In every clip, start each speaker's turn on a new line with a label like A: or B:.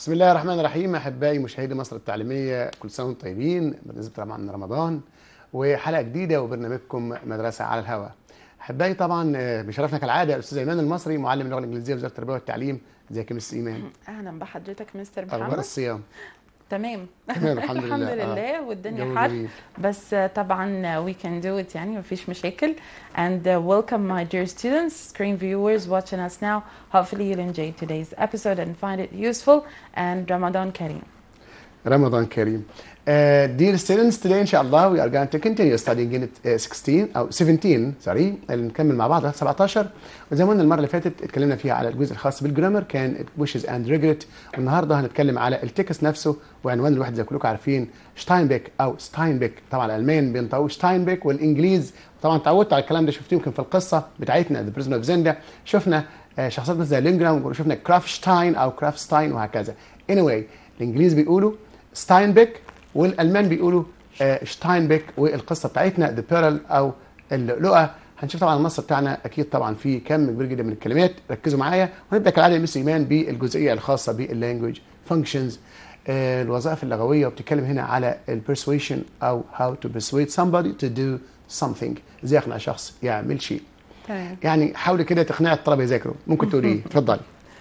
A: بسم الله الرحمن الرحيم احبائي مشاهدي مصر التعليميه كل سنه وانتم طيبين بالنسبه طبعا رمضان وحلقه جديده وبرنامجكم مدرسه على الهواء احبائي طبعا آه، بيشرفنا كالعاده الاستاذ ايمان المصري معلم اللغه الانجليزيه وزاره التربيه والتعليم ازيك يا مس ايمان
B: اهلا بحضرتك مستر
A: اخبار
B: محمد
A: الصيام
B: تمام
A: تمام الحمد لله
B: الحمد
A: آه.
B: لله
A: جو
B: والدنيا حر
A: جميل.
B: بس آه، طبعا uh, we can do it يعني مفيش مشاكل and uh, welcome my dear students screen viewers watching us now hopefully you'll enjoy today's episode and find it useful and Ramadan Kareem
A: رمضان كريم Uh, dear students, today إن شاء الله we are going to continue studying unit uh, 16 أو 17 سوري اللي نكمل مع بعض 17 وزي ما قلنا المرة اللي فاتت اتكلمنا فيها على الجزء الخاص بالجرامر كان wishes and regret والنهارده هنتكلم على التكست نفسه وعنوان الواحد زي كلكم عارفين شتاينبيك أو ستاينبيك طبعا الألمان بينطقوه شتاينبيك والإنجليز طبعا اتعودت على الكلام ده شفتوه يمكن في القصة بتاعتنا ذا بريزن اوف زندا شفنا آه، شخصيات مثل زي لينجرام وشفنا كرافشتاين أو كرافستاين وهكذا anyway الإنجليز بيقولوا ستاينبيك والالمان بيقولوا آه، شتاينبيك والقصه بتاعتنا ذا بيرل او اللؤلؤه هنشوف طبعا النص بتاعنا اكيد طبعا في كم كبير جدا من الكلمات ركزوا معايا ونبدا كالعاده يا مس ايمان بالجزئيه الخاصه باللانجوج فانكشنز الوظائف اللغويه وبتتكلم هنا على البرسويشن او how to persuade somebody to do something ازاي اقنع شخص يعمل شيء
B: تمام
A: يعني حاولي كده تقنعي الطلبه يذاكروا ممكن تقولي ايه اتفضلي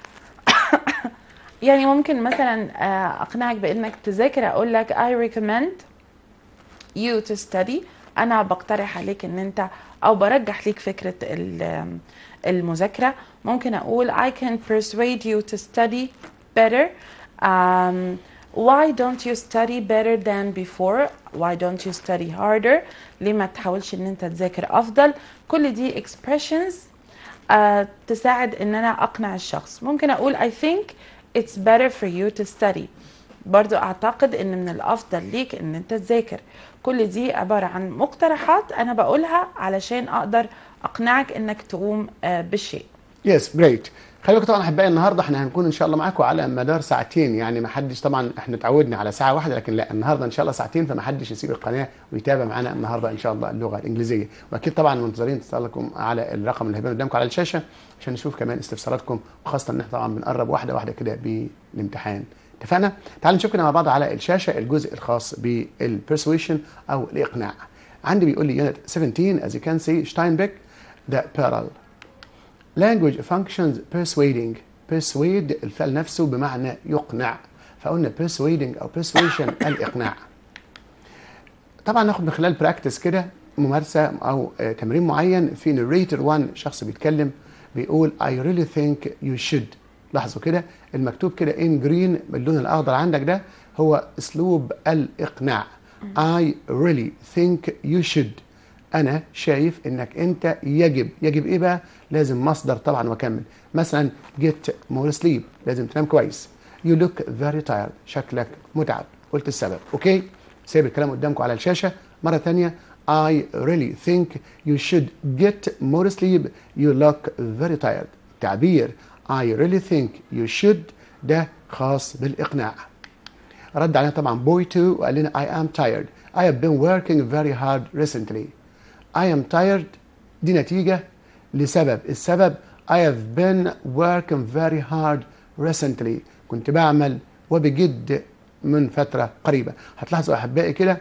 B: يعني ممكن مثلا آه، اقنعك بانك تذاكر اقول لك I recommend you to study انا بقترح عليك ان انت او برجح ليك فكره ال- المذاكره ممكن اقول I can persuade you to study better um, why don't you study better than before why don't you study harder ليه ما تحاولش ان انت تذاكر افضل كل دي expressions آه، تساعد ان انا اقنع الشخص ممكن اقول I think it's better for you to study برضو اعتقد ان من الافضل ليك ان انت تذاكر كل دي عبارة عن مقترحات انا بقولها علشان اقدر اقنعك انك تقوم آه، بالشيء
A: يس جريت خلي بالكم طبعا احبائي النهارده احنا هنكون ان شاء الله معاكم على مدار ساعتين يعني ما حدش طبعا احنا اتعودنا على ساعه واحده لكن لا النهارده ان شاء الله ساعتين فما حدش يسيب القناه ويتابع معانا النهارده ان شاء الله اللغه الانجليزيه واكيد طبعا منتظرين اتصالكم على الرقم اللي هيبان قدامكم على الشاشه عشان نشوف كمان استفساراتكم وخاصه ان احنا طبعا بنقرب واحده واحده كده بالامتحان اتفقنا؟ تعالوا نشوف كده مع بعض على الشاشه الجزء الخاص بالبرسويشن او الاقناع عندي بيقول لي يونت 17 as you can see شتاينبيك ذا بيرل language functions persuading persuade الفعل نفسه بمعنى يقنع فقلنا persuading او persuasion الإقناع طبعا ناخد من خلال براكتس كده ممارسة أو آه، تمرين معين في narrator 1 شخص بيتكلم بيقول I really think you should لاحظوا كده المكتوب كده in green باللون الأخضر عندك ده هو أسلوب الإقناع I really think you should انا شايف انك انت يجب يجب ايه بقى لازم مصدر طبعا واكمل مثلا get more sleep لازم تنام كويس you look very tired شكلك متعب قلت السبب اوكي سايب الكلام قدامكم على الشاشه مره ثانيه I really think you should get more sleep you look very tired تعبير I really think you should ده خاص بالاقناع رد علينا طبعا بوي 2 وقال لنا I am tired I have been working very hard recently I am tired دي نتيجة لسبب السبب I have been working very hard recently كنت بعمل وبجد من فترة قريبة هتلاحظوا أحبائي كده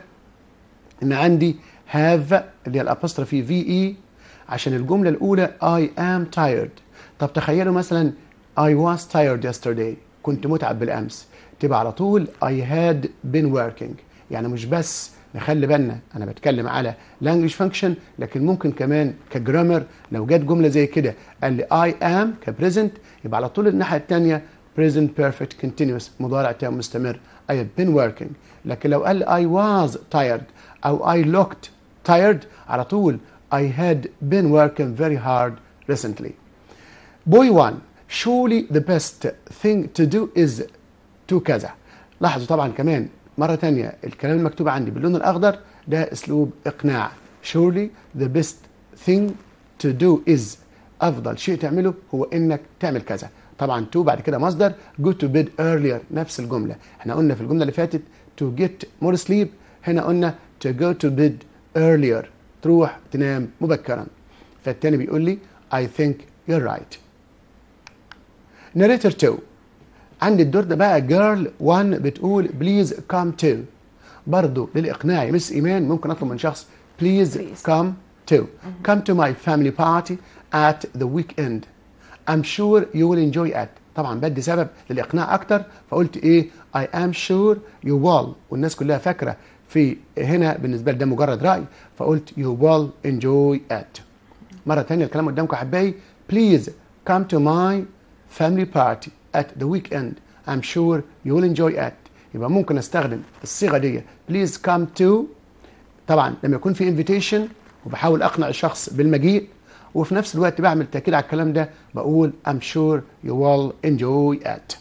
A: إن عندي have اللي هي الأبوستروفي في إي عشان الجملة الأولى I am tired طب تخيلوا مثلا I was tired yesterday كنت متعب بالأمس تبقى على طول I had been working يعني مش بس نخلي بالنا انا بتكلم على language function لكن ممكن كمان كجرامر لو جت جمله زي كده قال لي I am كبريزنت يبقى على طول الناحيه الثانيه present perfect continuous مضارع تام مستمر I have been working لكن لو قال لي I was tired او I looked tired على طول I had been working very hard recently Boy 1 surely the best thing to do is to كذا لاحظوا طبعا كمان مرة تانية الكلام المكتوب عندي باللون الأخضر ده أسلوب إقناع surely the best thing to do is أفضل شيء تعمله هو إنك تعمل كذا طبعا to بعد كده مصدر go to bed earlier نفس الجملة احنا قلنا في الجملة اللي فاتت to get more sleep هنا قلنا to go to bed earlier تروح تنام مبكرا فالتاني بيقول لي I think you're right narrator 2 عندي الدور ده بقى جيرل 1 بتقول بليز كام تو برضه للاقناع يا مس ايمان ممكن اطلب من شخص بليز
B: Please.
A: كام تو come to my family party at the weekend I'm sure you will enjoy it طبعا بدي سبب للاقناع اكتر فقلت ايه I am sure you will والناس كلها فاكره في هنا بالنسبه لي ده مجرد راي فقلت you will enjoy it مره ثانيه الكلام قدامكم احبائي please come to my family party at the weekend I'm sure you will enjoy it يبقى ممكن استخدم الصيغه دي please come to طبعا لما يكون في انفيتيشن وبحاول اقنع الشخص بالمجيء وفي نفس الوقت بعمل تاكيد على الكلام ده بقول I'm sure you will enjoy it.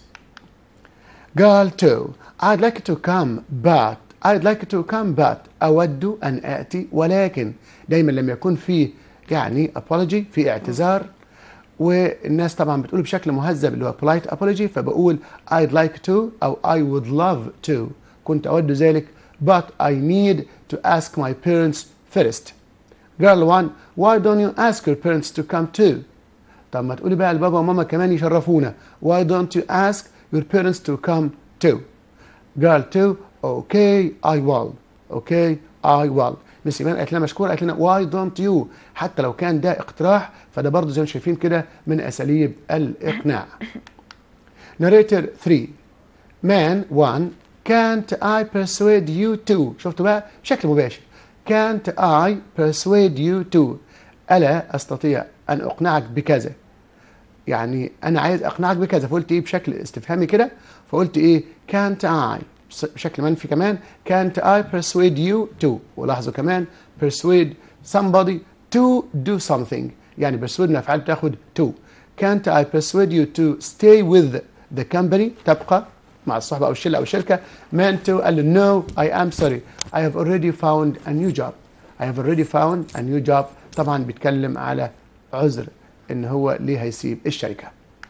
A: Girl 2 I'd like to come but I'd like to come but أود أن آتي ولكن دايما لما يكون في يعني apology في اعتذار والناس طبعا بتقول بشكل مهذب اللي هو polite apology فبقول I'd like to أو I would love to كنت أود ذلك but I need to ask my parents first. Girl 1 why don't you ask your parents to come too? طب ما تقولي بقى لبابا وماما كمان يشرفونا why don't you ask your parents to come too? Girl 2 okay I will okay I will مس ايمان قالت لنا مشكوره قالت لنا why don't you حتى لو كان ده اقتراح فده برضه زي ما شايفين كده من اساليب الاقناع narrator 3 man 1 can't I persuade you to شفتوا بقى بشكل مباشر can't I persuade you to ألا أستطيع أن أقنعك بكذا يعني أنا عايز أقنعك بكذا فقلت إيه بشكل استفهامي كده فقلت إيه can't I بشكل منفي كمان can't I persuade you to ولاحظوا كمان persuade somebody to do something يعني persuade من أفعال بتاخد to can't I persuade you to stay with the company تبقى مع الصحبة أو الشلة أو الشركة man to قال له no I am sorry I have already found a new job I have already found a new job طبعا بيتكلم على عذر ان هو ليه هيسيب الشركة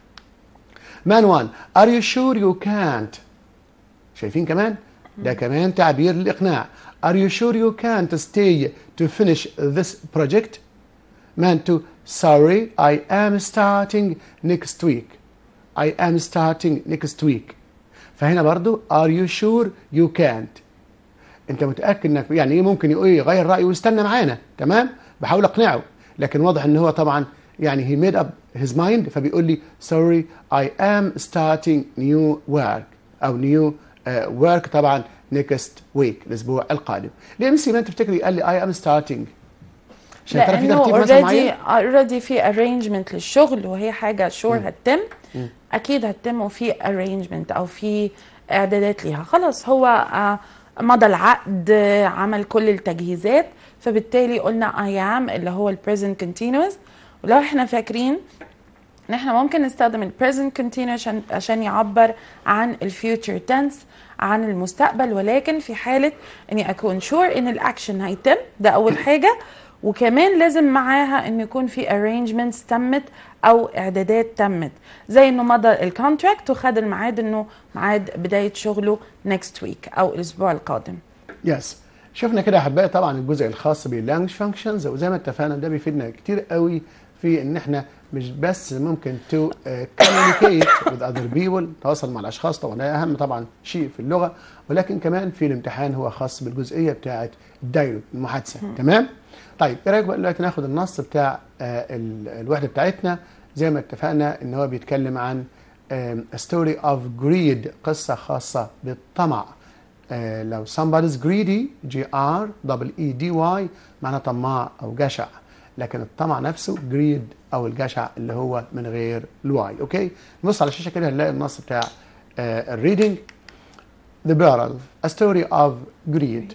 A: man one are you sure you can't شايفين كمان ده كمان تعبير للإقناع are you sure you can't stay to finish this project man two sorry I am starting next week I am starting next week فهنا برضو are you sure you can't انت متاكد انك يعني ايه ممكن يقول يغير رايه ويستنى معانا تمام بحاول اقنعه لكن واضح ان هو طبعا يعني he made up his mind فبيقول لي sorry I am starting new work او new uh, work طبعا next week الاسبوع القادم ليه ميسي ما تفتكري قال لي I am starting عشان ترى في
B: لانه
A: ترتيب مثلا معين
B: اوريدي اوريدي في ارينجمنت للشغل وهي حاجه شور هتتم اكيد هتتم وفي ارينجمنت او في اعدادات ليها خلاص هو آه، مضى العقد آه، عمل كل التجهيزات فبالتالي قلنا اي ام اللي هو البريزنت كونتينوس ولو احنا فاكرين ان احنا ممكن نستخدم البريزنت كونتينوس عشان عشان يعبر عن الفيوتشر تنس عن المستقبل ولكن في حاله اني اكون شور ان الاكشن هيتم ده اول حاجه وكمان لازم معاها ان يكون في arrangements تمت او اعدادات تمت زي انه مضى الكونتراكت وخد الميعاد انه ميعاد بدايه شغله next week او الاسبوع القادم
A: يس شفنا كده يا احبائي طبعا الجزء الخاص باللانجوج فانكشنز وزي ما اتفقنا ده بيفيدنا كتير قوي في ان احنا مش بس ممكن تو communicate with other people تواصل مع الاشخاص طبعا ده اهم طبعا شيء في اللغه ولكن كمان في الامتحان هو خاص بالجزئيه بتاعه الدايلوج المحادثه تمام طيب ايه رايك بقى دلوقتي ناخد النص بتاع آه، ال- الوحده بتاعتنا زي ما اتفقنا ان هو بيتكلم عن آم، a story of greed قصه خاصه بالطمع آه، لو somebody's greedy G R double E D Y معناه طماع أو جشع لكن الطمع نفسه greed أو الجشع اللي هو من غير الواي أوكي نبص على الشاشة كده هنلاقي النص بتاع آه، الريدنج The Barrel A Story of Greed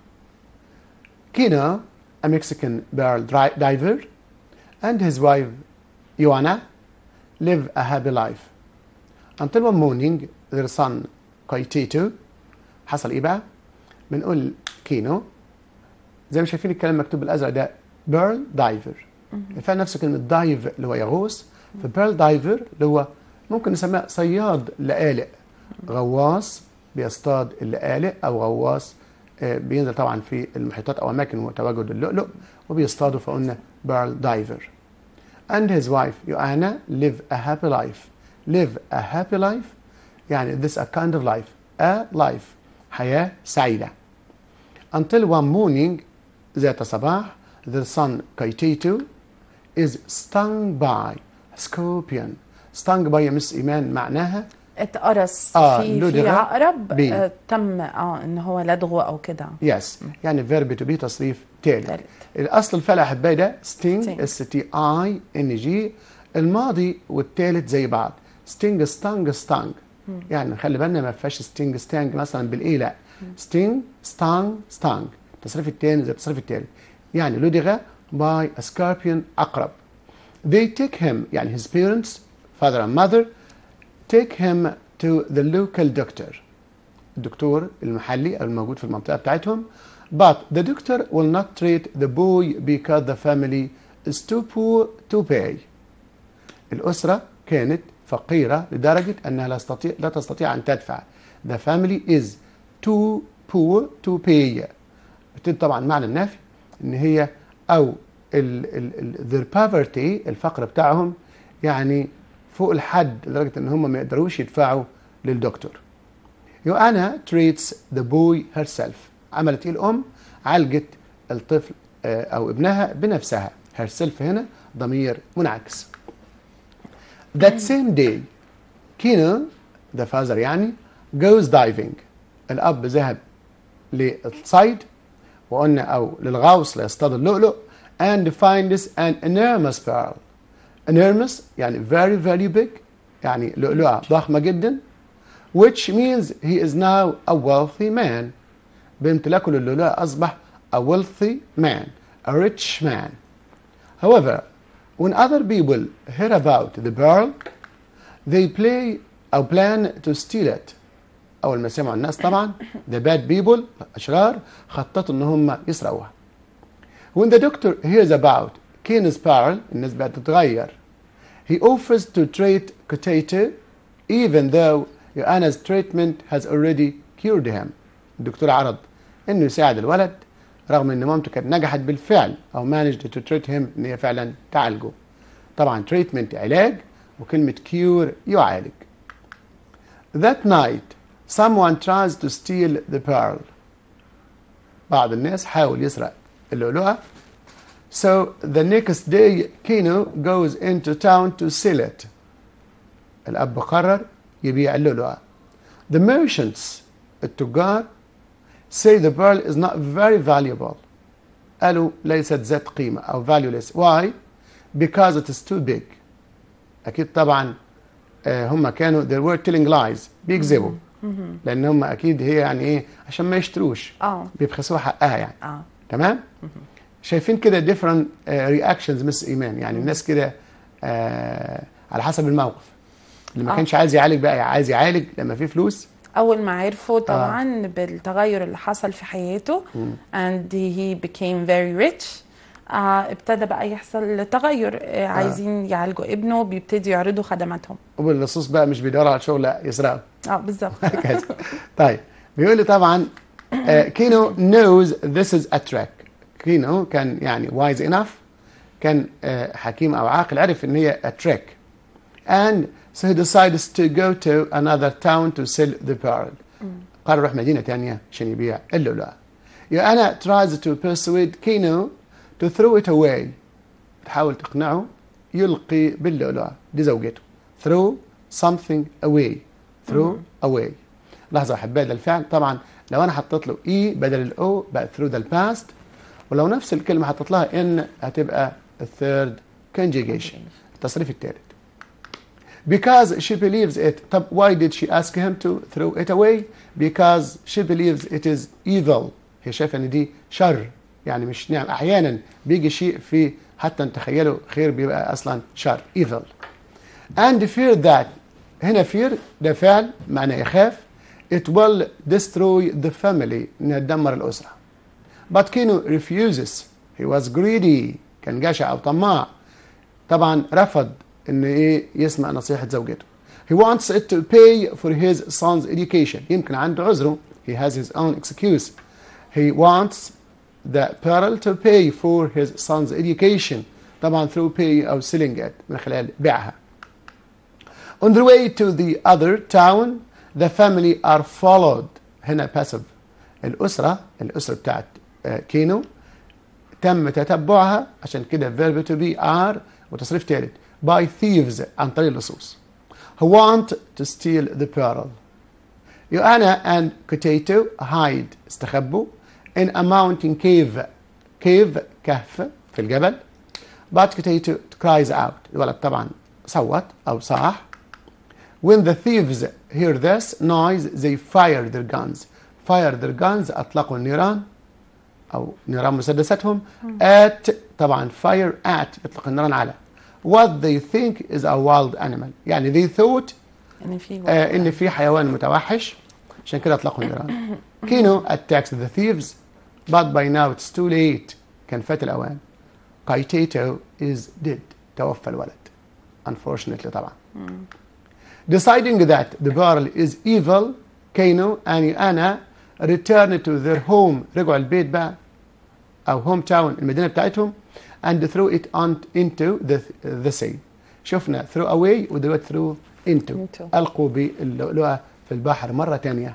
A: Kino a Mexican barrel dri- diver and his wife Joanna live a happy life until one morning their son Kaitito حصل ايه بقى؟ بنقول كينو زي ما شايفين الكلام مكتوب بالازرق ده بيرل دايفر الفعل نفسه كلمه دايف اللي هو يغوص فبيرل دايفر اللي هو ممكن نسميه صياد لآلئ غواص بيصطاد اللآلئ او غواص آه، بينزل طبعا في المحيطات او اماكن تواجد اللؤلؤ وبيصطادوا فقلنا بيرل دايفر and his wife Joanna live a happy life live a happy life يعني this a kind of life a life حياة سعيدة until one morning ذات صباح the son Kaititu is stung by a scorpion stung by يا مس إيمان معناها
B: اتقرص
A: آه،
B: في
A: لدغ
B: في عقرب
A: بي.
B: آه تم اه ان هو لدغه او كده
A: yes يعني verb to be تصريف تالت
B: تالت.
A: الأصل الفعل أحبائي ده sting
B: Sting.
A: s t i n g الماضي والتالت زي بعض sting stung stung يعني خلي بالنا ما فيهاش sting stang مثلا بالايه لا sting stung stung التصريف الثاني زي التصريف الثالث يعني لدغ by a scorpion عقرب they take him يعني his parents father and mother take him to the local doctor الدكتور المحلي او الموجود في المنطقه بتاعتهم but the doctor will not treat the boy because the family is too poor to pay الاسره كانت فقيره لدرجه انها لا تستطيع لا تستطيع ان تدفع the family is too poor to pay بتدي طبعا معنى النفي ان هي او ال ال ال their poverty الفقر بتاعهم يعني فوق الحد لدرجه ان هم ما يقدروش يدفعوا للدكتور يوأنا treats the boy herself عملت ايه الام عالجت الطفل آه، او ابنها بنفسها herself هنا ضمير منعكس that same day كينو the father يعني goes diving الاب ذهب للصيد وقلنا او للغوص ليصطاد اللؤلؤ and finds an enormous pearl enormous يعني very very big يعني لؤلؤة ضخمة جدا which means he is now a wealthy man بامتلاكه للؤلؤة أصبح a wealthy man a rich man however when other people hear about the pearl they play or plan to steal it أول ما سمعوا الناس طبعا the bad people الأشرار خططوا إن هم يسرقوها when the doctor hears about Cain's pearl الناس بقت تتغير he offers to treat Kotato even though Joanna's treatment has already cured him الدكتور عرض انه يساعد الولد رغم ان مامته كانت نجحت بالفعل او managed to treat him ان هي فعلا تعالجه طبعا treatment علاج وكلمة cure يعالج that night someone tries to steal the pearl بعض الناس حاول يسرق اللؤلؤة so the next day Kino goes into town to sell it الأب قرر يبيع اللؤلؤة the merchants التجار say the pearl is not very valuable قالوا ليست ذات قيمة أو valueless why because it is too big أكيد طبعا آه، هم كانوا they were telling lies بيكذبوا لأن هم أكيد هي يعني إيه عشان ما يشتروش
B: اه
A: بيبخسوا حقها يعني
B: اه
A: تمام شايفين كده different رياكشنز مس ايمان يعني الناس كده آه، على حسب الموقف اللي ما
B: آه.
A: كانش عايز يعالج بقى عايز يعالج لما في فلوس
B: اول ما عرفوا طبعا بالتغير اللي حصل في حياته and he became very rich آه ابتدى بقى يحصل تغير آه عايزين يعالجوا ابنه بيبتدوا يعرضوا خدماتهم
A: وبالنصوص بقى مش بيدوروا على شغل لا يسرقوا
B: اه بالظبط
A: هكذا طيب بيقول لي طبعا آه، كينو knows this is a trick كينو كان يعني wise enough كان آه، حكيم او عاقل عرف ان هي a trick and so he decides to go to another town to sell the pearl قرر يروح مدينة تانية عشان يبيع اللؤلؤة يوأنا tries to persuade كينو to throw it away تحاول تقنعه يلقي باللؤلؤة دي زوجته throw something away throw away لحظة أحبائي ده الفعل طبعا لو أنا حطيت له إي بدل الأو بقى through ده الباست ولو نفس الكلمة حطيت لها إن هتبقى الثيرد conjugation التصريف الثالث because she believes it طب why did she ask him to throw it away because she believes it is evil هي شايفة ان دي شر يعني مش نعم احيانا بيجي شيء في حتى تخيلوا خير بيبقى اصلا شر evil and fear that هنا fear ده فعل معناه يخاف it will destroy the family انها تدمر الاسره but Kino refuses he was greedy كان جشع او طماع طبعا رفض ان ايه يسمع نصيحه زوجته he wants it to pay for his son's education يمكن عنده عذره he has his own excuse he wants the parent to pay for his son's education طبعا through pay او selling it من خلال بيعها on the way to the other town the family are followed هنا passive الأسرة الأسرة بتاعت آه، كينو تم تتبعها عشان كده verb to be are وتصريف ثالث by thieves عن طريق اللصوص who want to steal the pearl يوأنا and Potato hide استخبوا in a mountain cave cave كهف في الجبل but Potato cries out الولد طبعا صوت أو صاح when the thieves hear this noise they fire their guns fire their guns أطلقوا النيران أو نيران مسدساتهم at طبعا fire at يطلق النيران على what they think is a wild animal يعني they thought
B: ان في
A: آه ان في حيوان متوحش عشان كده اطلقوا النيران كينو attacks the thieves but by now it's too late كان فات الاوان كايتيتو is dead توفى الولد unfortunately طبعا deciding that the girl is evil كينو and أنا return to their home رجعوا البيت بقى أو home town المدينة بتاعتهم and threw it on into the, the sea شفنا throw away ودلوقتي threw into
C: Into.
A: ألقوا باللؤلؤة في البحر مرة تانية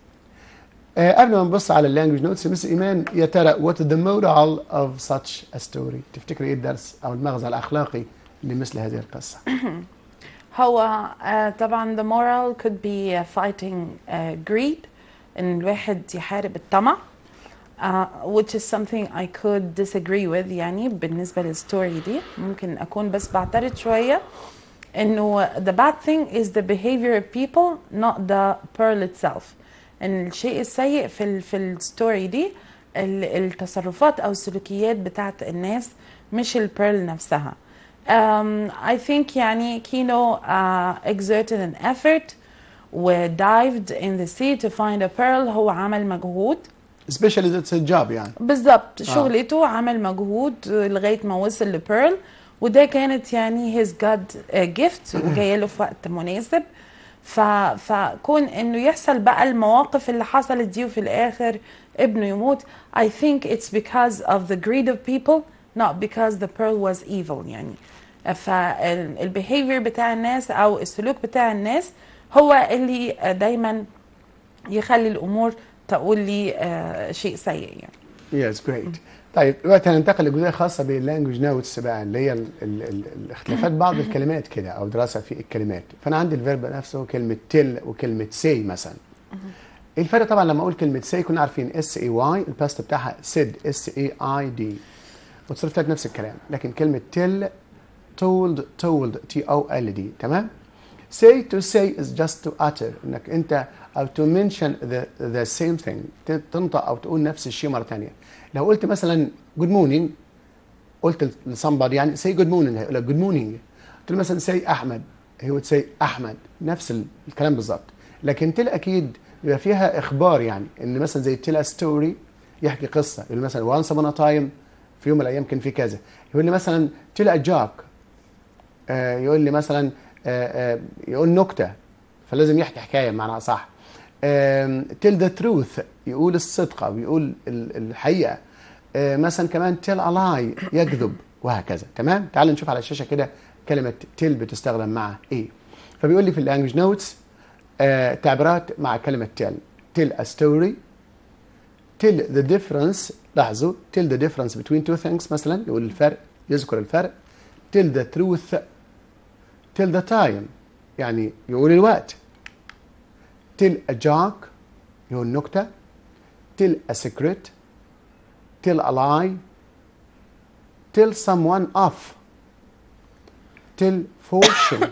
A: آه قبل ما نبص على اللانجوج نوتس مس إيمان يا ترى what is the moral of such a story تفتكر إيه الدرس أو المغزى الأخلاقي لمثل هذه القصة
B: هو آه، طبعا the moral could be uh, fighting uh, greed ان الواحد يحارب الطمع uh, which is something I could disagree with يعني بالنسبة للستوري دي ممكن أكون بس بعترض شوية إنه the bad thing is the behavior of people not the pearl itself إن الشيء السيء في ال في الستوري دي ال- التصرفات أو السلوكيات بتاعت الناس مش البيرل نفسها um, I think يعني كينو uh, exerted an effort و dived in the sea to find a pearl هو عمل مجهود
A: especially that's a job يعني
B: بالظبط شغلته عمل مجهود لغايه ما وصل لبيرل وده كانت يعني his God gift وجايه له في وقت مناسب ف... فكون انه يحصل بقى المواقف اللي حصلت دي وفي الاخر ابنه يموت I think it's because of the greed of people not because the pearl was evil يعني فالبيهيفير بتاع الناس او السلوك بتاع الناس هو اللي دايما يخلي الامور تقول لي آه، شيء سيء يعني
A: يس جريت طيب دلوقتي هننتقل لجزئيه خاصه باللانجوج نوتس بقى اللي هي ال ال ال الاختلافات بعض الكلمات كده او دراسه في الكلمات فانا عندي الفيرب نفسه كلمه تل وكلمه سي مثلا الفرق طبعا لما اقول كلمه سي كنا عارفين اس اي واي الباست بتاعها سيد اس اي اي دي وتصرف نفس الكلام لكن كلمه تل told told t o l d تمام say to say is just to utter انك انت او to mention the the same thing ت- تنطق او تقول نفس الشيء مره ثانيه لو قلت مثلا good morning قلت ل somebody يعني say good morning هيقول لك good morning قلت له مثلا say احمد he would say احمد نفس ال- الكلام بالظبط لكن تل اكيد بيبقى فيها اخبار يعني ان مثلا زي tell a story يحكي قصه يقول مثلا once upon a time في يوم من الايام كان في كذا يقول لي مثلا tell a joke آه، يقول لي مثلا آه، آه، يقول نكته فلازم يحكي حكايه بمعنى صح تيل ذا تروث يقول الصدق او يقول ال- الحقيقه آه، مثلا كمان تيل الاي يكذب وهكذا تمام تعال نشوف على الشاشه كده كلمه تيل بتستخدم مع ايه فبيقول لي في اللانجوج نوتس تعبيرات مع كلمه تيل تيل ا ستوري tell the difference لاحظوا tell the difference between two things مثلا يقول الفرق يذكر الفرق tell the truth tell the time يعني يقول الوقت tell a joke يقول نكتة tell a secret tell a lie tell someone off tell fortune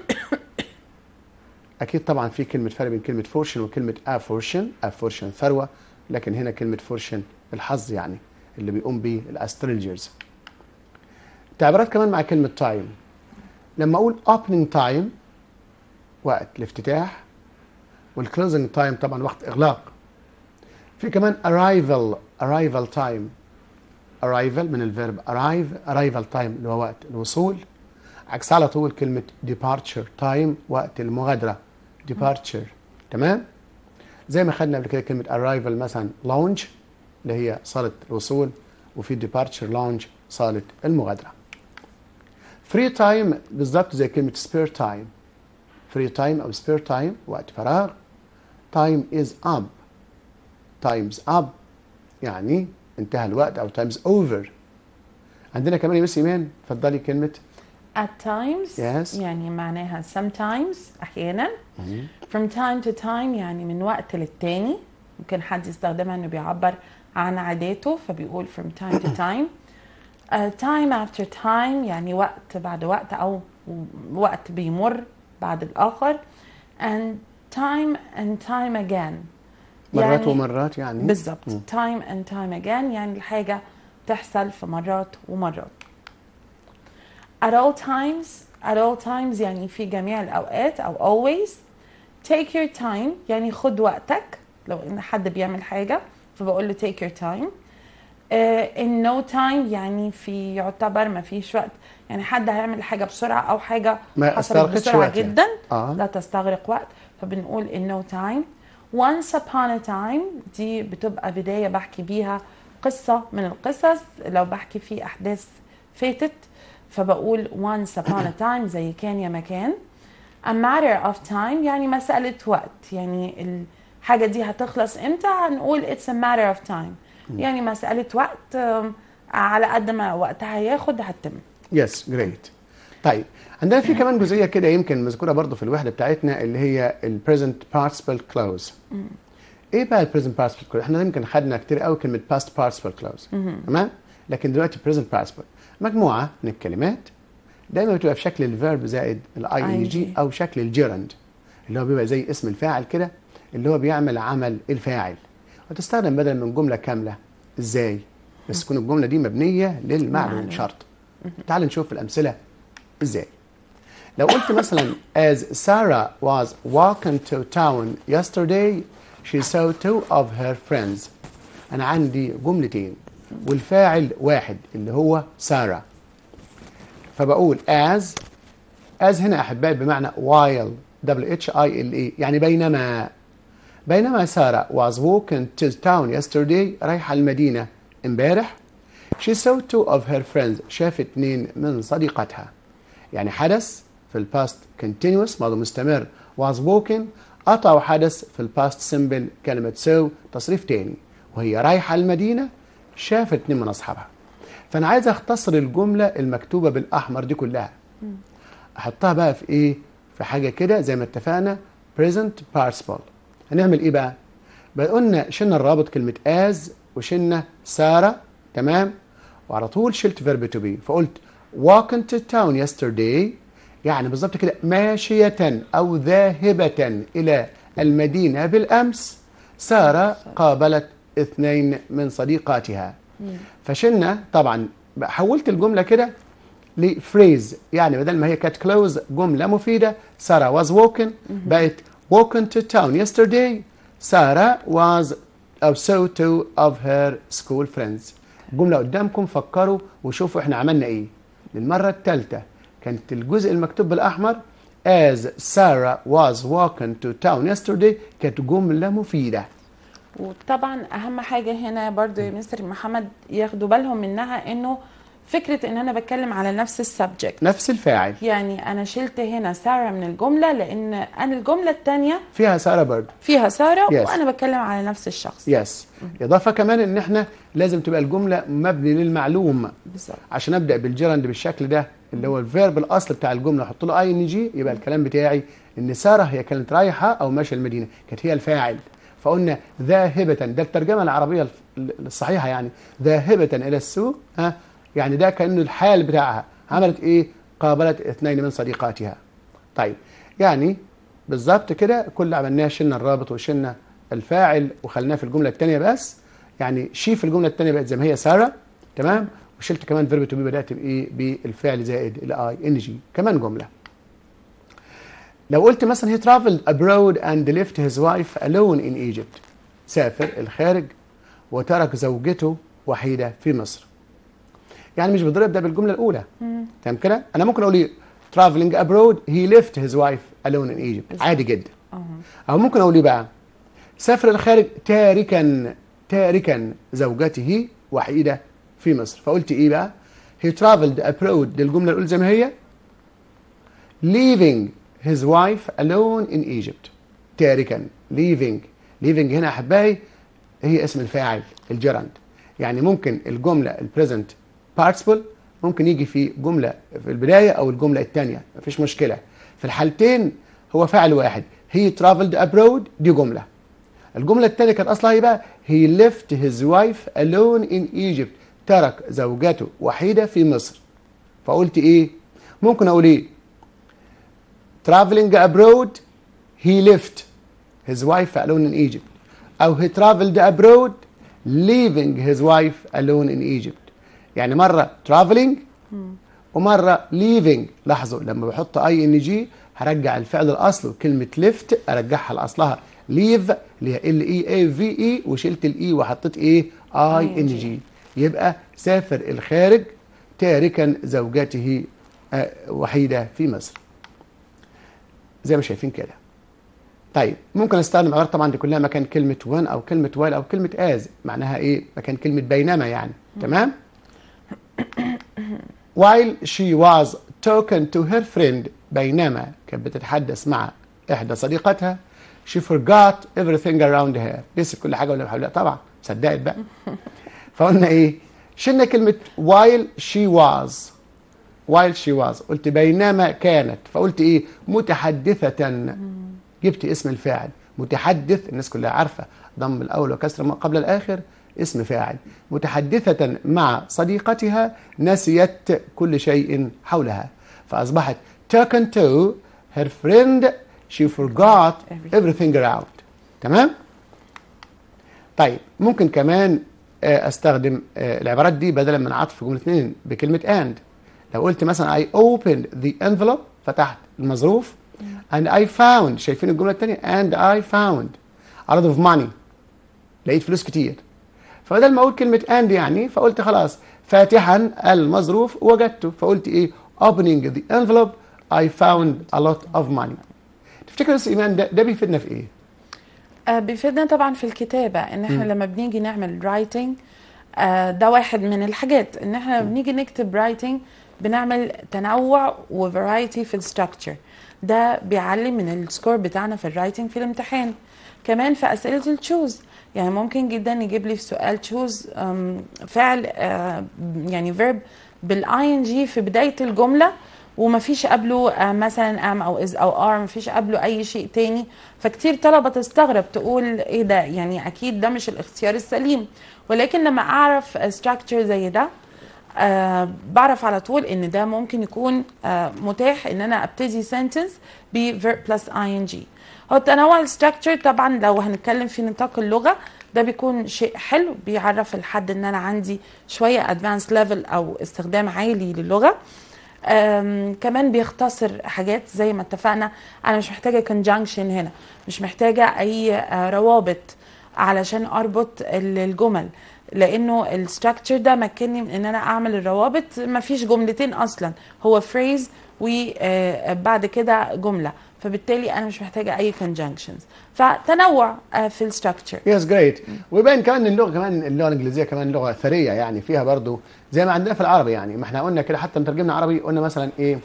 A: اكيد طبعا في كلمه فرق بين كلمه فورشن وكلمه افورشن افورشن ثروه لكن هنا كلمه فورشن الحظ يعني اللي بيقوم به الاسترولجرز تعبيرات كمان مع كلمه تايم لما اقول opening time وقت الافتتاح والكلوزنج تايم طبعا وقت اغلاق في كمان arrival arrival time arrival من الفيرب arrive arrival time اللي هو وقت الوصول عكس على طول كلمة departure time وقت المغادرة departure تمام زي ما خدنا قبل كده كلمة arrival مثلا lounge اللي هي صالة الوصول وفي departure lounge صالة المغادرة free time بالظبط زي كلمة spare time free time أو spare time وقت فراغ time is up time's up يعني انتهى الوقت او time's over عندنا كمان يا مس ايمان اتفضلي كلمه
B: at times
A: Yes.
B: يعني معناها sometimes أحيانا from time to time يعني من وقت للتاني ممكن حد يستخدمها إنه بيعبر عن عاداته فبيقول from time to time uh, time after time يعني وقت بعد وقت أو وقت بيمر بعد الآخر and time and time again
A: مرات ومرات يعني
B: بالظبط time and time again يعني الحاجة تحصل في مرات ومرات at all times at all times يعني في جميع الأوقات أو always take your time يعني خد وقتك لو إن حد بيعمل حاجة فبقول له take your time uh, in no time يعني في يعتبر ما فيش وقت يعني حد هيعمل حاجة بسرعة أو حاجة
A: ما
B: حصلت
A: استغرقتش
B: بسرعة
A: وقت يعني.
B: جدا
A: آه.
B: لا تستغرق وقت فبنقول in no time once upon a time دي بتبقى بداية بحكي بيها قصة من القصص لو بحكي في أحداث فاتت فبقول once upon a time زي كان يا مكان a matter of time يعني مسألة وقت يعني الحاجة دي هتخلص امتى هنقول it's a matter of time يعني مسألة وقت أم، على قد ما وقتها هياخد هتتم
A: يس جريت طيب عندنا في كمان جزئيه كده يمكن مذكوره برضو في الوحده بتاعتنا اللي هي البريزنت participle clause ايه بقى البريزنت participle clause احنا يمكن خدنا كتير قوي كلمه past participle clause تمام لكن دلوقتي present participle مجموعه من الكلمات دايما بتبقى في شكل الفيرب زائد الاي ان جي
B: ING.
A: او شكل الجيرند اللي هو بيبقى زي اسم الفاعل كده اللي هو بيعمل عمل الفاعل وتستخدم بدل من جمله كامله ازاي بس تكون الجمله دي مبنيه للمعلوم
B: معلوم.
A: شرط تعال نشوف الامثله ازاي لو قلت مثلا as Sarah was walking to town yesterday she saw two of her friends انا عندي جملتين والفاعل واحد اللي هو سارة فبقول as as هنا احبائي بمعنى while W H I L E يعني بينما بينما سارة was walking to town yesterday رايحة المدينة امبارح she saw two of her friends شافت اتنين من صديقتها يعني حدث في الباست continuous ماضي مستمر was walking قطع وحدث في الباست سيمبل كلمة so تصريف تاني وهي رايحة المدينة شافت اتنين من أصحابها فأنا عايز أختصر الجملة المكتوبة بالأحمر دي كلها أحطها بقى في إيه؟ في حاجة كده زي ما اتفقنا present participle هنعمل إيه بقى؟ بقى قلنا شلنا الرابط كلمة as وشلنا سارة تمام؟ وعلى طول شلت verb to be فقلت walking to town yesterday يعني بالظبط كده ماشية أو ذاهبة إلى المدينة بالأمس سارة قابلت اثنين من صديقاتها فشلنا طبعا حولت الجملة كده لفريز يعني بدل ما هي كانت كلوز جملة مفيدة سارة was walking بقت walking to town yesterday سارة was أو so two of her school friends جملة قدامكم فكروا وشوفوا احنا عملنا ايه للمرة الثالثة كانت الجزء المكتوب بالأحمر as Sarah was walking to town yesterday كانت جملة مفيدة
B: وطبعا اهم حاجه هنا برضو يا مستر محمد ياخدوا بالهم منها انه فكره ان انا بتكلم على نفس السبجكت
A: نفس الفاعل
B: يعني انا شلت هنا ساره من الجمله لان انا الجمله الثانيه
A: فيها سارة برضه
B: فيها ساره
A: Yes.
B: وانا بتكلم على نفس الشخص
A: يس إضافة كمان إن إحنا لازم تبقى الجملة مبني للمعلوم
B: بالظبط
A: عشان ابدا بالجيرند بالشكل ده اللي هو الفيرب الاصل بتاع الجمله احط له اي ان جي يبقى الكلام بتاعي ان ساره هي كانت رايحه او ماشيه المدينه كانت هي الفاعل فقلنا ذاهبه ده الترجمه العربيه الف- الصحيحه يعني ذاهبه الى السوق ها يعني ده كانه الحال بتاعها عملت ايه قابلت اثنين من صديقاتها طيب يعني بالظبط كده كل اللي عملناه شلنا الرابط وشلنا الفاعل وخلناه في الجمله الثانيه بس يعني شي في الجمله الثانيه بقت زي ما هي ساره تمام وشلت كمان فيرب تو بي بدات بايه بالفعل زائد الاي ان جي كمان جمله لو قلت مثلا he traveled abroad and left his wife alone in Egypt سافر الخارج وترك زوجته وحيدة في مصر يعني مش بضرب ده بالجملة الأولى تمام كده أنا ممكن أقول إيه traveling abroad he left his wife alone in Egypt عادي جدا
B: اه
A: أو ممكن أقول إيه بقى سافر الخارج تاركا تاركا زوجته وحيدة في مصر فقلت إيه بقى he traveled abroad دي الجملة الأولى زي ما هي leaving his wife alone in Egypt تاركا leaving leaving هنا احبائي هي اسم الفاعل الجيراند يعني ممكن الجمله البريزنت participle ممكن يجي في جمله في البدايه او الجمله الثانيه مفيش مشكله في الحالتين هو فاعل واحد he traveled abroad دي جمله الجمله الثانيه كانت اصلها ايه بقى he left his wife alone in Egypt ترك زوجته وحيده في مصر فقلت ايه ممكن اقول ايه traveling abroad he left his wife alone in Egypt او he traveled abroad leaving his wife alone in Egypt يعني مرة traveling ومرة leaving لاحظوا لما بحط اي ان جي هرجع الفعل الاصل كلمة left ارجعها لاصلها leave اللي هي ال اي اي في اي وشلت الاي وحطيت ايه اي ان جي يبقى سافر الخارج تاركا زوجته آه، وحيدة في مصر زي ما شايفين كده طيب ممكن استخدم عبارة طبعا دي كلها مكان كلمة when أو كلمة while أو كلمة as معناها إيه مكان كلمة بينما يعني تمام while she was talking to her friend بينما كانت بتتحدث مع إحدى صديقتها she forgot everything around her نسيت كل حاجة ولا حولها طبعا صدقت بقى فقلنا إيه شلنا كلمة while she was while she was قلت بينما كانت فقلت ايه متحدثة جبت اسم الفاعل متحدث الناس كلها عارفة ضم الأول وكسر ما قبل الآخر اسم فاعل متحدثة مع صديقتها نسيت كل شيء حولها فأصبحت talking to her friend she forgot everything around تمام طيب ممكن كمان آه، استخدم آه، العبارات دي بدلا من عطف جمله اثنين بكلمه and لو قلت مثلا I opened the envelope فتحت المظروف and I found شايفين الجمله الثانيه and I found a lot of money لقيت فلوس كتير فبدل ما اقول كلمه and يعني فقلت خلاص فاتحا المظروف وجدته فقلت ايه opening the envelope I found a lot of money تفتكر يا أستاذ ايمان ده, ده بيفيدنا في ايه؟
B: آه، بيفيدنا طبعا في الكتابة ان احنا لما بنيجي نعمل رايتنج ده واحد من الحاجات ان احنا لما بنيجي نكتب رايتنج بنعمل تنوع وفرايتي في الستراكشر ده بيعلي من السكور بتاعنا في الرايتنج في الامتحان كمان في اسئله التشوز يعني ممكن جدا يجيب لي في سؤال تشوز فعل آه، يعني فيرب بالاي ان جي في بدايه الجمله وما فيش قبله آه، مثلا ام او از او ار ما فيش قبله اي شيء تاني فكتير طلبه تستغرب تقول ايه ده يعني اكيد ده مش الاختيار السليم ولكن لما اعرف ستراكشر زي ده آه بعرف على طول ان ده ممكن يكون آه متاح ان انا ابتدي sentence ب verb plus ing هو التنوع الستراكشر طبعا لو هنتكلم في نطاق اللغه ده بيكون شيء حلو بيعرف الحد ان انا عندي شويه ادفانس ليفل او استخدام عالي للغه أم كمان بيختصر حاجات زي ما اتفقنا انا مش محتاجه conjunction هنا مش محتاجه اي آه، روابط علشان اربط ال- الجمل لانه الستراكشر ده مكنني من ان انا اعمل الروابط ما فيش جملتين اصلا هو فريز وبعد كده جمله فبالتالي انا مش محتاجه اي conjunctions فتنوع آه، في الستراكشر
A: يس جريت ويبان كمان اللغه كمان اللغه الانجليزيه كمان لغه ثريه يعني فيها برضو زي ما عندنا في العربي يعني ما احنا قلنا كده حتى مترجمنا عربي قلنا مثلا ايه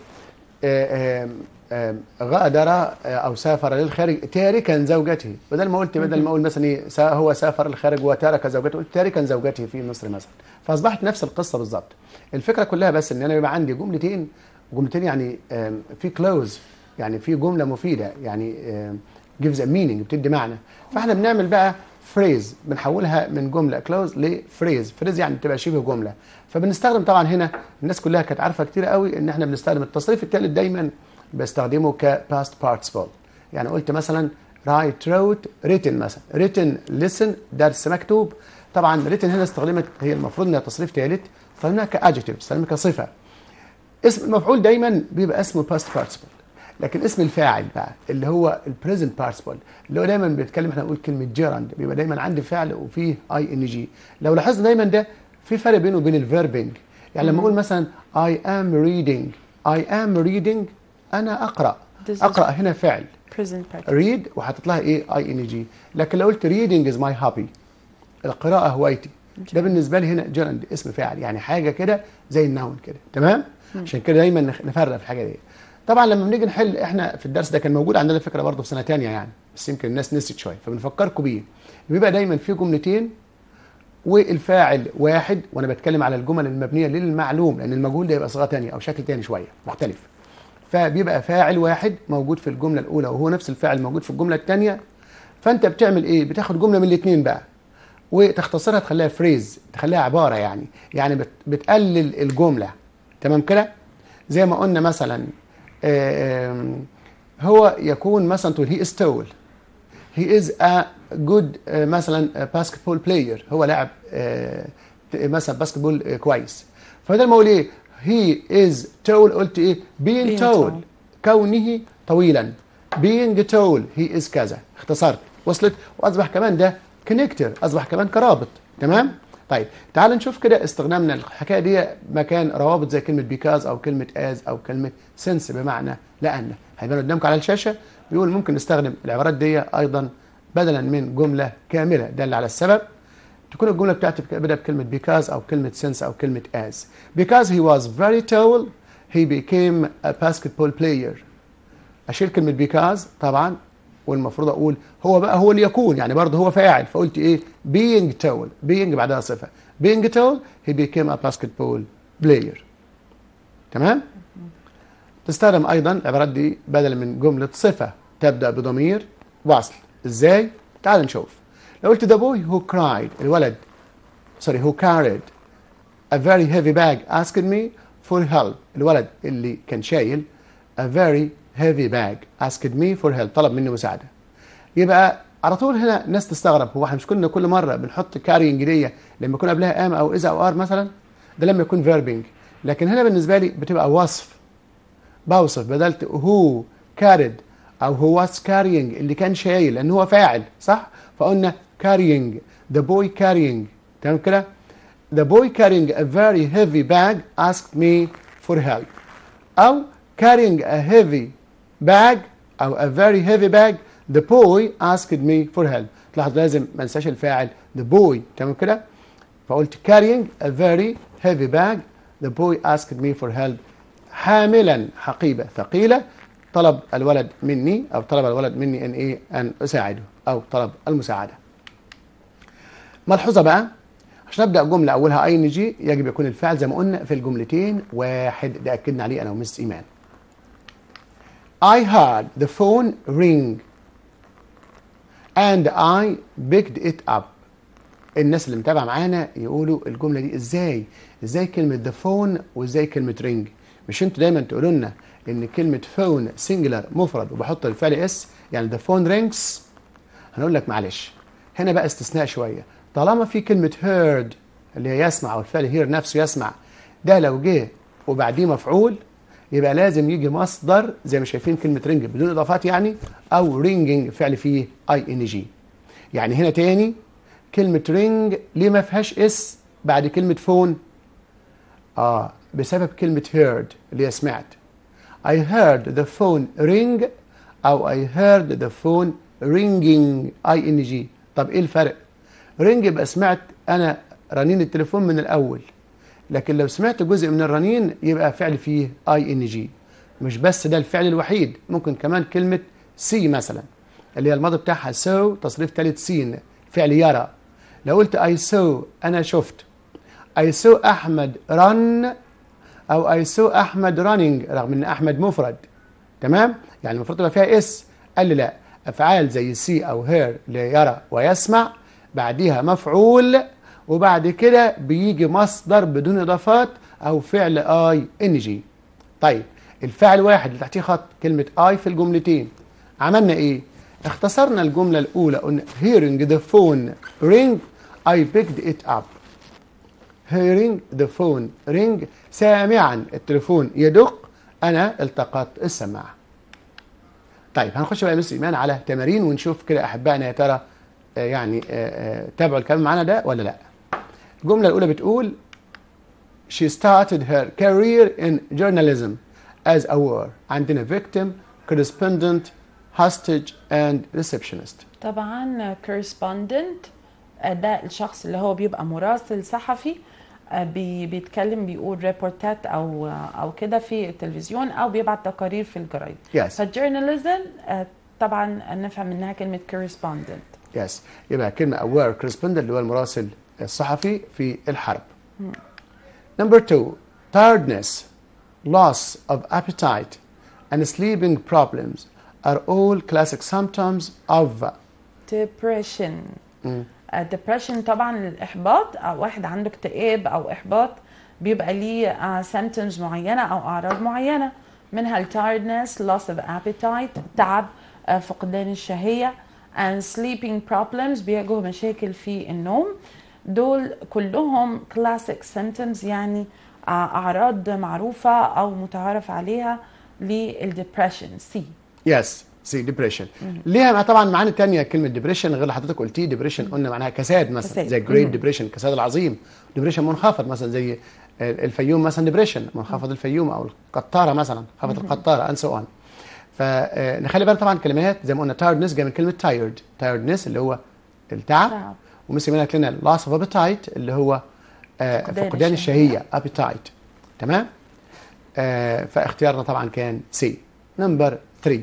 A: آه، آم، آم، غادر آه، او سافر للخارج تاركا زوجته بدل ما قلت بدل ما اقول مثلا ايه سا- هو سافر للخارج وترك زوجته قلت تاركا زوجته في مصر مثلا فاصبحت نفس القصه بالظبط الفكره كلها بس ان انا يبقى عندي جملتين جملتين يعني آم، في كلوز يعني في جمله مفيده يعني جيفز ا مينينج بتدي معنى فاحنا بنعمل بقى فريز بنحولها من جمله كلوز لفريز فريز يعني بتبقى شبه جمله فبنستخدم طبعا هنا الناس كلها كانت عارفه كتير قوي ان احنا بنستخدم التصريف الثالث دايما بستخدمه كباست participle يعني قلت مثلا write wrote written مثلا written listen درس مكتوب طبعا written هنا استخدمت هي المفروض انها تصريف ثالث استخدمناها كادجكتيف استخدمناها كصفه اسم المفعول دايما بيبقى اسمه باست participle لكن اسم الفاعل بقى اللي هو البريزنت participle اللي هو دايما بيتكلم احنا نقول كلمه جيراند بيبقى دايما عندي فعل وفيه اي ان جي لو لاحظنا دايما ده في فرق بينه وبين الفيربنج يعني لما اقول مثلا I am reading I am reading انا اقرا
B: This is-
A: اقرا هنا فعل
B: present participle
A: read وحاطط لها ايه اي ان جي لكن لو قلت reading is my hobby القراءه هوايتي ده بالنسبه لي هنا جيراند اسم فاعل يعني حاجه كده زي النون كده تمام عشان كده دايما نخ- نفرق في الحاجه دي طبعا لما بنيجي نحل احنا في الدرس ده كان موجود عندنا فكره برضه في سنه ثانيه يعني بس يمكن الناس نسيت شويه فبنفكركم بيه بيبقى دايما في جملتين والفاعل واحد وانا بتكلم على الجمل المبنيه للمعلوم لان المجهول ده يبقى صيغه ثانيه او شكل ثاني شويه مختلف فبيبقى فاعل واحد موجود في الجمله الاولى وهو نفس الفاعل موجود في الجمله الثانيه فانت بتعمل ايه بتاخد جمله من الاثنين بقى وتختصرها تخليها فريز تخليها عباره يعني يعني بت بتقلل الجمله تمام كده زي ما قلنا مثلا آم، هو يكون مثلا تقول هي استول هي از ا جود مثلا باسكتبول بلاير هو لاعب آه، مثلا باسكتبول آه، كويس فده ما اقول ايه هي از تول قلت ايه being
B: Being
A: tall
B: tall.
A: كونه طويلا being tall he is كذا اختصرت وصلت واصبح كمان ده كونكتور اصبح كمان كرابط تمام طيب تعال نشوف كده استخدامنا الحكايه دي مكان روابط زي كلمه because او كلمه as او كلمه since بمعنى لان هيبان قدامكم على الشاشه بيقول ممكن نستخدم العبارات دي ايضا بدلا من جمله كامله داله على السبب تكون الجمله بتاعتي بدأ بكلمه because او كلمه since او كلمه as because he was very tall he became a basketball player اشيل كلمه because طبعا والمفروض اقول هو بقى هو اللي يكون يعني برضه هو فاعل فقلت ايه being tall being بعدها صفه being tall he became a basketball player تمام تستخدم ايضا العبارات دي بدلا من جمله صفه تبدا بضمير وصل ازاي تعال نشوف لو قلت the boy who cried الولد sorry who carried a very heavy bag asked me for help الولد اللي كان شايل a very heavy bag asked me for help طلب مني مساعده يبقى على طول هنا ناس تستغرب هو احنا مش كنا كل مره بنحط كارينج دي لما يكون قبلها ام او اذا او ار مثلا ده لما يكون فيربنج لكن هنا بالنسبه لي بتبقى وصف بوصف بدلت هو كارد او هو واز كارينج اللي كان شايل لان هو فاعل صح فقلنا كارينج ذا بوي كارينج تمام كده The boy carrying a very heavy bag asked me for help. أو carrying a heavy bag أو a very heavy bag the boy asked me for help. تلاحظ لازم ما انساش الفاعل the boy تمام كده؟ فقلت carrying a very heavy bag the boy asked me for help. حاملا حقيبة ثقيلة طلب الولد مني أو طلب الولد مني أن إيه أن أساعده أو طلب المساعدة. ملحوظة بقى عشان ابدا جمله اولها اي ان جي يجب يكون الفعل زي ما قلنا في الجملتين واحد ده اكدنا عليه انا ومس ايمان I heard the phone ring and I picked it up الناس اللي متابعه معانا يقولوا الجمله دي ازاي ازاي كلمه the phone وازاي كلمه ring مش انتوا دايما تقولوا لنا ان كلمه phone سنجلر مفرد وبحط الفعل اس يعني the phone rings هنقول لك معلش هنا بقى استثناء شويه طالما في كلمة heard اللي هي يسمع أو الفعل hear نفسه يسمع ده لو جه وبعديه مفعول يبقى لازم يجي مصدر زي ما شايفين كلمة رينج بدون إضافات يعني أو رينجينج فعل فيه اي ان جي يعني هنا تاني كلمة رينج ليه ما فيهاش اس بعد كلمة فون اه بسبب كلمة heard اللي هي سمعت I heard the phone ring أو I heard the phone ringing اي ان جي طب ايه الفرق؟ رينج يبقى سمعت انا رنين التليفون من الاول لكن لو سمعت جزء من الرنين يبقى فعل فيه اي ان جي مش بس ده الفعل الوحيد ممكن كمان كلمه سي مثلا اللي هي الماضي بتاعها سو تصريف ثالث سين فعل يرى لو قلت اي سو انا شفت اي سو احمد رن او اي سو احمد رانينج رغم ان احمد مفرد تمام يعني المفروض تبقى فيها اس قال لي لا افعال زي سي او هير ليرى ويسمع بعديها مفعول وبعد كده بيجي مصدر بدون اضافات او فعل اي ان جي طيب الفعل واحد اللي تحتيه خط كلمه اي في الجملتين عملنا ايه اختصرنا الجمله الاولى قلنا hearing the phone ring I picked it up hearing the phone ring سامعا التليفون يدق انا التقطت السماعه طيب هنخش بقى يا مس ايمان على تمارين ونشوف كده احبائنا يا ترى آه، يعني آه، آه، تابعوا الكلام معانا ده ولا لا الجمله الاولى بتقول she started her career in journalism as a war عندنا victim correspondent hostage and receptionist
B: طبعا correspondent آه، ده الشخص اللي هو بيبقى مراسل صحفي آه، بي بيتكلم بيقول ريبورتات او او كده في التلفزيون او بيبعت تقارير في الجرايد
A: yes
B: فالجورناليزم طبعا نفهم منها كلمه correspondent
A: يس يبقى كلمة aware correspondent اللي هو المراسل الصحفي في الحرب. Number two, tiredness, loss of appetite, and sleeping problems are all classic symptoms of
B: depression depression طبعا الاحباط او واحد عنده اكتئاب او احباط بيبقى ليه symptoms معينه او اعراض معينه منها ال tiredness loss of appetite تعب آه، فقدان الشهيه and sleeping problems بيواجهوا مشاكل في النوم دول كلهم classic symptoms يعني آه، اعراض معروفه او متعارف عليها للدبريشن سي
A: يس سي ديبريشن ليها طبعا معاني تانية كلمة ديبريشن غير اللي حضرتك قلتيه ديبريشن قلنا معناها كساد مثلا
B: كساد.
A: زي جريت
B: مم.
A: ديبريشن كساد العظيم ديبريشن منخفض مثلا زي الفيوم مثلا ديبريشن منخفض الفيوم او القطارة مثلا منخفض القطارة and so on فنخلي بالنا طبعا كلمات زي ما قلنا tiredness جاي من كلمة tired tiredness اللي هو التعب
B: تعب.
A: ومثل منها لنا loss of appetite اللي هو آه،
B: فقدان
A: فقدان
B: الشهية.
A: الشهية appetite تمام آه، فاختيارنا طبعا كان سي نمبر 3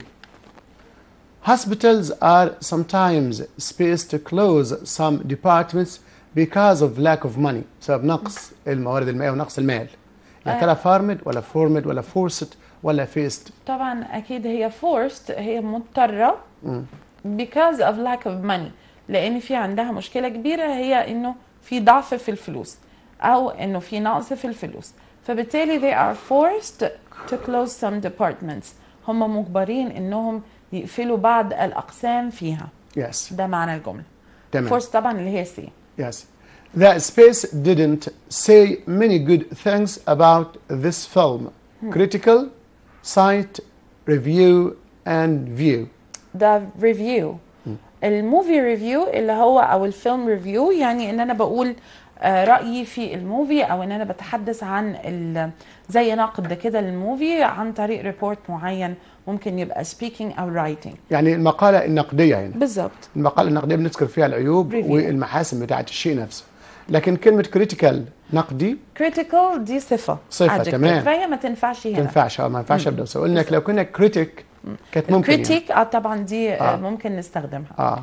A: Hospitals are sometimes spaced to close some departments because of lack of money بسبب نقص الموارد المائية ونقص المال يا
B: آه.
A: ترى فارمد ولا فورمد ولا فورست ولا فيست
B: طبعا اكيد هي forced هي مضطره because of lack of money لان في عندها مشكله كبيره هي انه في ضعف في الفلوس او انه في نقص في الفلوس فبالتالي they are forced to close some departments هم مجبرين انهم يقفلوا بعض الاقسام فيها
A: يس
B: ده معنى الجمله
A: تمام
B: forced طبعا اللي هي سي
A: Yes. The space didn't say many good things about this film. Critical, sight, review, and view.
B: ده ريفيو الموفي ريفيو اللي هو او الفيلم ريفيو يعني ان انا بقول آه، رايي في الموفي او ان انا بتحدث عن ال- زي نقد كده للموفي عن طريق ريبورت معين ممكن يبقى speaking او writing
A: يعني المقالة النقدية هنا.
B: بالظبط
A: المقالة النقدية بنذكر فيها العيوب
B: Review.
A: والمحاسن بتاعة الشيء نفسه. لكن كلمة critical نقدي
B: critical دي صفه
A: صفة،
B: adjective.
A: تمام.
B: فهي ما تنفعش هنا
A: تنفعش اه ما ينفعش ابدا بس قلنا لك لو كنا كريتيك كانت ممكن يعني.
B: critic اه طبعا دي آه.
A: آه.
B: ممكن نستخدمها
A: اه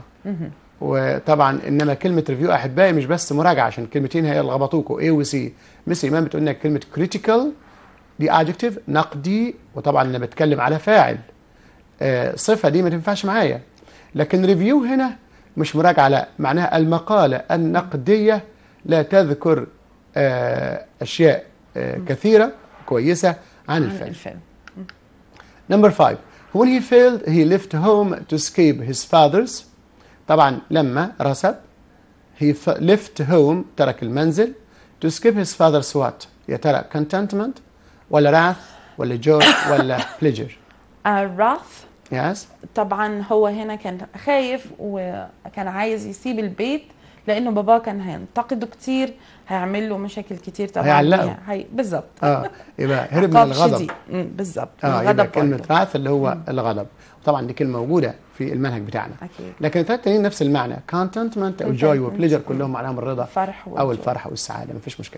A: وطبعا انما كلمه ريفيو احبائي مش بس مراجعه عشان كلمتين هي اللي غبطوكوا اي وسي مس ايمان بتقول لنا كلمه كريتيكال دي ادجكتيف نقدي وطبعا انا بتكلم على فاعل آه صفه دي ما تنفعش معايا لكن ريفيو هنا مش مراجعه لا معناها المقاله النقديه لا تذكر آه اشياء آه كثيره كويسه عن
B: عن
A: الفيلم
B: الفيلم
A: Number five. When he failed, he left home to escape his father's. طبعا لما رسب he f- left home ترك المنزل to escape his father's what؟ يا ترى contentment ولا wrath ولا joy ولا pleasure؟
B: آه wrath
A: Yes.
B: طبعا هو هنا كان خايف وكان عايز يسيب البيت لانه باباه كان هينتقده كتير هيعمل له مشاكل كتير طبعا
A: هيعلقه.
B: هي- هي بالظبط
A: اه يبقى هرب من
B: عقاب
A: الغضب.
B: شديد. مم، بالظبط
A: اه يبقى
B: الغضب
A: كلمة
B: برضه.
A: wrath اللي هو الغضب. طبعا دي كلمة موجودة في المنهج بتاعنا.
B: اكيد
A: لكن الثلاث تانيين نفس المعنى contentment او joy
B: Contentment.
A: وبليجر كلهم معناهم الرضا
B: فرح
A: او
B: والجوع.
A: الفرح والسعاده مفيش مشكله.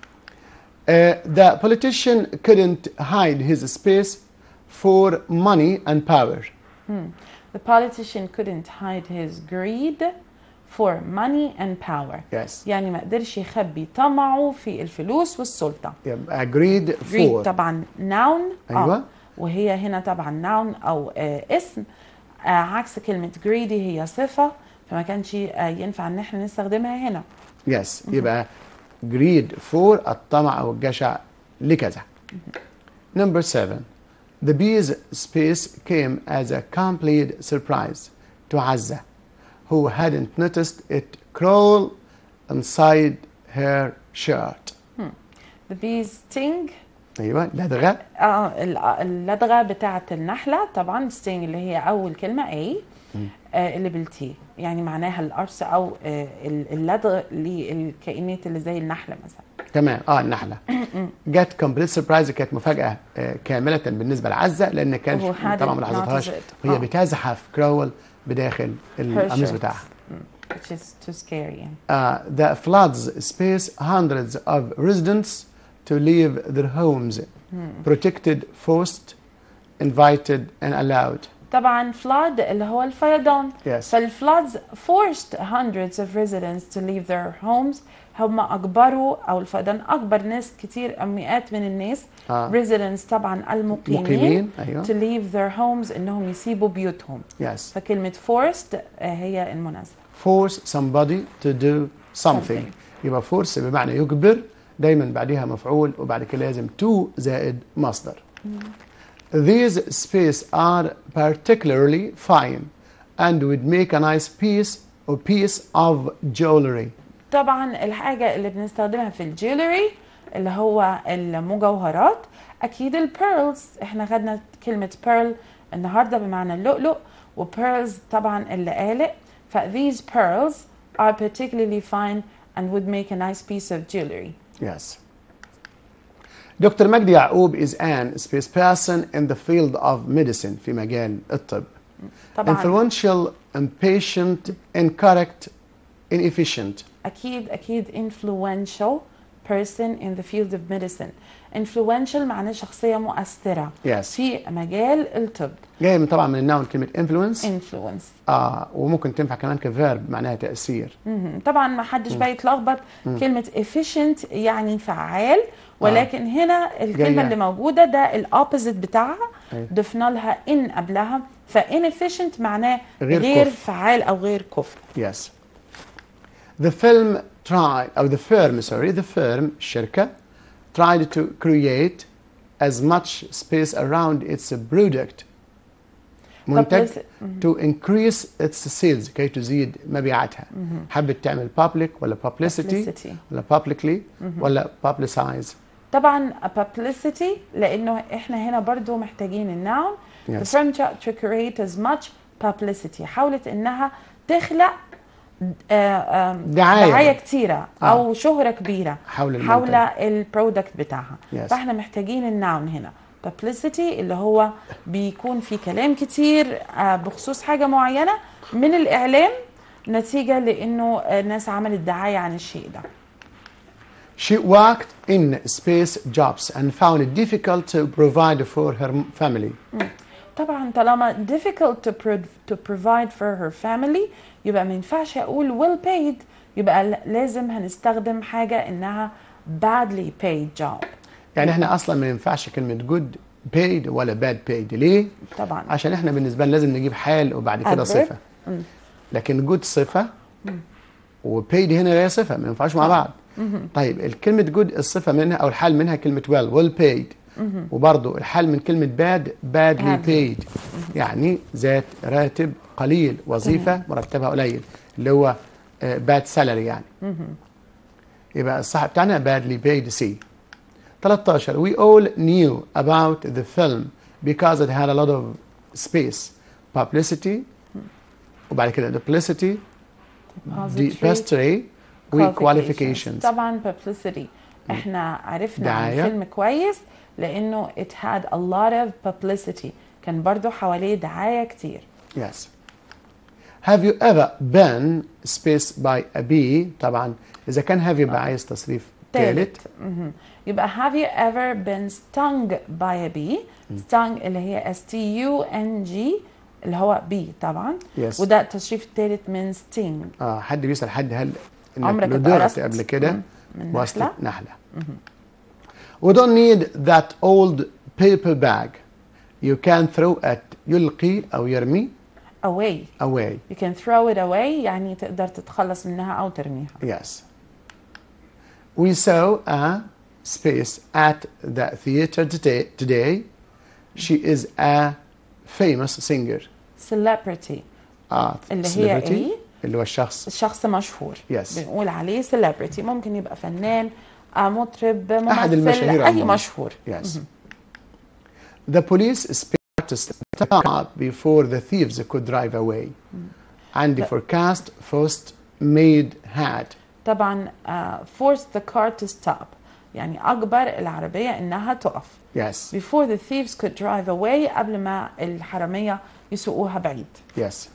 A: Uh, the politician couldn't hide his space for money and power.
B: The politician couldn't hide his greed for money and power
A: Yes.
B: يعني ما قدرش يخبي طمعه في الفلوس والسلطة
A: يبقى agreed
B: greed
A: for
B: طبعا noun
A: أيوة.
B: وهي هنا طبعا noun او آه اسم آه عكس كلمة greedy هي صفة فما كانش آه ينفع ان احنا نستخدمها هنا
A: yes يبقى greed for الطمع او الجشع لكذا. Number seven. The bee's space came as a complete surprise to Azza, who hadn't noticed it crawl inside her shirt.
B: the bee's sting
A: ايوه لدغه
B: اه ال- اللدغه بتاعه النحله طبعا sting اللي هي اول كلمه A آه اللي بالتي يعني معناها القرص او آه ال- اللدغ للكائنات اللي زي النحله مثلا
A: تمام اه النحله جت كومبليت سربرايز كانت مفاجاه آه كامله بالنسبه لعزه لان كان
B: وهو hadn't
A: طبعا ما لاحظتهاش
B: noticed it.
A: وهي
B: آه.
A: بتزحف كراول بداخل القميص
B: shirt.
A: بتاعها
B: which is too scary يعني
A: uh, the floods space hundreds of residents to leave their homes protected forced invited and allowed
B: طبعا flood اللي هو الفيضان
A: Yes.
B: فالفلودز forced hundreds of residents to leave their homes هم اجبروا او الفيضان اجبر ناس كتير أو مئات من الناس
A: آه.
B: residents طبعا المقيمين
A: مقيمين، أيوة.
B: to leave their homes انهم يسيبوا بيوتهم
A: Yes.
B: فكلمة forced آه، هي المناسبة
A: force somebody to do something
B: Something.
A: يبقى force بمعنى يجبر دايما بعدها مفعول وبعد كده لازم to زائد مصدر These space are particularly fine and would make a nice piece or piece of jewelry.
B: طبعا الحاجة اللي بنستخدمها في الجولري اللي هو المجوهرات أكيد البيرلز احنا خدنا كلمة بيرل النهاردة بمعنى اللؤلؤ وبيرلز طبعا اللي قالق ف these pearls are particularly fine and would make a nice piece of jewelry
A: Yes. دكتور مجدي يعقوب is an space person in the field of medicine في مجال الطب.
B: طبعا
A: Influential, impatient, incorrect, inefficient.
B: أكيد أكيد influential person in the field of medicine influential معناه شخصية مؤثرة
A: Yes.
B: في مجال الطب
A: جاي من طبعا من النون كلمة influence
B: influence
A: اه وممكن تنفع كمان كفيرب معناها تأثير.
B: مهم. طبعا ما حدش بقى يتلخبط كلمة efficient يعني فعال ولكن هنا الكلمة
A: جاية.
B: اللي موجودة ده الأوبوزيت بتاعها
A: أيوة.
B: ضفنا لها in قبلها ف inefficient معناه
A: غير
B: غير
A: كفء.
B: فعال أو غير كفء
A: Yes. The film tried أو the firm sorry the firm الشركة tried to create as much space around its product منتج
B: Publici-
A: to increase its sales كي تزيد مبيعاتها حبت تعمل public ولا publicity,
B: Publicity.
A: ولا publicly ولا publicize
B: طبعا publicity لأنه إحنا هنا برضو محتاجين النون
A: Yes.
B: the firm tried to create as much publicity حاولت إنها تخلق آه، آم،
A: دعاية.
B: دعاية كتيرة
A: آه.
B: أو شهرة كبيرة
A: حول المنتج.
B: حول البرودكت بتاعها
A: Yes.
B: فاحنا محتاجين النون هنا publicity اللي هو بيكون في كلام كتير آه، بخصوص حاجة معينة من الإعلام نتيجة لأنه آه، الناس عملت دعاية عن الشيء ده
A: She worked in space jobs and found it difficult to provide for her family.
B: طبعا طالما difficult to, pro- to provide for her family يبقى ما ينفعش اقول well paid يبقى ل- لازم هنستخدم حاجة انها badly paid job
A: يعني احنا اصلا ما ينفعش كلمه good paid ولا bad paid ليه؟
B: طبعا
A: عشان احنا بالنسبه لنا لازم نجيب حال وبعد كده
B: Adverb.
A: صفه لكن good صفه وpaid هنا هي صفه ما ينفعش مع بعض طيب الكلمه good الصفه منها او الحال منها كلمه well well paid وبرضه الحال من كلمه bad badly
B: Badly.
A: paid يعني ذات راتب قليل وظيفه مرتبها قليل اللي هو آه، bad salary يعني يبقى الصح بتاعنا badly paid C 13 we all knew about the film because it had a lot of space publicity وبعد كده duplicity duplicity و qualifications
B: طبعا publicity احنا عرفنا عن
A: دعاية.
B: الفيلم كويس لانه it had a lot of publicity كان برضو حواليه دعاية كتير
A: yes have you ever been space by a bee طبعا اذا كان have يبقى عايز تصريف ثالث
B: تالت مهم. يبقى have you ever been stung by a bee stung اللي هي S T U N G اللي هو بي طبعا
A: Yes.
B: وده التشريف الثالث من sting
A: اه حد بيسال حد هل انك
B: عمرك
A: لدغت
B: اتقرصت
A: قبل كده
B: من- من
A: وصلت
B: نحلة؟
A: نحله we don't need that old paper bag you can throw it يلقي او يرمي
B: away
A: away
B: you can throw it away يعني تقدر تتخلص منها أو ترميها
A: Yes. We saw a space at the theater today. today. She is a famous singer.
B: celebrity
A: آه
B: اللي هي
A: celebrity،
B: إيه؟
A: اللي هو الشخص
B: شخص مشهور
A: Yes.
B: بنقول عليه celebrity ممكن يبقى فنان آه، مطرب ممثل
A: أحد المشاهير
B: أي
A: عموماً.
B: مشهور
A: Yes. The police spared to stop before the thieves could drive away. And the forecast first made had.
B: طبعا uh, forced the car to stop يعني أجبر العربية إنها تقف
A: Yes.
B: before the thieves could drive away قبل ما الحرامية يسوقوها بعيد
A: Yes.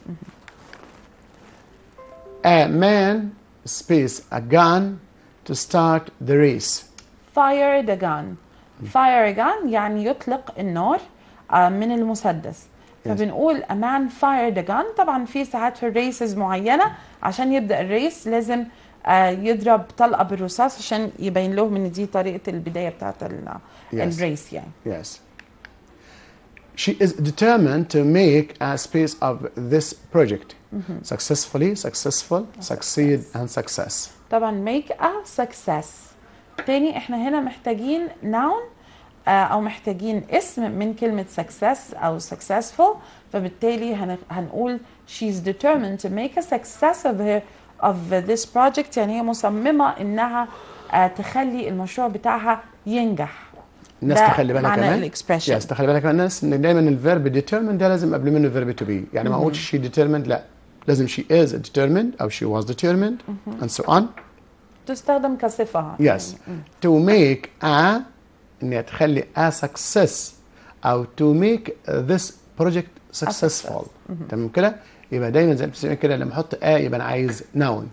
A: A man space a gun to start the race.
B: fire the gun fire a gun يعني يطلق النار آه، من المسدس فبنقول a man fired a gun طبعا في ساعات في الريسز معينه عشان يبدا الريس لازم آه، يضرب طلقه بالرصاص عشان يبين لهم ان دي طريقه البدايه بتاعت ال-
A: Yes.
B: الريس يعني
A: Yes. She is determined to make a space of this project successfully, successful, succeed, and success.
B: طبعا make a success تاني احنا هنا محتاجين noun آه، او محتاجين اسم من كلمة success او successful فبالتالي هن- هنقول she's determined to make a success of her of this project يعني هي مصممة انها آه، تخلي المشروع بتاعها ينجح
A: الناس
B: ده
A: تخلي بالها
B: معنى
A: كمان
B: الاكسبريشن
A: يس تخلي بالك كمان الناس ان دايما الفيرب determined ده لازم قبل منه فيرب to be يعني ما اقولش she determined لا لازم she is determined او she was determined and so on
B: تستخدم كصفة
A: yes to make a انها تخلي a success او to make this project successful تمام كده يبقى دايما زي ما بتسمع كده لما احط a يبقى انا عايز noun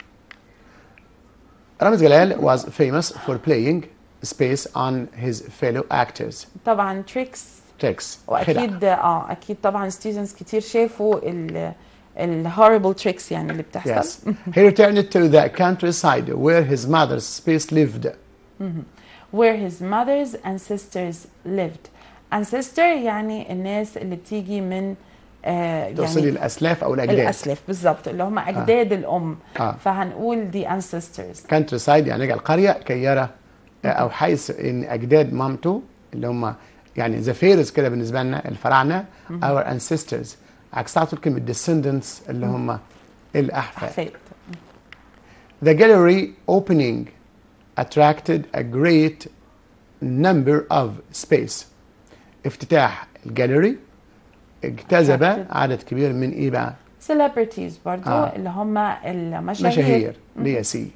A: رامز جلال was famous for playing space on his fellow actors
B: طبعا tricks
A: tricks خدع.
B: واكيد اه اكيد طبعا ستودنتس كتير شافوا ال الهوربل تريكس يعني اللي بتحصل
A: Yes. He returned to the countryside where his mother's space lived.
B: where his mothers and sisters lived ancestor يعني الناس اللي بتيجي من آه
A: توصلي
B: يعني
A: الأسلاف أو الأجداد.
B: الاسلاف بالظبط اللي هم اجداد الام
A: آه.
B: فهنقول the ancestors
A: countryside يعني نجع القرية كي يرى أو حيث إن أجداد مامته اللي هم يعني ذا فيرز كده بالنسبة لنا الفراعنة our ancestors عكس على طول كلمة descendants اللي هم الأحفاد.
B: احفاد
A: The gallery opening attracted a great number of space. افتتاح الجاليري اجتذب
B: Attracted.
A: عدد كبير من ايه بقى؟
B: celebrities برضو
A: آه.
B: اللي هم المشاهير
A: مشاهير اللي هي سي.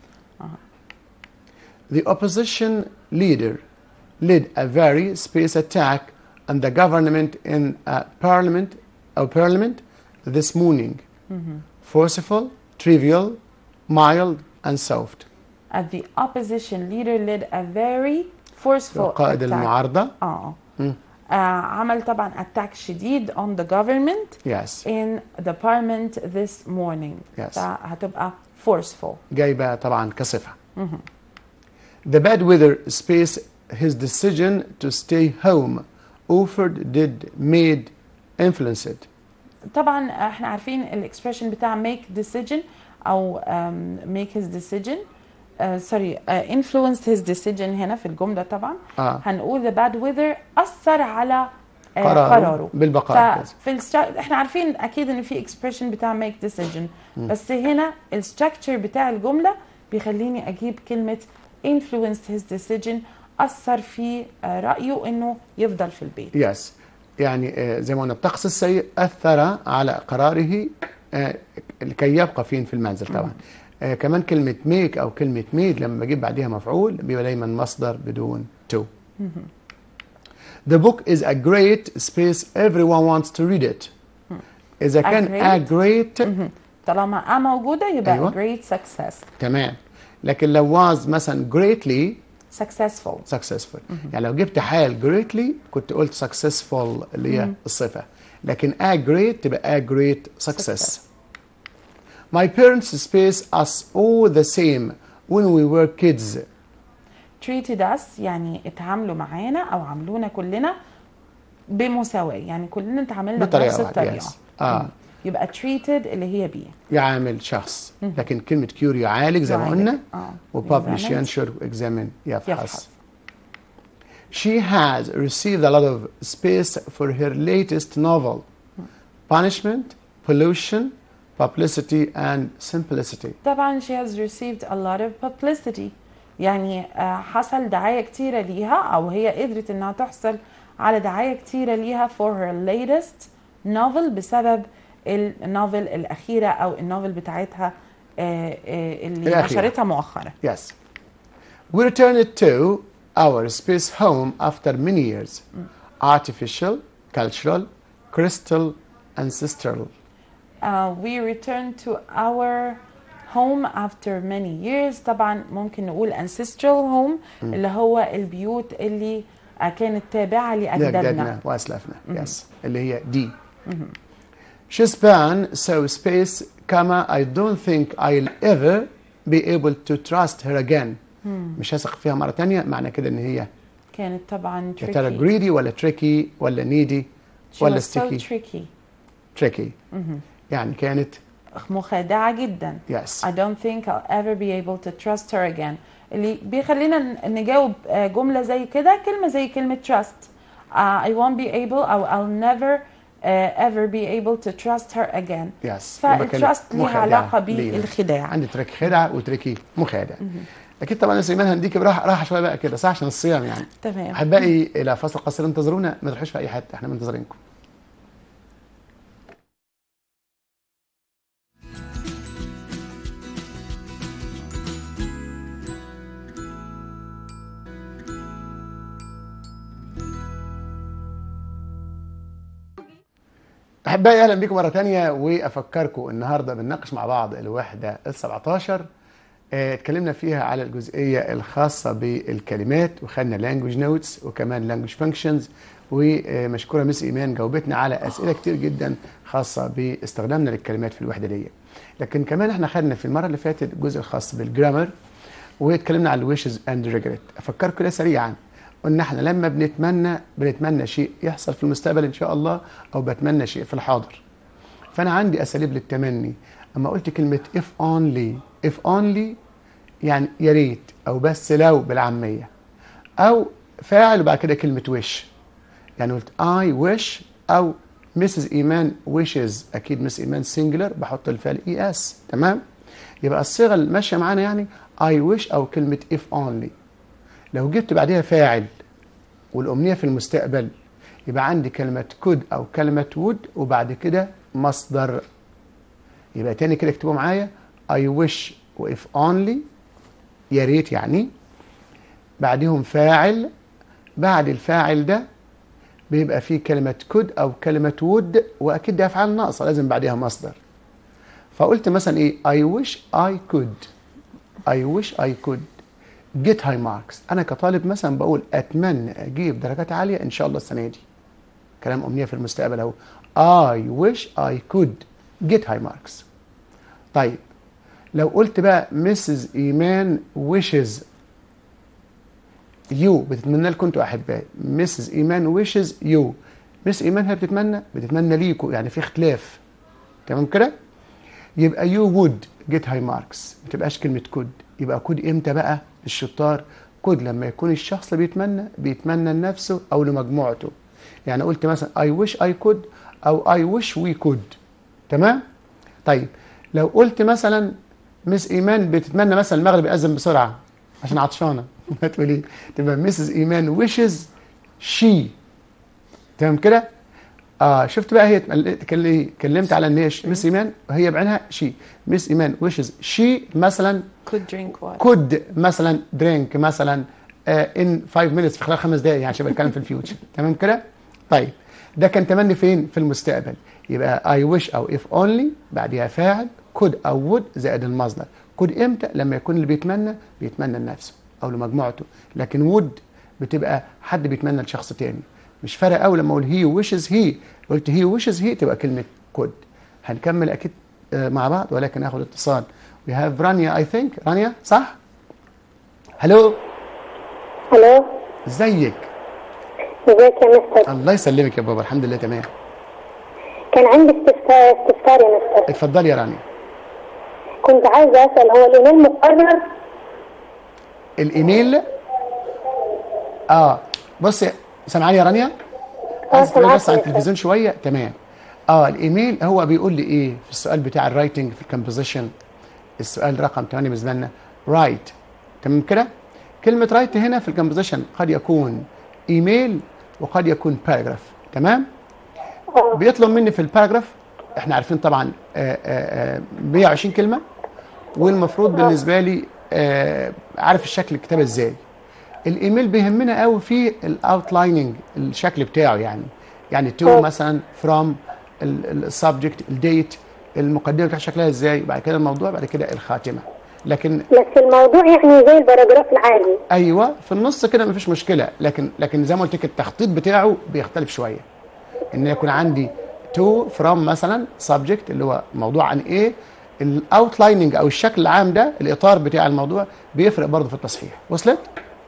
A: The opposition leader led a very space attack on the government in a parliament or parliament this morning. Forceful, trivial, mild, and soft.
B: Uh, the opposition leader led a very forceful
A: قائد
B: attack.
A: المعارضة
B: اه آه، عمل طبعا اتاك شديد on the government
A: yes
B: in the parliament this morning
A: Yes.
B: فهتبقى forceful
A: جايبة طبعا كصفة. The bad weather space his decision to stay home offered did made influenced.
B: طبعا احنا عارفين الاكسبريشن بتاع make decision او um, make his decision سوري uh, influenced his decision هنا في الجمله طبعا
A: آه.
B: هنقول the bad weather اثر على آه،
A: قراره
B: قراره
A: بالبقاء.
B: ففي الستر... احنا عارفين اكيد ان في اكسبريشن بتاع make decision بس هنا الستراكشر بتاع الجمله بيخليني اجيب كلمه influenced his decision اثر في آه، رايه انه يفضل في البيت
A: يس يعني آه، زي ما قلنا الطقس السيء اثر على قراره آه، لكي يبقى فين في المنزل طبعا آه، كمان كلمه ميك او كلمه ميد لما بجيب بعديها مفعول بيبقى دايما مصدر بدون تو The book is a great space everyone wants to read it إذا كان a great
B: طالما ا موجوده يبقى
A: أيوة.
B: great success
A: تمام لكن لو was مثلا greatly
B: successful
A: successful يعني لو جبت حال greatly كنت قلت successful اللي هي الصفة لكن a great تبقى a great success
B: Success.
A: My parents space us all the same when we were kids
B: treated us يعني اتعاملوا معانا او عاملونا كلنا بمساواه يعني كلنا اتعاملنا
A: بطريقة
B: بنفس
A: واحدة
B: الطريقه
A: yes. آه.
B: يبقى treated اللي هي بي
A: يعامل شخص لكن كلمة cure يعالج زي ما
B: يعالج.
A: قلنا
B: آه.
A: وpublish
B: examine.
A: ينشر examine يفحص
B: يفحص.
A: She has received a lot of space for her latest novel Punishment, Pollution, Publicity and Simplicity
B: طبعا she has received a lot of publicity يعني آه، حصل دعاية كتيرة ليها أو هي قدرت إنها تحصل على دعاية كتيرة ليها for her latest novel بسبب النوفل الأخيرة أو النوفل بتاعتها آه، آه، اللي
A: الأخيرة.
B: نشرتها مؤخرا
A: Yes. We returned to our space home after many years. Artificial, cultural, crystal, ancestral.
B: Uh, we return to our home after many years طبعا ممكن نقول ancestral home اللي هو البيوت اللي آه، كانت تابعة لأجدادنا
A: لأجدادنا وأسلافنا. Yes. اللي هي دي. She's been so space كما I don't think I'll ever be able to trust her again مش هثق فيها مرة تانية معنى كده ان هي
B: كانت طبعا
A: يا ترى
B: tricky
A: greedy ولا tricky ولا needy
B: She
A: ولا
B: was so
A: sticky
B: tricky
A: tricky يعني كانت
B: مخادعة جدا
A: yes
B: I don't think I'll ever be able to trust her again اللي بيخلينا ن- نجاوب آه، جملة زي كده كلمة زي كلمة trust uh, I won't be able أو I'll never uh, ever be able to trust her again
A: يس يبقى كانت
B: فالتراست ليها
A: مخادعة
B: علاقة
A: لينا.
B: بالخداع
A: عندي تريك خدعة وتريكي مخادع اكيد طبعا يا سليمان هنديك براحة راحة شوية بقى كده صح عشان الصيام يعني
B: تمام
A: احبائي الى فاصل قصير انتظرونا ما تروحوش في اي حته احنا منتظرينكم احبائي اهلا بكم مره ثانيه وافكركم النهارده بنناقش مع بعض الوحده ال 17 آه، اتكلمنا فيها على الجزئيه الخاصه بالكلمات وخدنا لانجوج نوتس وكمان لانجوج فانكشنز ومشكوره مس ايمان جاوبتنا على اسئله كتير جدا خاصه باستخدامنا للكلمات في الوحده دي لكن كمان احنا خدنا في المره اللي فاتت الجزء الخاص بالجرامر واتكلمنا على الويشز اند ريجريت افكركم كده سريعا قلنا احنا لما بنتمنى بنتمنى شيء يحصل في المستقبل ان شاء الله او بتمنى شيء في الحاضر فانا عندي اساليب للتمني اما قلت كلمه if only if only يعني يا ريت او بس لو بالعاميه او فاعل وبعد كده كلمه wish يعني قلت I wish او مسز ايمان wishes اكيد مس ايمان سنجلر بحط الفعل اي اس تمام يبقى الصيغه اللي ماشيه معانا يعني I wish او كلمه if only لو جبت بعدها فاعل والامنيه في المستقبل يبقى عندي كلمه could او كلمه would وبعد كده مصدر يبقى تاني كده اكتبوا معايا I wish و if only يا ريت يعني بعدهم فاعل بعد الفاعل ده بيبقى فيه كلمة could أو كلمة would وأكيد دي أفعال ناقصة لازم بعدها مصدر فقلت مثلا إيه I wish I could I wish I could get high marks أنا كطالب مثلا بقول أتمنى أجيب درجات عالية إن شاء الله السنة دي كلام أمنية في المستقبل أهو I wish I could get high marks طيب لو قلت بقى مسز إيمان wishes يو بتتمنى لكم انتوا احبائي مسز ايمان ويشز يو مس ايمان هي بتتمنى بتتمنى ليكوا يعني في اختلاف تمام كده يبقى يو وود جيت هاي ماركس ما تبقاش كلمه كود يبقى كود امتى بقى الشطار كود لما يكون الشخص اللي بيتمنى بيتمنى لنفسه او لمجموعته يعني قلت مثلا اي ويش اي كود او اي ويش وي كود تمام طيب لو قلت مثلا مس ايمان بتتمنى مثلا المغرب يأذن بسرعه عشان عطشانه هتقول ايه تبقى مسز ايمان ويشز شي تمام كده اه شفت بقى هي تكل- إيه؟ اتكلمت على ان هي ش- مس ايمان وهي بعينها شي مس ايمان ويشز شي مثلا
B: could drink water
A: كود مثلا درينك مثلا ان 5 مينتس في خلال خمس دقائق يعني عشان بتكلم في الفيوتشر تمام كده طيب ده كان تمني فين في المستقبل يبقى اي ويش او اف اونلي بعديها فاعل كود او وود زائد المصدر كود امتى لما يكون اللي بيتمنى بيتمنى لنفسه او لمجموعته لكن وود بتبقى حد بيتمنى لشخص تاني مش فارق قوي لما اقول هي ويشز هي قلت هي ويشز هي تبقى كلمه كود هنكمل اكيد آه، مع بعض ولكن هاخد اتصال We have رانيا I think رانيا صح؟ هلو
C: الو
A: ازيك؟
C: ازيك يا مستر
A: الله يسلمك يا بابا الحمد لله تمام
C: كان عندي استفسار استفسار يا مستر
A: اتفضلي يا رانيا
C: كنت عايزه اسال هو الايميل مقرر
A: الايميل اه بصي سامعاني يا رانيا؟
C: اه
A: عايز تتكلمي بس عن
C: سامعاك يا
A: التلفزيون شويه تمام اه الايميل هو بيقول لي ايه في السؤال بتاع الرايتنج في الكومبوزيشن السؤال رقم 8 بالنسبه لنا رايت تمام كده كلمه رايت هنا في الكومبوزيشن قد يكون ايميل وقد يكون باراجراف تمام
C: اه
A: بيطلب مني في الباراجراف احنا عارفين طبعا آه، آه، آه، 120 كلمه والمفروض بالنسبه لي آه، عارف الشكل الكتابه ازاي الايميل بيهمنا قوي في الاوتلايننج الشكل بتاعه يعني يعني تو
C: اه.
A: مثلا فروم السبجكت الديت المقدمه بتاعها شكلها ازاي بعد كده الموضوع بعد كده الخاتمه لكن
C: بس الموضوع يعني زي الباراجراف العادي
A: ايوه في النص كده مفيش مشكله لكن لكن زي ما قلت لك التخطيط بتاعه بيختلف شويه ان يكون عندي تو فروم مثلا سبجكت اللي هو موضوع عن ايه الاوتلايننج او الشكل العام ده الاطار بتاع الموضوع بيفرق برضه في التصحيح وصلت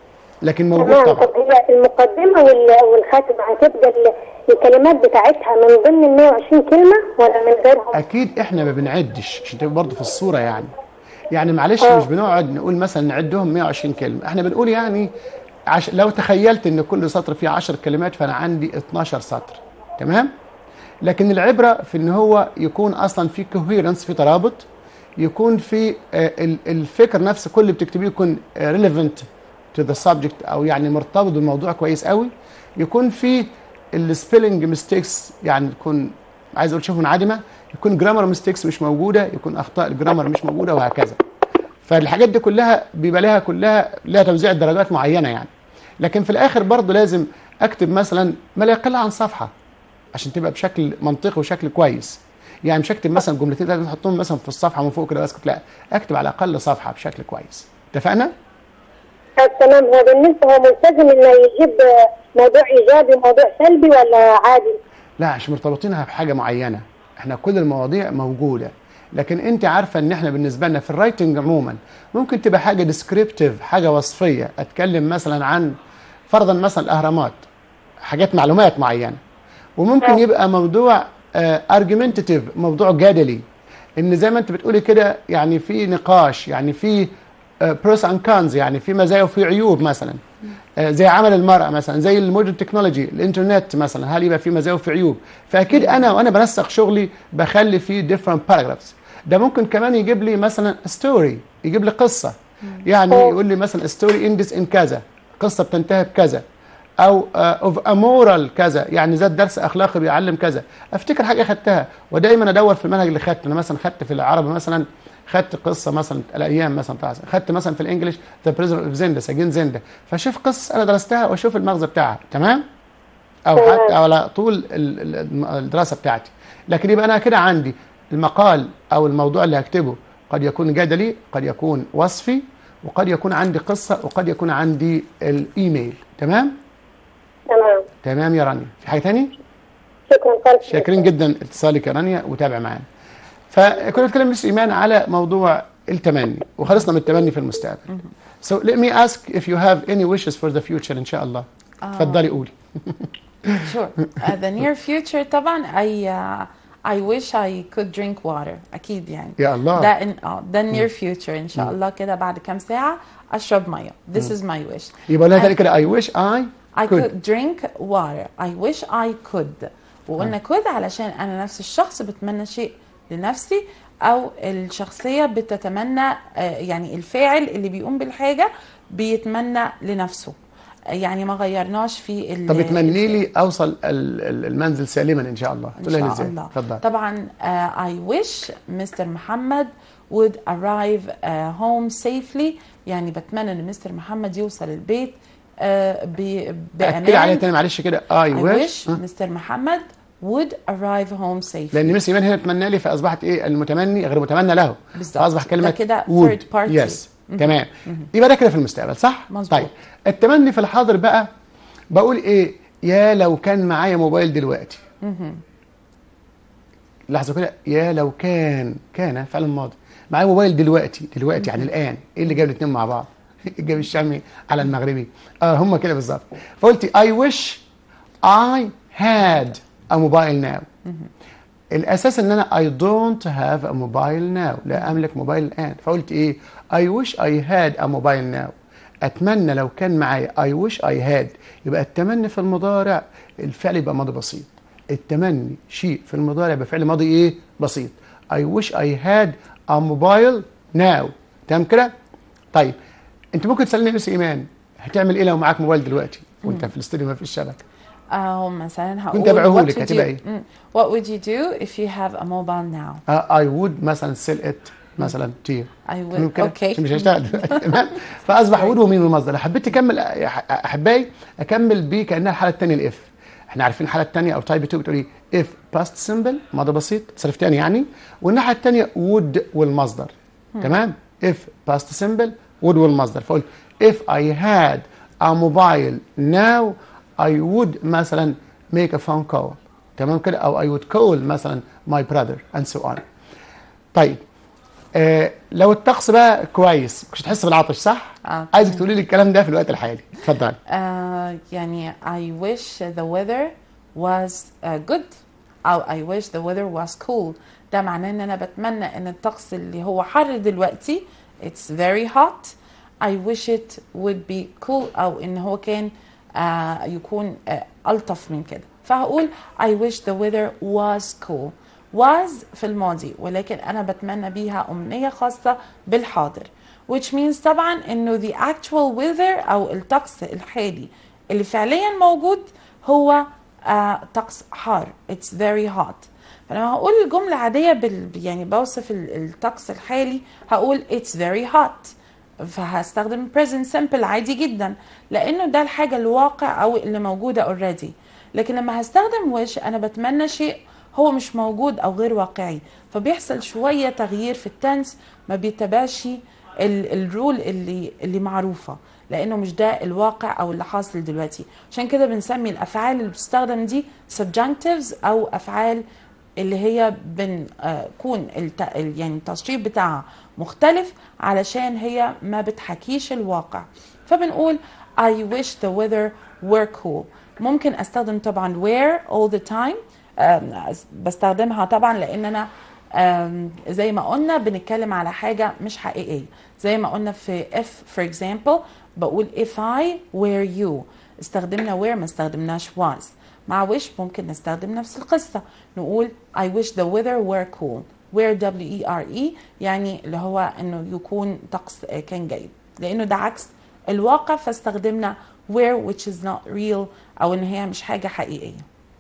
A: لكن موجود
C: تمام
A: طبعا
C: طب هي المقدمة وال- والخاتمة هتبقى ال- الكلمات بتاعتها من ضمن ال 120 كلمة ولا من غيرهم؟
A: اكيد احنا ما بنعدش عشان تبقى برضه في الصوره يعني يعني معلش
C: آه.
A: مش بنقعد نقول مثلا نعدهم 120 كلمه احنا بنقول يعني عش... لو تخيلت ان كل سطر فيه 10 كلمات فانا عندي 12 سطر تمام لكن العبره في ان هو يكون اصلا في كوهيرنس في ترابط يكون في آه، ال- الفكر نفسه كل اللي بتكتبيه يكون ريليفنت تو ذا سبجكت او يعني مرتبط بالموضوع كويس قوي يكون في السبيلنج ميستيكس يعني تكون عايز اقول شوف منعدمه يكون جرامر ميستيكس مش موجوده يكون اخطاء الجرامر مش موجوده وهكذا فالحاجات دي كلها بيبقى لها كلها لها توزيع درجات معينه يعني لكن في الاخر برضه لازم اكتب مثلا ما لا يقل عن صفحه عشان تبقى بشكل منطقي وشكل كويس يعني مش اكتب مثلا جملتين ثلاثه تحطهم مثلا في الصفحه من فوق كده بس لا اكتب على الاقل صفحه بشكل كويس اتفقنا
C: طب تمام هو بالنسبة هو ملتزم انه يجيب موضوع ايجابي وموضوع سلبي ولا عادي؟
A: لا مش مرتبطينها بحاجه معينه احنا كل المواضيع موجوده لكن انت عارفه ان احنا بالنسبه لنا في الرايتنج عموما ممكن تبقى حاجه ديسكريبتيف حاجه وصفيه اتكلم مثلا عن فرضا مثلا الاهرامات حاجات معلومات معينه وممكن يبقى موضوع ارجيومنتيف موضوع جدلي ان زي ما انت بتقولي كده يعني في نقاش يعني في بروس اند كانز يعني في مزايا وفي عيوب مثلا آه، زي عمل المرأة مثلا زي المودرن تكنولوجي الانترنت مثلا هل يبقى في مزايا وفي عيوب فاكيد انا وانا بنسق شغلي بخلي فيه different paragraphs ده ممكن كمان يجيب لي مثلا ستوري يجيب لي قصة يعني يقول لي مثلا ستوري اندس ان كذا قصة بتنتهي بكذا او اوف امورال كذا يعني ذات درس اخلاقي بيعلم كذا افتكر حاجه خدتها ودايما ادور في المنهج اللي خدته انا مثلا خدت في العربي مثلا خدت قصه مثلا الايام مثلا بتاع خدت مثلا في الانجليش ذا بريزنر اوف زندا سجين زندا فاشوف قصص انا درستها واشوف المغزى بتاعها تمام او حتى على طول ال- ال- الدراسه بتاعتي لكن يبقى انا كده عندي المقال او الموضوع اللي هكتبه قد يكون جدلي قد يكون وصفي وقد يكون عندي قصه وقد يكون عندي الايميل تمام
C: تمام
A: تمام يا رانيا في حاجه تاني
C: شكرا خالص
A: شاكرين جدا اتصالك يا رانيا وتابع معانا فكنا بنتكلم مس ايمان على موضوع التمني وخلصنا من التمني في المستقبل so let me ask if you have any wishes for the future ان شاء الله اتفضلي قولي
B: Sure. Uh, the near future طبعا I uh, I wish I could drink water أكيد يعني
A: يا الله.
B: ده إن اه ده near future إن شاء الله كده بعد كام ساعة أشرب مية This is my wish
A: يبقى لها تاني
B: I-
A: كده I wish I
B: I
A: could
B: could drink water I wish I could وقلنا could علشان أنا نفس الشخص بتمنى شيء لنفسي أو الشخصية بتتمنى آه، يعني الفاعل اللي بيقوم بالحاجة بيتمنى لنفسه آه، يعني ما غيرناش في ال-
A: طب اتمني لي اوصل ال- ال- المنزل سالما ان شاء الله
B: ان
A: تقولها لي
B: شاء
A: ازاي
B: الله
A: اتفضل
B: طبعا uh, I wish Mr. محمد would arrive uh, home safely يعني بتمنى ان مستر محمد يوصل البيت uh, ب-
A: اكد عليها
B: بامان
A: تاني معلش كده I
B: I
A: wish
B: wish
A: ها؟
B: مستر محمد would arrive home safely
A: لان مس ايمان هنا تمنى لي فاصبحت ايه المتمني غير متمنى له
B: بالظبط.
A: فاصبح كلمه
B: ده كده
A: would
B: third party.
A: yes تمام يبقى ده كده في المستقبل صح
B: مظبوط.
A: طيب التمني في الحاضر بقى بقول ايه يا لو كان معايا موبايل دلوقتي لحظه كده يا لو كان كان فعل ماضي معايا موبايل دلوقتي دلوقتي يعني الان ايه اللي جاب الاثنين مع بعض جاب الشامي على المغربي اه هم كده بالظبط فقلت I wish I had a mobile now الاساس ان انا I don't have a mobile now لا املك موبايل الان فقلت ايه I wish I had a mobile now اتمنى لو كان معايا I wish I had يبقى التمني في المضارع الفعل يبقى ماضي بسيط التمني شيء في المضارع يبقى فعل ماضي ايه بسيط I wish I had a mobile now تمام كده طيب انت ممكن تسالني بس ايمان هتعمل ايه لو معاك موبايل دلوقتي وانت في الاستوديو ما فيش شبكه
B: أو مثلا هقول
A: كنت أبيعه
B: what
A: لك،
B: would
A: هتبقى
B: you-
A: إيه؟
B: مم. What would you do if you have a mobile now
A: uh, I would مثلا sell it مثلا to you
B: I would
A: تمام كده؟
B: okay
A: عشان مش هشتغل دلوقتي تمام فاصبح وود ومين المصدر حبيت اكمل يا أح- احبائي اكمل بيه كانها الحاله الثانيه الاف احنا عارفين الحاله الثانيه او تايب 2 بتقول ايه اف باست سمبل ماضي بسيط تصريف ثاني يعني والناحيه الثانيه وود والمصدر تمام اف باست سمبل وود والمصدر فقلت if I had a mobile now I would مثلا make a phone call تمام كده او I would call مثلا my brother and so on طيب آه لو الطقس بقى كويس مش هتحس بالعطش صح؟
B: آه.
A: عايزك تقولي لي الكلام ده في الوقت الحالي اتفضل
B: آه يعني I wish the weather was uh, good أو I wish the weather was cool ده معناه إن أنا بتمنى إن الطقس اللي هو حر دلوقتي it's very hot I wish it would be cool أو إن هو كان آه يكون آه ألطف من كده فهقول I wish the weather was cool was في الماضي ولكن أنا بتمنى بيها أمنية خاصة بالحاضر which means طبعا إنه the actual weather أو الطقس الحالي اللي فعليا موجود هو آه طقس حار it's very hot فلما هقول الجملة عادية بال يعني بوصف ال- الطقس الحالي هقول it's very hot فهستخدم present simple عادي جدا لانه ده الحاجه الواقع او اللي موجوده already لكن لما هستخدم wish انا بتمنى شيء هو مش موجود او غير واقعي فبيحصل شويه تغيير في التنس ما بيتبعش ال- الرول اللي اللي معروفه لانه مش ده الواقع او اللي حاصل دلوقتي عشان كده بنسمي الافعال اللي بتستخدم دي subjunctives او افعال اللي هي بنكون الت... ال- يعني التصريف بتاعها مختلف علشان هي ما بتحكيش الواقع فبنقول I wish the weather were cool ممكن استخدم طبعا were all the time أم، بستخدمها طبعا لان انا أم، زي ما قلنا بنتكلم على حاجة مش حقيقية زي ما قلنا في if for example بقول if I were you استخدمنا were ما استخدمناش was مع wish ممكن نستخدم نفس القصة نقول I wish the weather were cool were W E R E يعني اللي هو انه يكون طقس آه، كان جيد لانه ده عكس الواقع فاستخدمنا where which is not real او ان هي مش حاجة حقيقية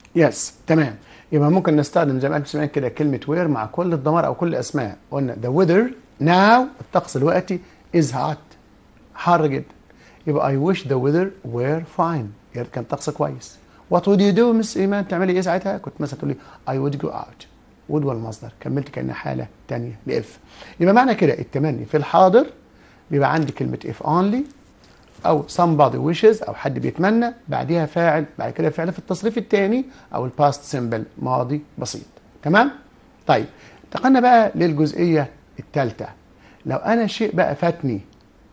A: يس تمام يبقى ممكن نستخدم زي ما انت سمعت كده كلمه وير مع كل الضمائر او كل الاسماء قلنا the weather now الطقس دلوقتي is hot حار جدا يبقى I wish the weather were fine يا ريت كان طقس كويس what would you do مس ايمان تعملي ايه ساعتها كنت مثلا تقولي I would go out would والمصدر كملت كانها حاله ثانيه لاف يبقى معنى كده التمني في الحاضر بيبقى عندي كلمه if only او somebody wishes او حد بيتمنى بعديها فاعل بعد كده فعل في التصريف الثاني او الباست سيمبل ماضي بسيط تمام طيب انتقلنا بقى للجزئيه الثالثه لو انا شيء بقى فاتني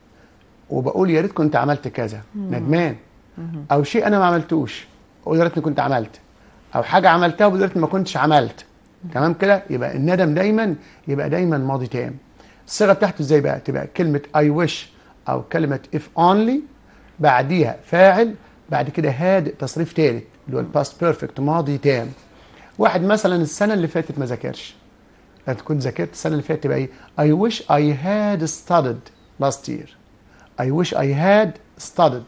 A: وبقول يا ريت كنت عملت كذا ندمان او شيء انا ما عملتوش اقول يا ريتني كنت عملت او حاجه عملتها ويا ريتني ما كنتش عملت تمام كده يبقى الندم دايما يبقى دايما ماضي تام الصيغه بتاعته ازاي بقى تبقى كلمه I wish او كلمه if only بعديها فاعل بعد كده هاد تصريف ثالث اللي هو الباست بيرفكت ماضي تام واحد مثلا السنه اللي فاتت ما ذاكرش لو كنت ذاكرت السنه اللي فاتت تبقى ايه I wish I had studied last year I wish I had studied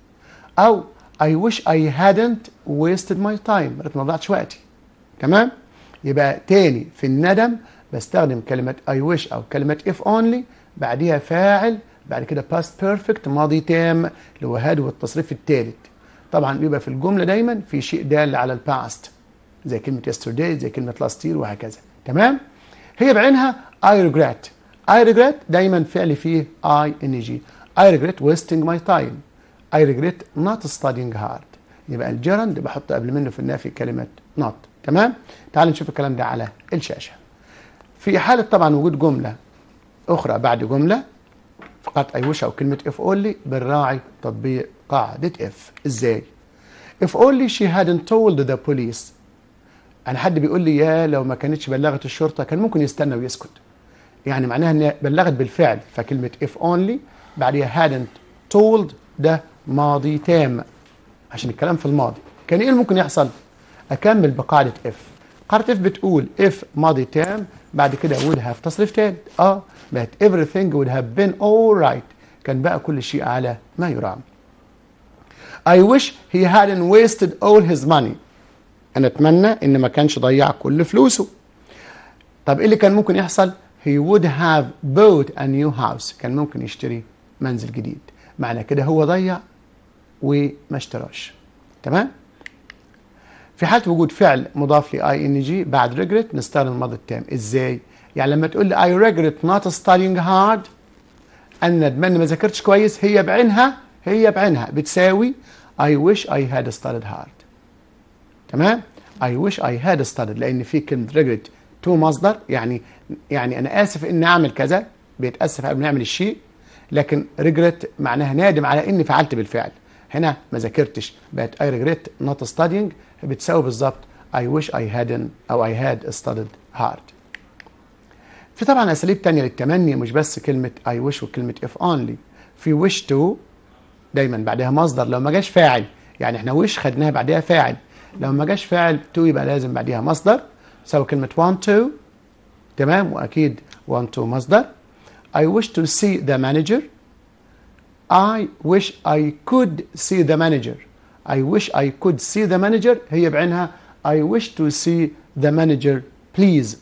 A: او I wish I hadn't wasted my time ريت ما ضيعتش وقتي تمام يبقى تاني في الندم بستخدم كلمة I wish أو كلمة if only بعديها فاعل بعد كده past perfect ماضي تام اللي هو هاد والتصريف الثالث طبعا بيبقى في الجملة دايما في شيء دال على الباست زي كلمة yesterday زي كلمة last year وهكذا تمام هي بعينها I regret I regret دايما فعل فيه I N G I regret wasting my time I regret not studying hard يبقى الجرند بحط قبل منه في النافي كلمة not تمام تعال نشوف الكلام ده على الشاشة في حالة طبعا وجود جملة أخرى بعد جملة فقط أي وش أو كلمة if only بنراعي تطبيق قاعدة if إزاي if only she hadn't told the police أنا حد بيقول لي يا لو ما كانتش بلغت الشرطة كان ممكن يستنى ويسكت يعني معناها ان بلغت بالفعل فكلمة if only بعديها hadn't told ده ماضي تام عشان الكلام في الماضي كان ايه اللي ممكن يحصل اكمل بقاعدة if قاعدة if بتقول if ماضي تام بعد كده would have تصريف تاني اه بقت everything would have been alright كان بقى كل شيء على ما يرام I wish he hadn't wasted all his money انا اتمنى ان ما كانش ضيع كل فلوسه طب ايه اللي كان ممكن يحصل he would have bought a new house كان ممكن يشتري منزل جديد معنى كده هو ضيع وما اشتراش تمام في حالة وجود فعل مضاف ل ing بعد regret نستخدم الماضي التام ازاي يعني لما تقول لي I regret not studying hard انا ندمان ما ذاكرتش كويس هي بعينها هي بعينها بتساوي I wish I had studied hard تمام I wish I had studied لان في كلمه regret to مصدر يعني يعني انا اسف اني اعمل كذا بيتاسف قبل ما يعمل الشيء لكن regret معناها نادم على اني فعلت بالفعل هنا ما ذاكرتش بقت I regret not studying بتساوي بالظبط I wish I hadn't او I had studied hard في طبعا اساليب تانية للتمني مش بس كلمه I wish وكلمه if only في wish to دايما بعدها مصدر لو ما جاش فاعل يعني احنا وش خدناها بعدها فاعل لو ما جاش فاعل to يبقى لازم بعدها مصدر سواء كلمة want to تمام وأكيد want to مصدر I wish to see the manager I wish I could see the manager I wish I could see the manager هي بعينها I wish to see the manager please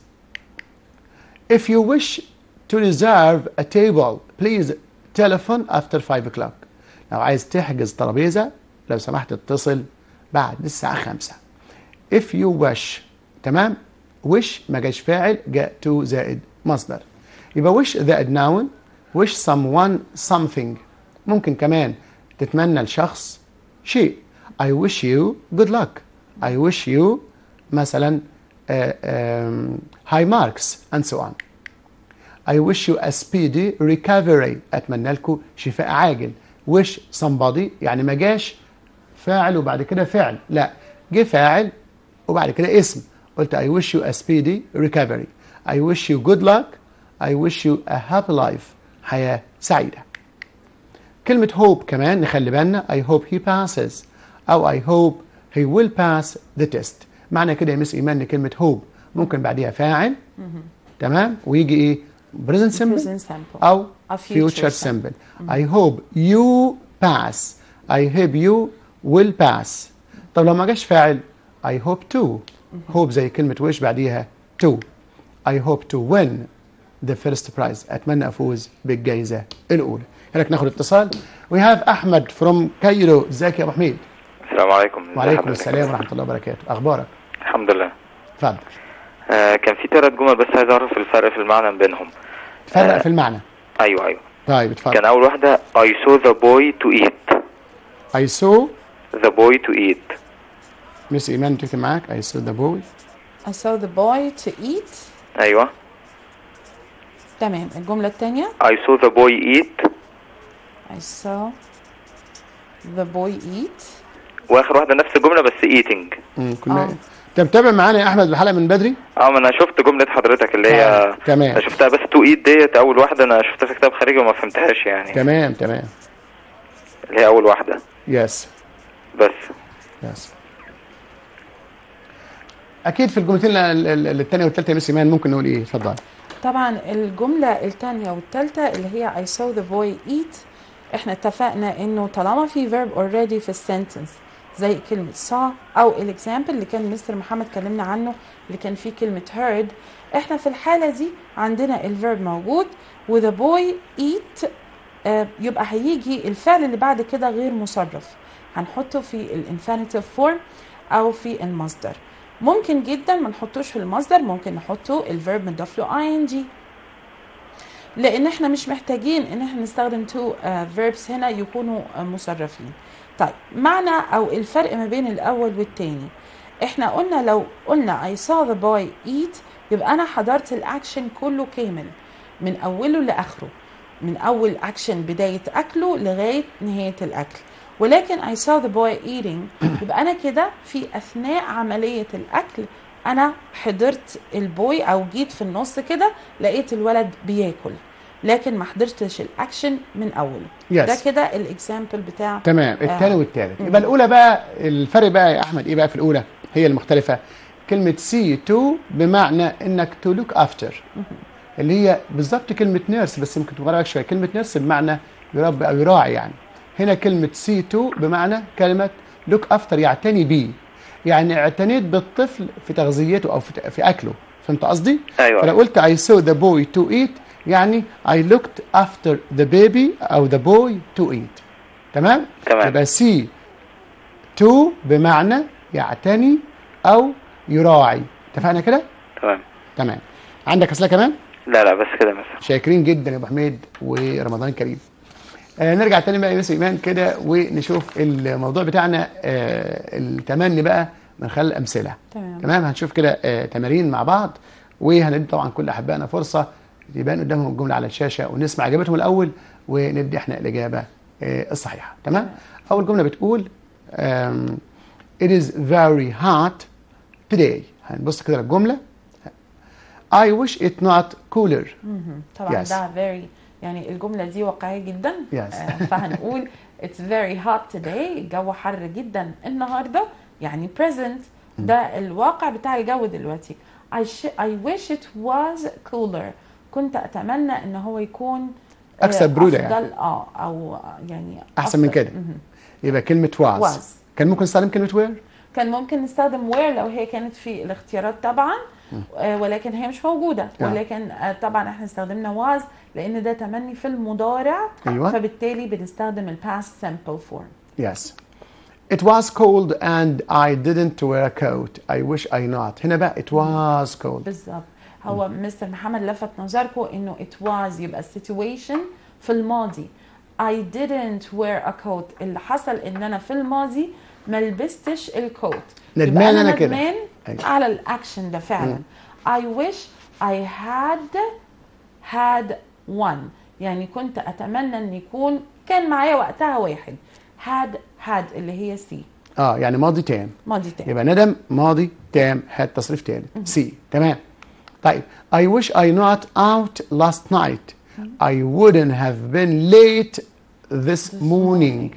A: If you wish to reserve a table please telephone after 5 o'clock لو عايز تحجز ترابيزة لو سمحت اتصل بعد الساعة 5 if you wish تمام wish ما جاش فاعل جاء to زائد مصدر يبقى wish زائد noun wish someone something ممكن كمان تتمنى لشخص شيء I wish you good luck I wish you مثلا uh, um, high marks and so on I wish you a speedy recovery أتمنى لكم شفاء عاجل wish somebody يعني ما جاش فاعل وبعد كده فعل لا جه فاعل وبعد كده اسم قلت I wish you a speedy recovery I wish you good luck I wish you a happy life حياة سعيدة كلمة hope كمان نخلي بالنا I hope he passes أو I hope he will pass the test معنى كده يا مس إيمان إن كلمة hope ممكن بعديها فاعل تمام ويجي إيه present simple
B: Present simple.
A: أو
B: أو
A: future
B: future
A: simple I hope you pass I hope you will pass طب لو ما جاش فاعل I hope to hope زي كلمة wish بعديها to I hope to win the first prize أتمنى أفوز بالجائزة الأولى هناك ناخد اتصال we have أحمد from كايرو ازيك يا أبو حميد
D: السلام عليكم ازي
A: وعليكم
D: حضرتك؟
A: السلام ورحمة الله وبركاته أخبارك
D: الحمد لله
A: اتفضل
D: آه كان في ثلاث جمل بس عايز اعرف الفرق في المعنى بينهم
A: تفرق
D: آه.
A: في المعنى
D: ايوه ايوه
A: طيب اتفضل
D: كان اول واحده I saw the boy to eat
A: I saw
D: the boy to eat
A: مس إيمان تكتب معاك I saw the boy
B: I saw the boy to eat
D: ايوه
B: تمام الجملة الثانية
D: I saw the boy eat
B: I saw the boy eat
D: واخر واحده نفس الجمله بس eating
A: مم، كنا
B: آه.
A: انت متابع معانا يا احمد الحلقه من بدري
D: اه ما انا شفت جمله حضرتك اللي هي
A: آه، تمام.
D: أنا شفتها بس تو ايت ديت اول واحده انا شفتها في كتاب خارجي وما فهمتهاش يعني
A: تمام تمام
D: اللي هي اول واحده
A: يس
D: بس
A: يس اكيد في الجملتين الثانيه والثالثه يا مس ايمان ممكن نقول ايه اتفضل
B: طبعا الجملة الثانية والثالثة اللي هي I saw the boy eat احنا اتفقنا انه طالما في verb already في السنتنس زي كلمة saw او الاكزامبل اللي كان مستر محمد كلمنا عنه اللي كان فيه كلمة heard احنا في الحالة دي عندنا الفيرب موجود و the boy eat آه، يبقى هيجي الفعل اللي بعد كده غير مصرف هنحطه في الانفينيتيف فورم او في المصدر ممكن جدا ما نحطوش في المصدر ممكن نحطه الفيرب مضاف له ing لان احنا مش محتاجين ان احنا نستخدم تو فيربس هنا يكونوا آه، مصرفين طيب معنى او الفرق ما بين الاول والتاني احنا قلنا لو قلنا I saw the boy eat يبقى انا حضرت الاكشن كله كامل من اوله لاخره من اول اكشن بدايه اكله لغايه نهايه الاكل ولكن I saw the boy eating يبقى انا كده في اثناء عمليه الاكل انا حضرت البوي او جيت في النص كده لقيت الولد بياكل لكن ما حضرتش الاكشن من اوله
A: Yes.
B: ده كده الاكزامبل بتاع
A: تمام الثاني
B: آه.
A: والثالث يبقى الاولى بقى الفرق بقى يا احمد ايه بقى في الاولى هي المختلفه كلمه سي تو بمعنى انك تو لوك افتر اللي هي بالظبط كلمه نيرس بس يمكن تغيرها شويه كلمه نيرس بمعنى يربي او يراعي يعني هنا كلمه سي تو بمعنى كلمه لوك افتر يعتني بيه يعني اعتنيت بالطفل في تغذيته او في, في اكله فهمت قصدي؟
D: أيوة.
A: فلو قلت I saw the boy to eat يعني I looked after the baby او the boy to eat تمام؟
D: تمام.
A: يبقى سي تو بمعنى يعتني او يراعي اتفقنا كده؟
D: تمام
A: تمام عندك اسئله كمان؟
D: لا لا بس كده مثلا
A: شاكرين جدا يا ابو حميد ورمضان كريم آه نرجع تاني بقى يا مس ايمان كده ونشوف الموضوع بتاعنا آه التمني بقى من خلال الامثله
B: تمام.
A: تمام هنشوف كده آه تمارين مع بعض وهندي طبعا كل احبائنا فرصه يبان قدامهم الجمله على الشاشه ونسمع اجابتهم الاول وندي احنا الاجابه آه الصحيحه تمام اول جمله بتقول um, it is very hot today هنبص كده للجمله I wish it not cooler
B: طبعا
A: Yes.
B: ده very يعني الجمله دي واقعيه جدا
A: Yes.
B: آه، فهنقول it's very hot today الجو حر جدا النهارده يعني present ده الواقع بتاع الجو دلوقتي I, sh- I wish it was cooler كنت اتمنى ان هو يكون آه،
A: أكثر برودة
B: أفضل
A: يعني.
B: اه او يعني
A: احسن من
B: أفضل.
A: كده يبقى كلمه was,
B: Was.
A: كان ممكن نستخدم كلمه where
B: كان ممكن نستخدم where لو هي كانت في الاختيارات طبعا آه، ولكن هي مش موجوده
A: نعم.
B: ولكن آه، طبعا احنا استخدمنا was لان ده تمني في المضارع
A: أيوة.
B: فبالتالي بنستخدم ال past simple form
A: Yes. It was cold and I didn't wear a coat. I wish I not. هنا بقى it was cold.
B: بالظبط هو مستر محمد لفت نظركم انه it was يبقى situation في الماضي I didn't wear a coat اللي حصل ان انا في الماضي ما لبستش الكوت يبقى
A: ندمان أنا كده.
B: ندمان
A: أيوة.
B: على الاكشن ده فعلا I wish I had had one يعني كنت اتمنى ان يكون كان معايا وقتها واحد had had اللي هي سي
A: اه يعني ماضي تام.
B: ماضي تاني
A: يبقى ندم ماضي تام هات تصريف تاني سي تمام طيب I wish I not out last night I wouldn't have been late this morning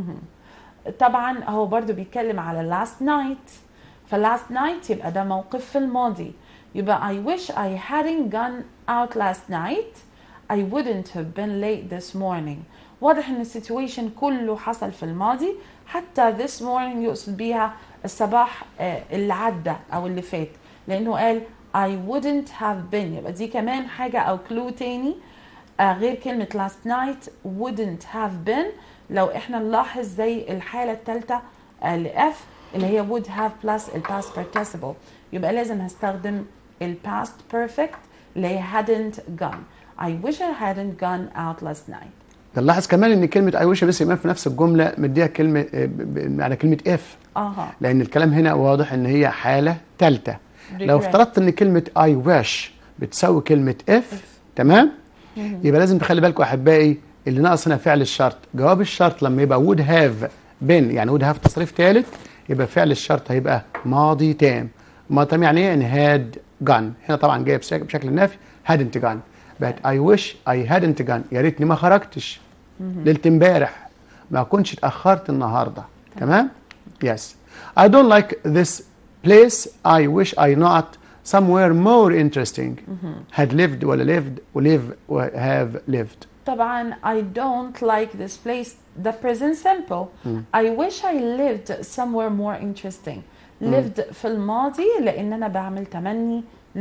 B: طبعا هو برضو بيتكلم على last night فlast night يبقى ده موقف في الماضي يبقى I wish I hadn't gone out last night I wouldn't have been late this morning واضح ان السيتويشن كله حصل في الماضي حتى this morning يقصد بيها الصباح آه، اللي عدى او اللي فات لانه قال I wouldn't have been يبقى دي كمان حاجة او كلو تاني آه، غير كلمة last night wouldn't have been لو احنا نلاحظ زي الحالة الثالثة ل F اللي هي would have plus ال past participle يبقى لازم هستخدم ال past perfect اللي هي hadn't gone I wish I hadn't gone out last night
A: نلاحظ كمان ان كلمه I wish بس يبقى في نفس الجمله مديها كلمه آه، ب- ب- على كلمه if
B: اها
A: لان الكلام هنا واضح ان هي حاله ثالثه لو
B: Regret.
A: افترضت ان كلمه I wish بتساوي كلمه if تمام يبقى لازم تخلي بالكم احبائي اللي ناقص هنا فعل الشرط جواب الشرط لما يبقى would have been يعني would have تصريف ثالث يبقى فعل الشرط هيبقى ماضي تام ماضي تام يعني ايه يعني had gone هنا طبعا جاي بشكل بشكل نافي hadn't gone but I wish I hadn't gone يا ريتني ما خرجتش ليله امبارح ما كنتش اتاخرت النهارده تمام yes I don't like this place I wish I not somewhere more interesting had lived ولا lived وليve و have lived
B: طبعا I don't like this place the present simple I wish I lived somewhere more interesting lived في الماضي لان انا بعمل تمني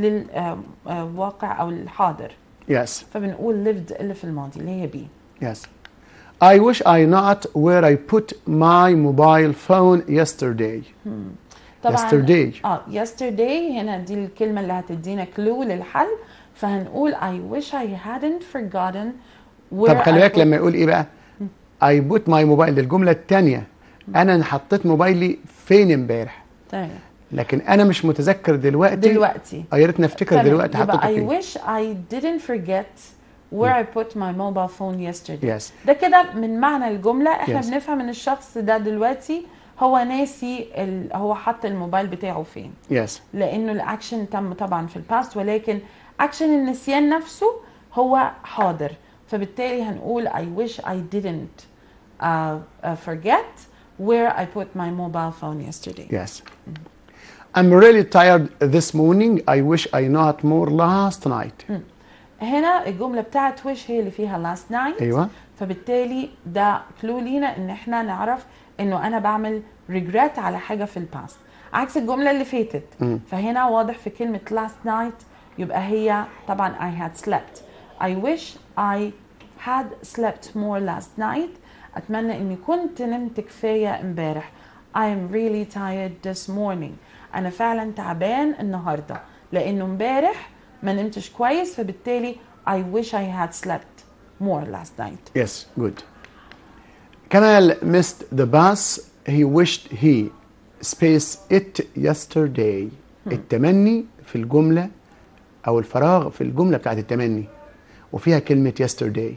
B: للواقع او الحاضر
A: yes
B: فبنقول lived اللي في الماضي اللي هي بي
A: yes I wish I not where I put my mobile phone yesterday
B: طبعا
A: Yesterday.
B: اه yesterday هنا دي الكلمه اللي هتدينا كلو للحل فهنقول I wish I hadn't forgotten where
A: طب خلي
B: I
A: بالك
B: put-
A: لما يقول ايه بقى I put my mobile الجملة الثانية أنا حطيت موبايلي فين امبارح
B: تمام
A: لكن أنا مش متذكر دلوقتي
B: دلوقتي
A: آه، يا ريتني أفتكر
B: تمام.
A: دلوقتي
B: يبقى
A: حطيته
B: I
A: فين
B: wish I didn't forget where I put my mobile phone yesterday
A: Yes.
B: ده كده من معنى الجملة احنا
A: Yes.
B: بنفهم ان الشخص ده دلوقتي هو ناسي ال... هو حط الموبايل بتاعه فين
A: yes
B: لانه الاكشن تم طبعا في الباست ولكن اكشن النسيان نفسه هو حاضر فبالتالي هنقول I wish I didn't uh, uh, forget where I put my mobile phone yesterday
A: yes I'm really tired this morning I wish I not more last night
B: هنا الجملة بتاعت wish هي اللي فيها last night
A: أيوة.
B: فبالتالي ده كلو لينا ان احنا نعرف انه انا بعمل regret على حاجة في الباست عكس الجملة اللي فاتت فهنا واضح في كلمة last night يبقى هي طبعا I had slept I wish I had slept more last night اتمنى اني كنت نمت كفاية امبارح I am really tired this morning انا فعلا تعبان النهاردة لانه امبارح ما نمتش كويس فبالتالي I wish I had slept more last night
A: yes good Kamal missed the bus he wished he space it yesterday التمني في الجملة أو الفراغ في الجملة بتاعت التمني وفيها كلمة yesterday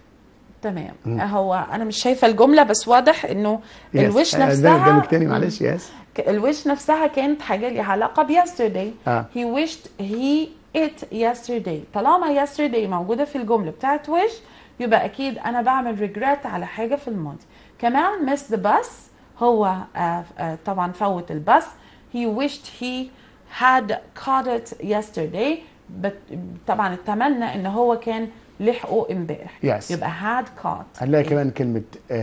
B: تمام هو انا مش شايفه الجمله بس واضح انه
A: Yes.
B: الوش
A: آه، ده
B: نفسها
A: قدامك تاني معلش يس
B: ك- الوش نفسها كانت حاجه ليها علاقه ب yesterday
A: آه.
B: he wished he ate yesterday طالما yesterday موجوده في الجمله بتاعت wish يبقى اكيد انا بعمل regret على حاجه في الماضي كمان miss the bus هو آه آه طبعا فوت الباص he wished he had caught it yesterday but طبعا اتمنى ان هو كان لحقه امبارح
A: Yes.
B: يبقى had caught
A: هنلاقي كمان كلمة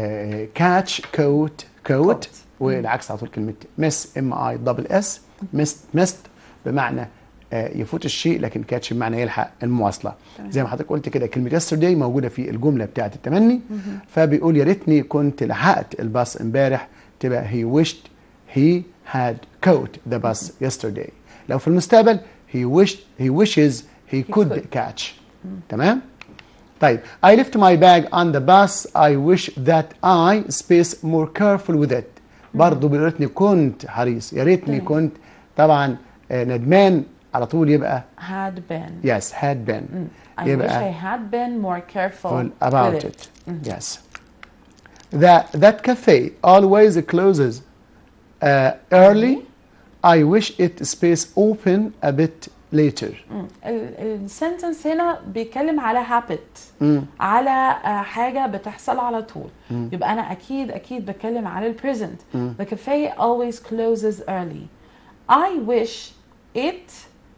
A: كاتش كوت كوت
B: Coat.
A: والعكس على طول كلمة مس ام اي دبل اس مست مست بمعنى آه، يفوت الشيء لكن كاتش بمعنى يلحق المواصلة زي ما حضرتك قلت كده كلمة yesterday موجودة في الجملة بتاعت التمني فبيقول يا ريتني كنت لحقت الباص امبارح تبقى he wished he had caught the bus yesterday لو في المستقبل he wished he wishes he could
B: could.
A: catch تمام طيب I left my bag on the bus I wish that I space more careful with it برضه يا ريتني كنت حريص يا ريتني
B: تمام.
A: كنت طبعا آه، ندمان على طول يبقى
B: had been
A: yes had been
B: I wish I
A: يبقى
B: had been more careful
A: full about
B: with
A: it yes that that cafe always closes uh, early I wish it space open a bit later
B: السنتنس هنا بيتكلم على habit على آه، حاجة بتحصل على طول يبقى أنا أكيد أكيد بتكلم على البريزنت The cafe always closes early I wish it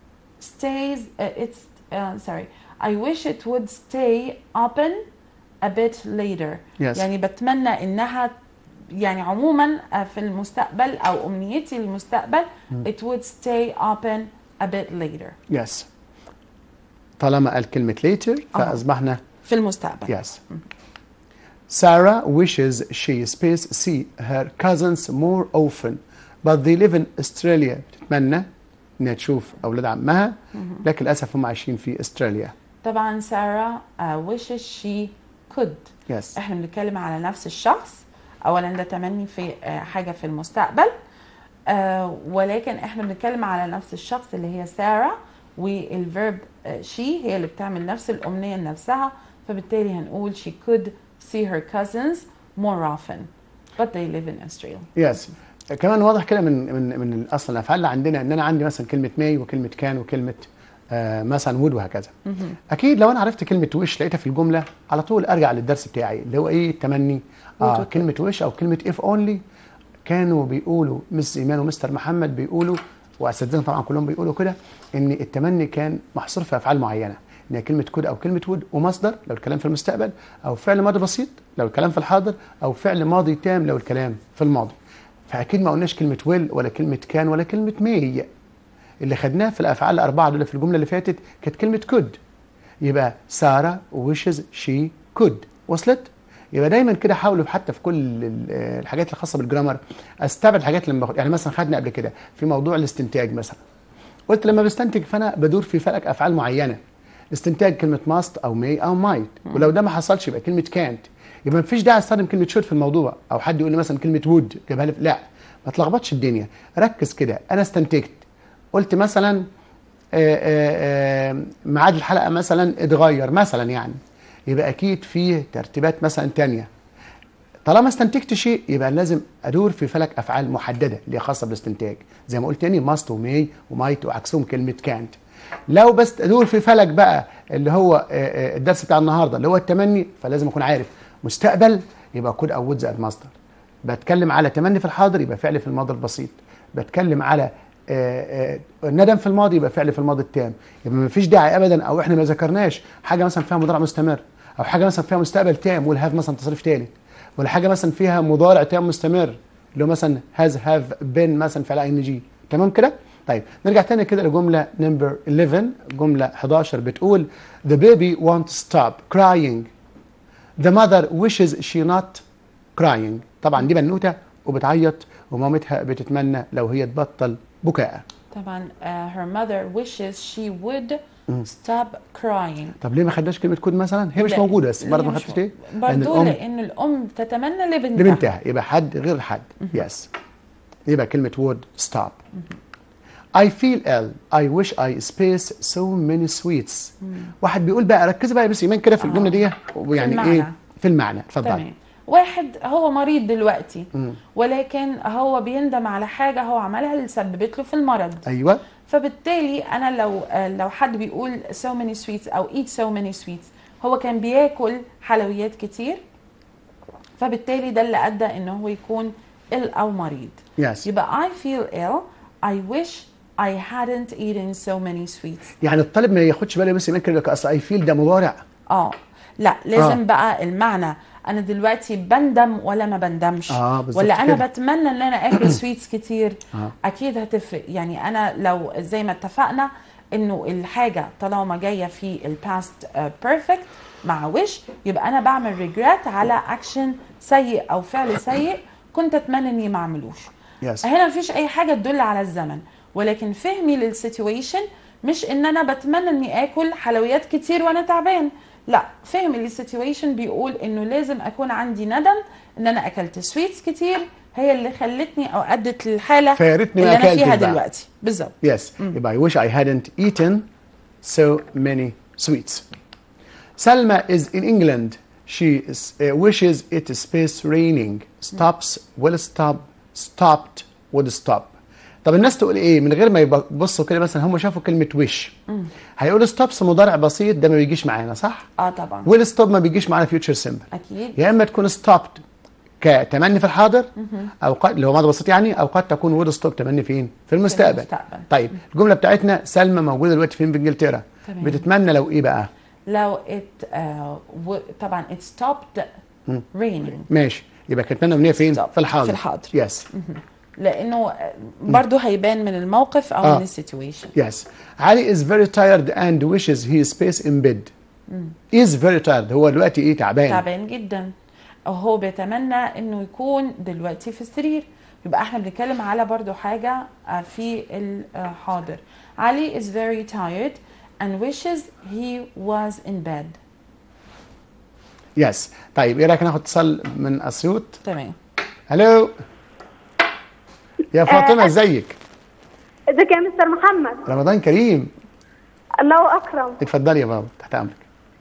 B: stays uh, it's uh, sorry I wish it would stay open a bit later
A: Yes.
B: يعني بتمنى إنها يعني عموما آه، في المستقبل أو أمنيتي للمستقبل it would stay open a bit later
A: yes طالما قال كلمة later فأصبحنا
B: في المستقبل
A: Yes. Sarah wishes she space see her cousins more often but they live in Australia بتتمنى انها تشوف اولاد عمها لكن للاسف هم عايشين في استراليا.
B: طبعا سارة uh, wishes she could
A: Yes.
B: احنا بنتكلم على نفس الشخص اولا ده تمني في uh, حاجة في المستقبل uh, ولكن احنا بنتكلم على نفس الشخص اللي هي سارة والفيرب uh, she هي اللي بتعمل نفس الأمنية لنفسها فبالتالي هنقول she could see her cousins more often but they live in Australia
A: Yes. كمان واضح كده من من من اصلا الافعال اللي عندنا ان انا عندي مثلا كلمه ماي وكلمه كان وكلمه آه مثلا وود وهكذا. اكيد لو انا عرفت كلمه وش لقيتها في الجمله على طول ارجع للدرس بتاعي اللي هو ايه التمني اه
B: would.
A: كلمه وش او كلمه اف اونلي كانوا بيقولوا مس ايمان ومستر محمد بيقولوا واساتذتنا طبعا كلهم بيقولوا كده ان التمني كان محصور في افعال معينه ان هي كلمه كود او كلمه وود ومصدر لو الكلام في المستقبل او فعل ماضي بسيط لو الكلام في الحاضر او فعل ماضي تام لو الكلام في الماضي فاكيد ما قلناش كلمه ويل ولا كلمه كان ولا كلمه مي اللي خدناه في الافعال الاربعه دول في الجمله اللي فاتت كانت كلمه كود يبقى ساره ويشز شي كود وصلت يبقى دايما كده حاولوا حتى في كل ال- الحاجات الخاصه بالجرامر استبعد الحاجات اللي باخد يعني مثلا خدنا قبل كده في موضوع الاستنتاج مثلا قلت لما بستنتج فانا بدور في فلك افعال معينه استنتاج كلمه ماست او مي او مايت ولو ده ما حصلش يبقى كلمه كانت يبقى مفيش داعي استخدم كلمه شود في الموضوع او حد يقول لي مثلا كلمه وود جابها لي لا ما تلخبطش الدنيا ركز كده انا استنتجت قلت مثلا آه، آه، آه، ميعاد الحلقه مثلا اتغير مثلا يعني يبقى اكيد فيه ترتيبات مثلا تانية طالما استنتجت شيء يبقى لازم ادور في فلك افعال محدده اللي هي خاصه بالاستنتاج زي ما قلت تاني ماست ومي ومايت وعكسهم كلمه كانت لو بس ادور في فلك بقى اللي هو آه، آه، الدرس بتاع النهارده اللي هو التمني فلازم اكون عارف مستقبل يبقى كود او وود زائد مصدر بتكلم على تمني في الحاضر يبقى فعل في الماضي البسيط بتكلم على آه، آه، ندم في الماضي يبقى فعل في الماضي التام يبقى ما فيش داعي ابدا او احنا ما ذكرناش حاجه مثلا فيها مضارع مستمر او حاجه مثلا فيها مستقبل تام والهاف مثلا تصريف ثالث ولا حاجه مثلا فيها مضارع تام مستمر اللي هو مثلا هاز هاف بين مثلا فعل ان جي تمام كده طيب نرجع تاني كده لجمله نمبر 11 جمله 11 بتقول the baby won't stop crying the mother wishes she not crying طبعا دي بنوته وبتعيط ومامتها بتتمنى لو هي تبطل بكاء
B: طبعا uh, her mother wishes she would stop crying
A: طب ليه ما خدناش كلمه كود مثلا هي مش
B: لا،
A: موجوده بس
B: هي
A: برضه ما
B: مش
A: خدتش ليه
B: برضو لان الام تتمنى لبنتها
A: لبنتها يبقى حد غير حد يس يبقى كلمة would stop I feel ill I wish I space so many sweets واحد بيقول بقى ركزوا بقى يا بس ايمان كده في الجملة دي ويعني
B: المعنى.
A: ايه في المعنى اتفضل
B: تمام واحد هو مريض دلوقتي ولكن هو بيندم على حاجه هو عملها اللي سببت له في المرض
A: ايوه
B: فبالتالي انا لو لو حد بيقول so many sweets او eat so many sweets هو كان بياكل حلويات كتير فبالتالي ده اللي ادى ان هو يكون ill او مريض
A: Yes.
B: يبقى I feel ill I wish I hadn't eaten so many sweets
A: يعني الطالب ما ياخدش باله بس ايمان كده لك اصل I feel ده مضارع
B: اه لا لازم
A: آه.
B: آه. بقى المعنى انا دلوقتي بندم ولا ما بندمش
A: آه، بالظبط
B: ولا انا
A: كده.
B: بتمنى ان انا اكل سويتس كتير
A: آه.
B: اكيد هتفرق يعني انا لو زي ما اتفقنا انه الحاجه طالما جايه في الباست بيرفكت مع وش يبقى انا بعمل ريجريت على اكشن سيء او فعل سيء كنت اتمنى اني ما اعملوش
A: Yes.
B: هنا مفيش اي حاجه تدل على الزمن ولكن فهمي للسيتويشن مش ان انا بتمنى اني اكل حلويات كتير وانا تعبان لا فهمي للسيتويشن بيقول انه لازم اكون عندي ندم ان انا اكلت سويتس كتير هي اللي خلتني او ادت للحاله
A: فيا ريتني ما
B: اللي انا
A: أكلتش
B: فيها
A: بقى.
B: دلوقتي بالظبط
A: Yes. يبقى I wish I hadn't eaten so many sweets. Salma is in England. She is, uh, wishes it space raining. Stops, will stop, stopped, would stop. طب الناس تقول ايه من غير ما يبصوا كده مثلا هم شافوا كلمه وش هيقولوا ستوبس مضارع بسيط ده ما بيجيش معانا صح؟
B: اه طبعا
A: ويل ستوب ما بيجيش معانا فيوتشر سيمبل
B: اكيد
A: يا اما تكون ستوبد كتمني في الحاضر او قد اللي هو ماضي بسيط يعني او قد تكون وود ستوب تمني فين في المستقبل
B: المستقبل.
A: طيب الجمله بتاعتنا سلمى موجوده دلوقتي فين في انجلترا
B: تمام.
A: بتتمنى لو ايه بقى
B: لو ات آه و... طبعا it stopped raining
A: ماشي يبقى كانت تتمنى امنيه فين
B: Stop.
A: في الحاضر
B: في الحاضر.
A: يس
B: لانه برضه هيبان من الموقف او
A: آه.
B: من السيتويشن
A: يس علي is very tired and wishes he space in bed is very tired هو دلوقتي ايه تعبان
B: تعبان جدا هو بيتمنى انه يكون دلوقتي في السرير يبقى احنا بنتكلم على برضو حاجة آه، في الحاضر علي is very tired and wishes he was in bed
A: يس طيب ايه رايك ناخد اتصال من اسيوط
B: تمام
A: هلو يا فاطمه ازيك
C: ازيك يا مستر محمد
A: رمضان كريم
C: الله اكرم
A: اتفضلي يا بابا تحت امرك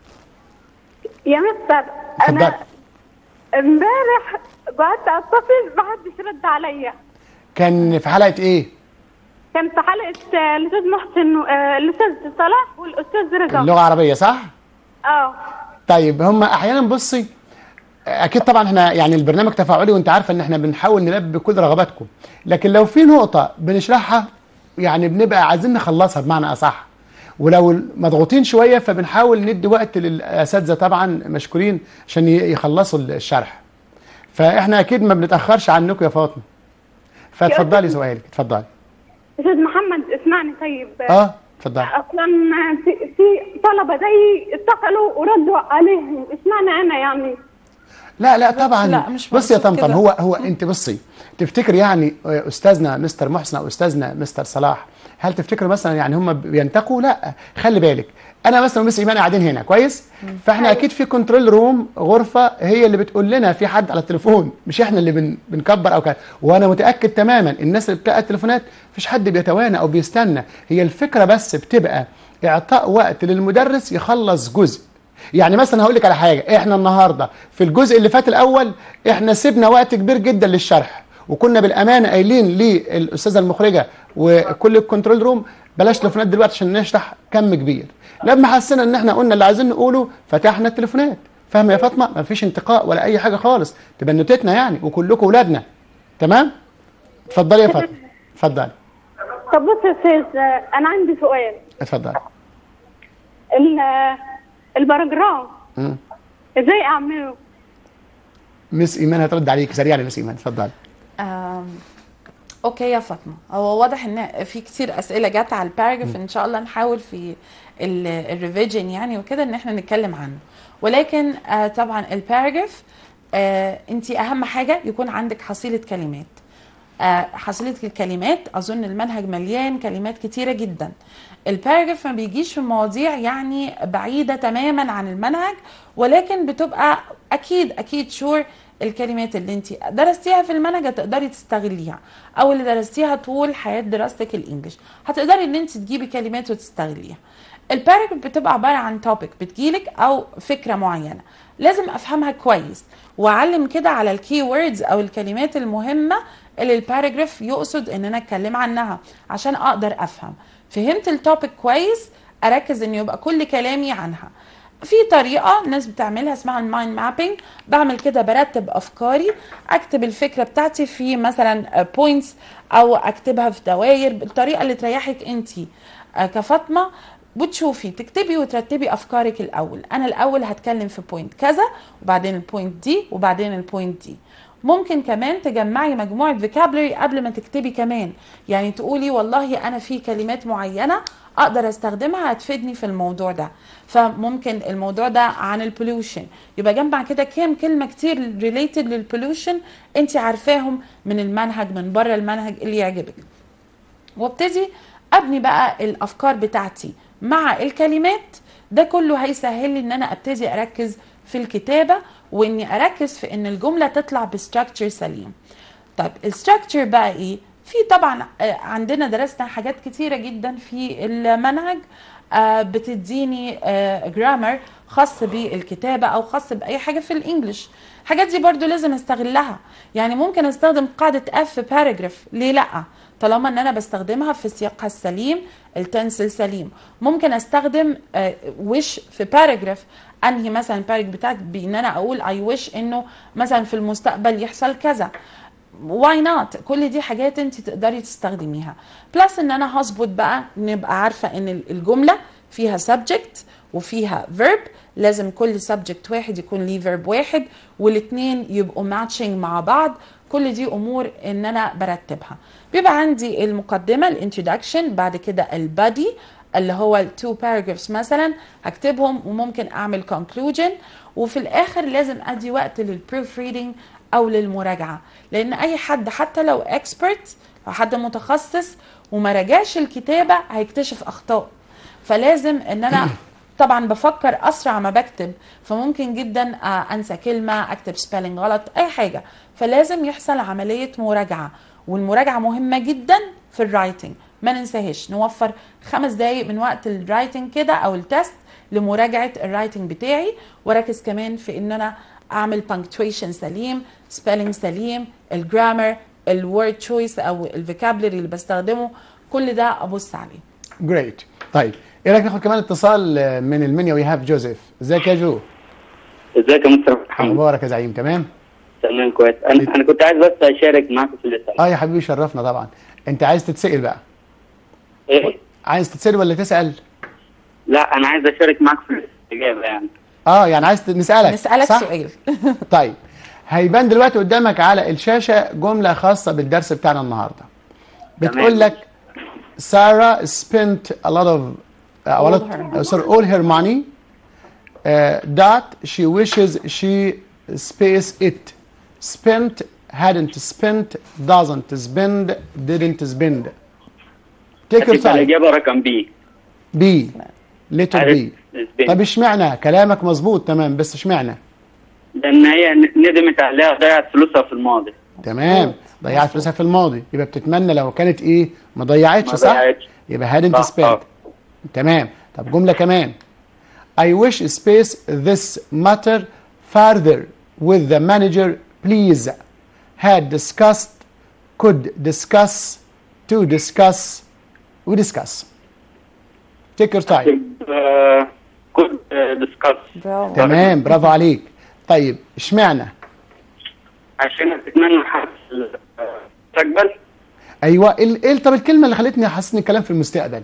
C: يا مستر
A: اتفضلي
C: انا امبارح قعدت اتصل ما حدش رد عليا
A: كان في حلقه ايه
C: كان في حلقه آه، الاستاذ محسن و- آه، الاستاذ صلاح والاستاذ رضا
A: اللغه العربيه صح
C: اه
A: طيب هم احيانا بصي اكيد طبعا احنا يعني البرنامج تفاعلي وانت عارفه ان احنا بنحاول نلبي كل رغباتكم لكن لو في نقطه بنشرحها يعني بنبقى عايزين نخلصها بمعنى اصح ولو مضغوطين شويه فبنحاول ندي وقت للاساتذه طبعا مشكورين عشان ي- يخلصوا الشرح فاحنا اكيد ما بنتاخرش عنكم يا فاطمه فاتفضلي سؤالك اتفضلي
C: استاذ محمد اسمعني طيب
A: اه اتفضلي
C: اصلا في, في طلبه زي اتصلوا وردوا عليهم اسمعني انا يعني
A: لا لا طبعا
B: لا، مش
A: بصي يا
B: مقصود
A: طمطم
B: كده.
A: هو هو انت بصي تفتكر يعني استاذنا مستر محسن او استاذنا مستر صلاح هل تفتكر مثلا يعني هم بينتقوا لا خلي بالك انا مثلا ومس ايمان قاعدين هنا كويس فاحنا اكيد في كنترول روم غرفه هي اللي بتقول لنا في حد على التليفون مش احنا اللي بن بنكبر او كده وانا متاكد تماما الناس اللي بتلقى التليفونات مفيش حد بيتوانى او بيستنى هي الفكره بس بتبقى اعطاء وقت للمدرس يخلص جزء يعني مثلا هقول لك على حاجه احنا النهارده في الجزء اللي فات الاول احنا سيبنا وقت كبير جدا للشرح وكنا بالامانه قايلين للاستاذه المخرجه وكل الكنترول روم بلاش تليفونات دلوقتي عشان نشرح كم كبير لما حسينا ان احنا قلنا اللي عايزين نقوله فتحنا التليفونات فاهمه يا فاطمه مفيش انتقاء ولا اي حاجه خالص تبنتنا يعني وكلكم اولادنا تمام اتفضلي يا فاطمه اتفضلي
C: طب بص يا استاذ آه، انا عندي سؤال
A: اتفضلي
C: ال- آه، البروجرام
A: مم.
C: ازاي اعمله
A: مس ايمان هترد عليك سريعا يا مس ايمان اتفضلي
B: آم، اوكي يا فاطمه هو واضح ان في كتير اسئله جت على الباراجراف ان شاء الله نحاول في الريفيجن يعني وكده ان احنا نتكلم عنه ولكن آه طبعا الباراجراف آه انت اهم حاجه يكون عندك حصيله كلمات آه حصيله الكلمات اظن المنهج مليان كلمات كتيره جدا الباراجراف ما بيجيش في مواضيع يعني بعيده تماما عن المنهج ولكن بتبقى اكيد اكيد شور الكلمات اللي انت درستيها في المنهج هتقدري تستغليها او اللي درستيها طول حياه دراستك الانجليش هتقدري ان انت تجيبي كلمات وتستغليها الباراجراف بتبقى عباره عن توبيك بتجيلك او فكره معينه لازم افهمها كويس واعلم كده على الكي ووردز او الكلمات المهمه اللي الباراجراف يقصد ان انا اتكلم عنها عشان اقدر افهم فهمت التوبيك كويس اركز ان يبقى كل كلامي عنها في طريقه ناس بتعملها اسمها المايند مابينج بعمل كده برتب افكاري اكتب الفكره بتاعتي في مثلا بوينتس او اكتبها في دوائر بالطريقه اللي تريحك انت كفاطمه بتشوفي تكتبي وترتبي افكارك الاول انا الاول هتكلم في بوينت كذا وبعدين البوينت دي وبعدين البوينت دي ممكن كمان تجمعي مجموعه فيكابلري قبل ما تكتبي كمان يعني تقولي والله انا في كلمات معينه اقدر استخدمها هتفيدني في الموضوع ده فممكن الموضوع ده عن البوليوشن يبقى جمع كده كام كلمه كتير ريليتد للبوليوشن انت عارفاهم من المنهج من بره المنهج اللي يعجبك وابتدي ابني بقى الافكار بتاعتي مع الكلمات ده كله هيسهل لي ان انا ابتدي اركز في الكتابه واني اركز في ان الجمله تطلع بستراكشر سليم طيب الستراكشر بقى ايه في طبعا آه، عندنا درسنا حاجات كتيره جدا في المنهج آه، بتديني جرامر خاص بالكتابه او خاص باي حاجه في الانجليش الحاجات دي برضو لازم استغلها يعني ممكن استخدم قاعده اف في باراجراف ليه لا طالما ان انا بستخدمها في سياقها السليم التنس السليم ممكن استخدم وش في باراجراف انهي مثلا الباراجراف بتاعك بان انا اقول اي وش انه مثلا في المستقبل يحصل كذا واي نوت كل دي حاجات انت تقدري تستخدميها بلس ان انا هظبط بقى نبقى عارفه ان الجمله فيها subject وفيها verb لازم كل subject واحد يكون ليه verb واحد والاثنين يبقوا matching مع بعض كل دي امور ان انا برتبها بيبقى عندي المقدمه الانترودكشن بعد كده البادي اللي هو التو باراجرافز مثلا هكتبهم وممكن اعمل conclusion وفي الاخر لازم ادي وقت للبروف ريدنج او للمراجعه لان اي حد حتى لو اكسبرت او حد متخصص وما راجعش الكتابه هيكتشف اخطاء فلازم ان انا طبعا بفكر اسرع ما بكتب فممكن جدا آه، انسى كلمه اكتب سبيلنج غلط اي حاجه فلازم يحصل عمليه مراجعه والمراجعه مهمه جدا في الرايتنج ما ننساهاش نوفر خمس دقايق من وقت الرايتنج كده او التست لمراجعه الرايتنج بتاعي واركز كمان في ان انا اعمل punctuation سليم spelling سليم الجرامر الوورد تشويس او الفوكابلري اللي بستخدمه كل ده ابص عليه
A: جريت طيب ايه رايك ناخد كمان اتصال آه، من المنيا وي هاف جوزيف ازيك يا جو
E: ازيك يا مستر محمد
A: اخبارك يا زعيم تمام
E: تمام كويس انا انا كنت عايز بس اشارك معاك في الاسئله
A: اه يا حبيبي شرفنا طبعا انت عايز تتسال بقى
E: ايه
A: عايز تتسال ولا تسال
E: لا انا عايز اشارك معاك في الاجابه يعني
A: اه يعني عايز ت- نسالك
B: نسالك
A: صح؟
B: سؤال
A: طيب هيبان دلوقتي قدامك على الشاشه جمله خاصه بالدرس بتاعنا النهارده بتقول
E: تمام.
A: لك Sarah spent a lot of uh, a
B: All
A: lot,
B: her
A: uh, sorry, all her money uh, that she wishes she space it spent hadn't spent doesn't spend didn't spend take your
E: هتبقى
A: time
E: الاجابه رقم بي
A: B letter B طب اشمعنى كلامك مظبوط تمام بس اشمعنى
E: لان هي ندمت عليها ضيعت فلوسها في الماضي
A: تمام ضيعت فلوسها في الماضي يبقى بتتمنى لو كانت ايه ما ضيعتش
E: ما
A: صح
E: ضيعتش.
A: يبقى hadn't
E: صح،
A: spent
E: آه.
A: تمام طب جملة كمان I wish space this matter further with the manager please had discussed could discuss to discuss we discuss take your time
E: كنت ديسكاس
B: برافو
A: تمام برافو عليك طيب اشمعنى
E: عشان تتمنى حد المستقبل
A: ايوه ايه ايه طب الكلمه اللي خلتني احس ان الكلام في المستقبل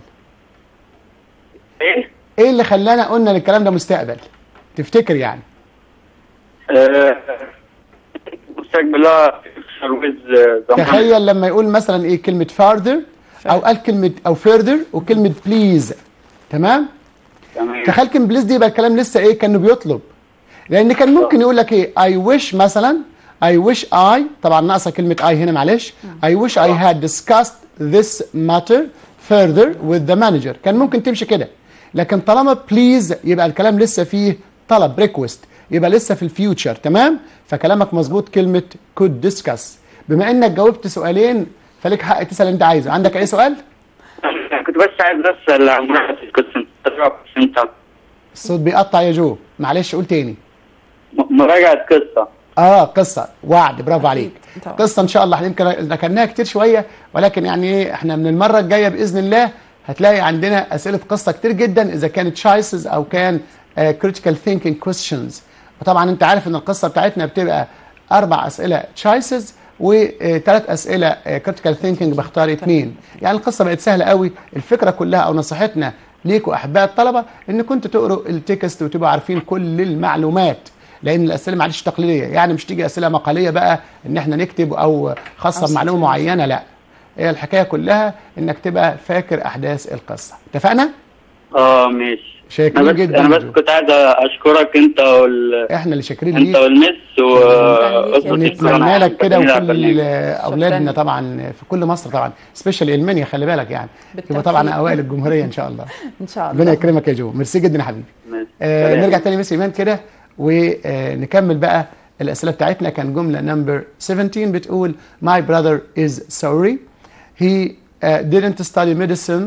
E: ايه
A: ايه اللي خلانا قلنا ان الكلام ده مستقبل تفتكر يعني
E: آه، مستقبل لا ويز
A: تخيل لما يقول مثلا ايه كلمه farther او قال كلمه او further وكلمه please تمام
E: تمام
A: تخيل كلمه بليز دي يبقى الكلام لسه ايه كانه بيطلب لان كان ممكن يقول لك ايه I wish مثلا I wish I طبعا ناقصه كلمه I هنا معلش I wish I had discussed this matter further with the manager كان ممكن تمشي كده لكن طالما please يبقى الكلام لسه فيه طلب request يبقى لسه في الفيوتشر تمام فكلامك مظبوط كلمه could discuss بما انك جاوبت سؤالين فلك حق تسال اللي انت عايزه عندك اي سؤال
E: كنت بس عايز اسال عن مراجعه القسم انت
A: الصوت بيقطع يا جو معلش قول تاني
E: مراجعه قصه
A: اه قصه وعد برافو عليك
B: طبعا.
A: قصه ان شاء الله احنا يمكن ذكرناها كتير شويه ولكن يعني ايه احنا من المره الجايه باذن الله هتلاقي عندنا اسئله قصه كتير جدا اذا كانت choices او كان كريتيكال ثينكينج كويستشنز وطبعا انت عارف ان القصه بتاعتنا بتبقى اربع اسئله choices وثلاث اسئله كريتيكال ثينكينج بختار اثنين يعني القصه بقت سهله قوي الفكره كلها او نصيحتنا ليكوا احباء الطلبه ان كنتوا تقروا التكست وتبقوا عارفين كل المعلومات لان الاسئله معلش تقليديه يعني مش تيجي اسئله مقاليه بقى ان احنا نكتب او خاصه
B: أو
A: بمعلومه
B: situation.
A: معينه لا هي الحكايه كلها انك تبقى فاكر احداث القصه اتفقنا
E: اه ماشي
A: شاكرين
E: انا بس
A: جدا
E: انا بس
A: جو.
E: كنت عايز اشكرك انت وال
A: احنا اللي شاكرين
E: انت
A: ليك
E: والمس و
B: شكراً ليك.
A: ونتمنى لك كده
E: جميل على
A: وكل
E: البرنامج.
A: اولادنا
B: شكراً.
A: طبعا في كل مصر طبعا سبيشال المانيا خلي بالك يعني يبقى
B: بالتوفيق.
A: طبعا اوائل الجمهوريه ان شاء الله
B: ان شاء
A: ربنا
B: الله
A: يكرمك يا جو ميرسي جدا يا حبيبي
E: ماشي.
A: آه
E: سلام.
A: نرجع تاني مس ايمان كده ونكمل بقى الاسئله بتاعتنا كان جمله نمبر 17 بتقول my brother is sorry he uh, didn't study medicine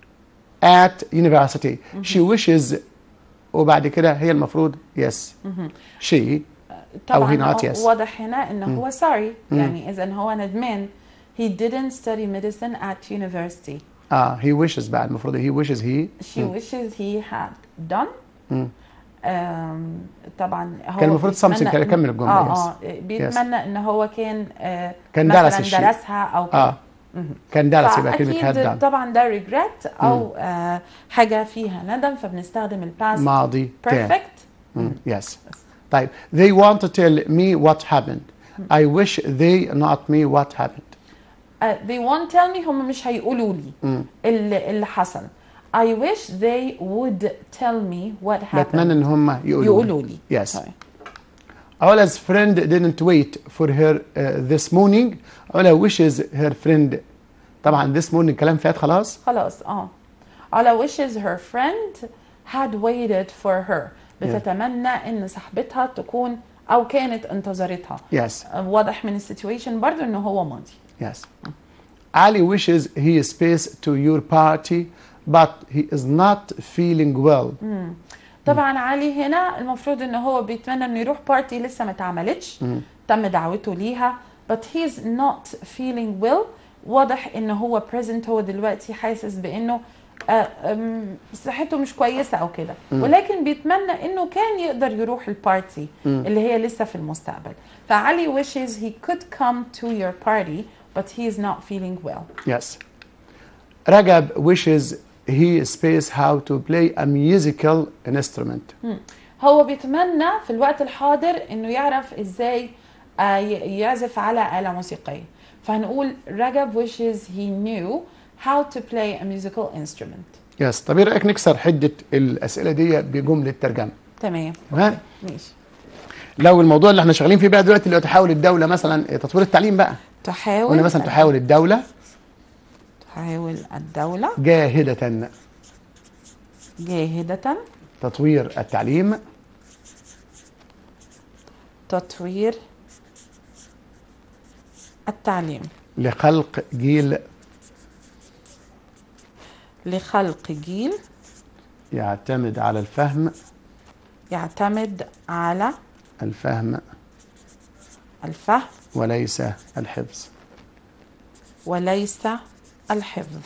A: at university she wishes وبعد كده هي المفروض yes she أو
B: طبعا
A: he not
B: هو-
A: yes.
B: واضح هنا ان هو sorry يعني اذا هو ندمان he didn't study medicine at university
A: اه he wishes بقى المفروض he wishes he
B: she wishes he had done آم، طبعا هو
A: كان المفروض something
B: بيتمنى
A: كده
B: إن-
A: كمل الجملة،
B: اه
A: yes.
B: اه بيتمنى ان هو كان آه
A: كان
B: مثلا
A: درس الشيء.
B: درسها او كده
A: اه كان درس يبقى كلمه had
B: فاكيد
A: done
B: طبعا ده regret او آه حاجه فيها ندم فبنستخدم الباست
A: ماضي تام
B: perfect
A: Mm, yes. طيب they want to tell me what happened. I wish they not me what happened.
B: uh, they won't tell me هم مش هيقولوا لي اللي, اللي حصل I wish they would tell me what happened
A: بتمنى ان هم يقولوا
B: يقولوا لي
A: Yes.
B: طيب.
A: Ola's friend didn't wait for her uh, this morning. Ola wishes her friend طبعا this morning كلام فات خلاص.
B: خلاص اه Ola wishes her friend had waited for her بتتمنى ان صاحبتها تكون او كانت انتظرتها
A: Yes.
B: آه، واضح من السيتويشن برضو ان هو ماضي
A: Yes. Ali wishes he space to your party but he is not feeling well.
B: طبعا علي هنا المفروض ان هو بيتمنى انه يروح بارتي لسه ما اتعملتش تم دعوته ليها but he's not feeling well واضح ان هو present هو دلوقتي حاسس بانه آه، أم، صحته مش كويسه او كده ولكن بيتمنى انه كان يقدر يروح البارتي اللي هي لسه في المستقبل فعلي wishes he could come to your party but he is not feeling well
A: Yes. Ragab wishes he space how to play a musical instrument.
B: هو بيتمنى في الوقت الحاضر انه يعرف ازاي آه، ي- يعزف على آلة موسيقية فهنقول رجب wishes he knew how to play a musical instrument
A: يس طب ايه رايك نكسر حده الاسئله دي بجمله ترجمه
B: تمام
A: تمام
B: ماشي
A: لو الموضوع اللي احنا شغالين فيه بقى دلوقتي اللي هو تحاول الدوله مثلا تطوير التعليم بقى
B: تحاول
A: قلنا مثلا تحاول الدوله
B: تحاول الدولة
A: جاهده
B: جاهدة
A: تطوير التعليم
B: تطوير التعليم
A: لخلق جيل
B: لخلق جيل
A: يعتمد على الفهم
B: يعتمد على
A: الفهم
B: الفهم
A: وليس الحفظ
B: وليس الحفظ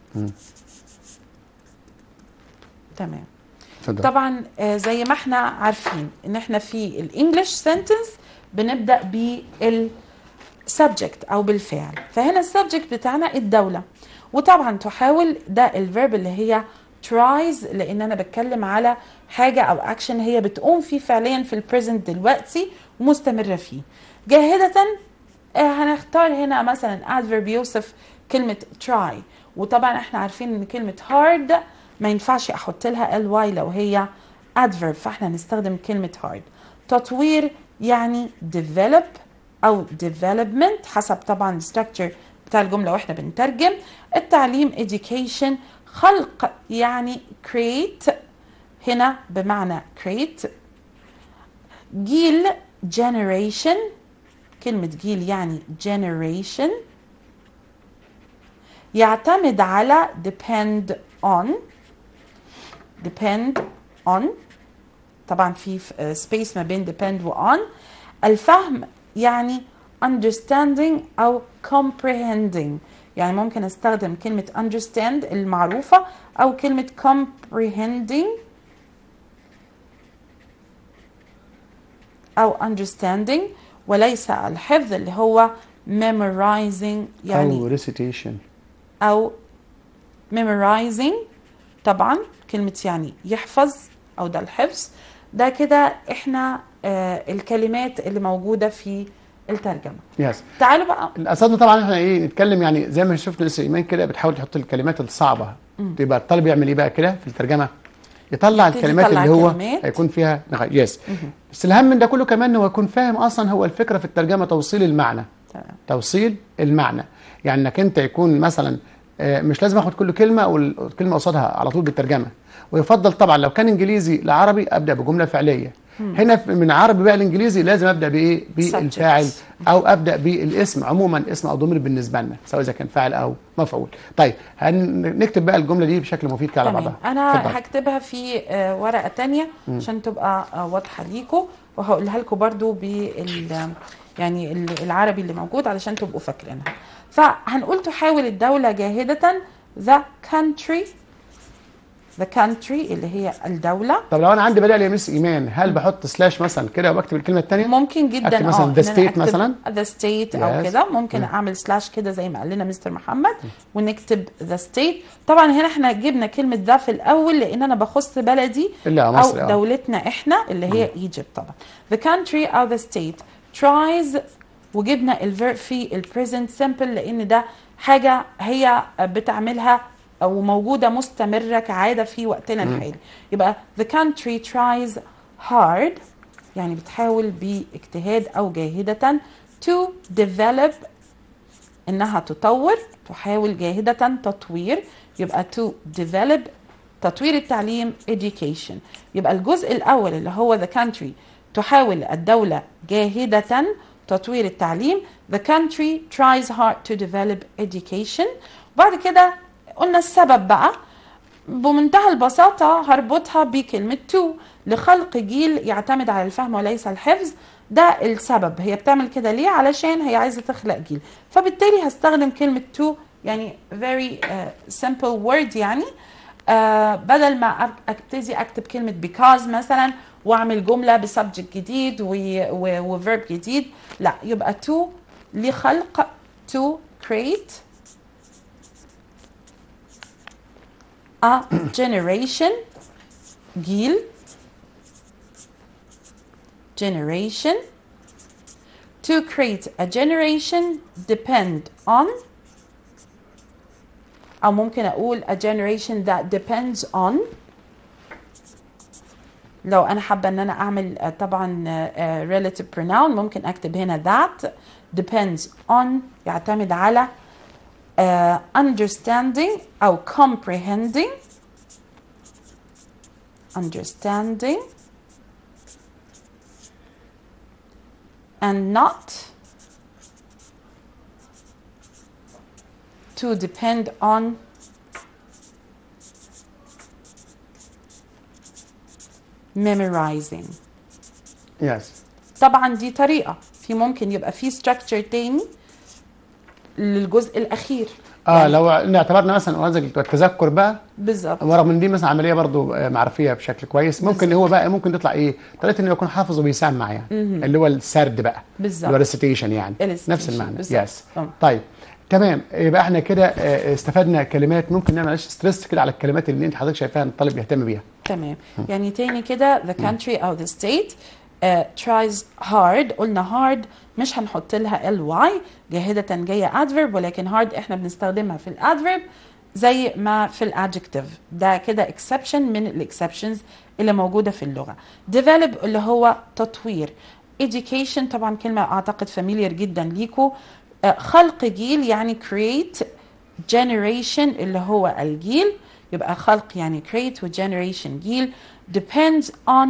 B: تمام
A: اتفضل
B: طبعا آه، زي ما احنا عارفين ان احنا في الانجليش سنتنس بنبدا بالسبجكت او بالفعل فهنا السبجكت بتاعنا الدوله وطبعا تحاول ده الفيرب اللي هي tries لان انا بتكلم على حاجه او اكشن هي بتقوم فيه فعليا في البريزنت دلوقتي ومستمره فيه جاهده آه، هنختار هنا مثلا adverb يوصف كلمة try وطبعا احنا عارفين ان كلمة hard ما ينفعش احط لها ly لو هي adverb فاحنا هنستخدم كلمة hard تطوير يعني develop او development حسب طبعا structure بتاع الجملة واحنا بنترجم التعليم education خلق يعني create هنا بمعنى create جيل generation كلمة جيل يعني generation يعتمد على depend on depend on طبعا في سبيس ما بين depend و on الفهم يعني understanding أو comprehending يعني ممكن استخدم كلمة understand المعروفة أو كلمة comprehending أو understanding وليس الحفظ اللي هو memorizing يعني
A: او ريسيتيشن
B: أو memorizing طبعا كلمة يعني يحفظ أو ده الحفظ ده كده إحنا آه الكلمات اللي موجودة في الترجمة
A: يس
B: تعالوا بقى
A: الاساتذه طبعا احنا ايه نتكلم يعني زي ما شفنا لسه ايمان كده بتحاول تحط الكلمات الصعبه يبقى الطالب يعمل ايه بقى كده في الترجمه يطلع
B: يبتدي
A: الكلمات
B: يطلع
A: اللي هو
B: كلمات.
A: هيكون فيها نقاش يس بس الاهم من ده كله كمان هو يكون فاهم اصلا هو الفكره في الترجمه توصيل المعنى
B: تمام.
A: توصيل المعنى يعني انك انت يكون مثلا آه، مش لازم اخد كل كلمه او الكلمه قصادها على طول بالترجمه ويفضل طبعا لو كان انجليزي لعربي ابدا بجمله فعليه هنا في- من عربي بقى الانجليزي لازم ابدا بايه بالفاعل او ابدا بالاسم عموما اسم او ضمير بالنسبه لنا سواء اذا كان فاعل او مفعول طيب هنكتب بقى الجمله دي بشكل مفيد كده على
B: تمام
A: بعضها
B: انا
A: اتفضل.
B: هكتبها في آه، ورقه تانية عشان تبقى آه، واضحه ليكم وهقولها لكم برضو بال يعني ال- العربي اللي موجود علشان تبقوا فاكرينها فهنقول تحاول الدوله جاهده the country the country اللي هي الدوله
A: طب لو انا عندي بدل يا مس ايمان هل بحط سلاش مثلا كده وبكتب الكلمه الثانيه
B: ممكن جدا
A: أكتب مثلاً
B: اه
A: the
B: إن أنا
A: state
B: أكتب
A: مثلاً؟
B: the state او
A: Yes.
B: كده ممكن اعمل سلاش كده زي ما قال لنا مستر محمد ونكتب the state طبعا هنا احنا جبنا كلمه ذا في الاول لان انا بخص بلدي
A: لا،
B: او
A: مصر، آه.
B: دولتنا احنا اللي هي ايجيبت طبعا the country او the state tries وجبنا الفيرب في البريزنت سمبل لان ده حاجه هي بتعملها او موجوده مستمره كعاده في وقتنا الحالي يبقى the country tries hard يعني بتحاول باجتهاد او جاهده to develop انها تطور تحاول جاهده تطوير يبقى to develop تطوير التعليم education يبقى الجزء الاول اللي هو the country تحاول الدوله جاهده تطوير التعليم the country tries hard to develop education وبعد كده قلنا السبب بقى بمنتهى البساطة هربطها بكلمة to لخلق جيل يعتمد على الفهم وليس الحفظ ده السبب هي بتعمل كده ليه علشان هي عايزة تخلق جيل فبالتالي هستخدم كلمة to يعني very uh, simple word يعني آه بدل ما أب- ابتدي اكتب كلمة because مثلا واعمل جملة بسبجكت جديد وفيرب جديد لا يبقى to لخلق to create a generation جيل generation to create a generation depend on أو ممكن أقول a generation that depends on لو أنا حابة إن أنا أعمل آه، طبعا آه، relative pronoun ممكن أكتب هنا that depends on يعتمد على uh, understanding أو comprehending understanding and not to depend on memorizing
A: يس
B: طبعا دي طريقة في ممكن يبقى في structure تاني للجزء الأخير
A: اه
B: يعني
A: لو إن اعتبرنا مثلا قصدك التذكر بقى
B: بالظبط
A: ورغم ان دي مثلا عمليه برضو آه، معرفيه بشكل كويس ممكن هو بقى ممكن تطلع ايه طريقه انه يكون حافظ وبيسمع يعني اللي هو السرد بقى
B: بالظبط.
A: اللي هو الريسيتيشن يعني
B: الريسيتيشن،
A: نفس المعنى
B: بالظبط.
A: يس
B: آه.
A: طيب تمام يبقى احنا كده آه، استفدنا كلمات ممكن نعمل ستريس كده على الكلمات اللي انت حضرتك شايفاها ان الطالب يهتم بيها
B: تمام يعني تاني كده the country أو the state uh, tries hard قلنا hard مش هنحط لها ly جاهدة جاية adverb ولكن hard احنا بنستخدمها في الادفيرب زي ما في الادجكتيف ده كده exception من الاكسبشنز اللي موجودة في اللغة develop اللي هو تطوير education طبعا كلمة اعتقد familiar جدا ليكو آه، خلق جيل يعني create generation اللي هو الجيل يبقى خلق يعني create و generation جيل depends on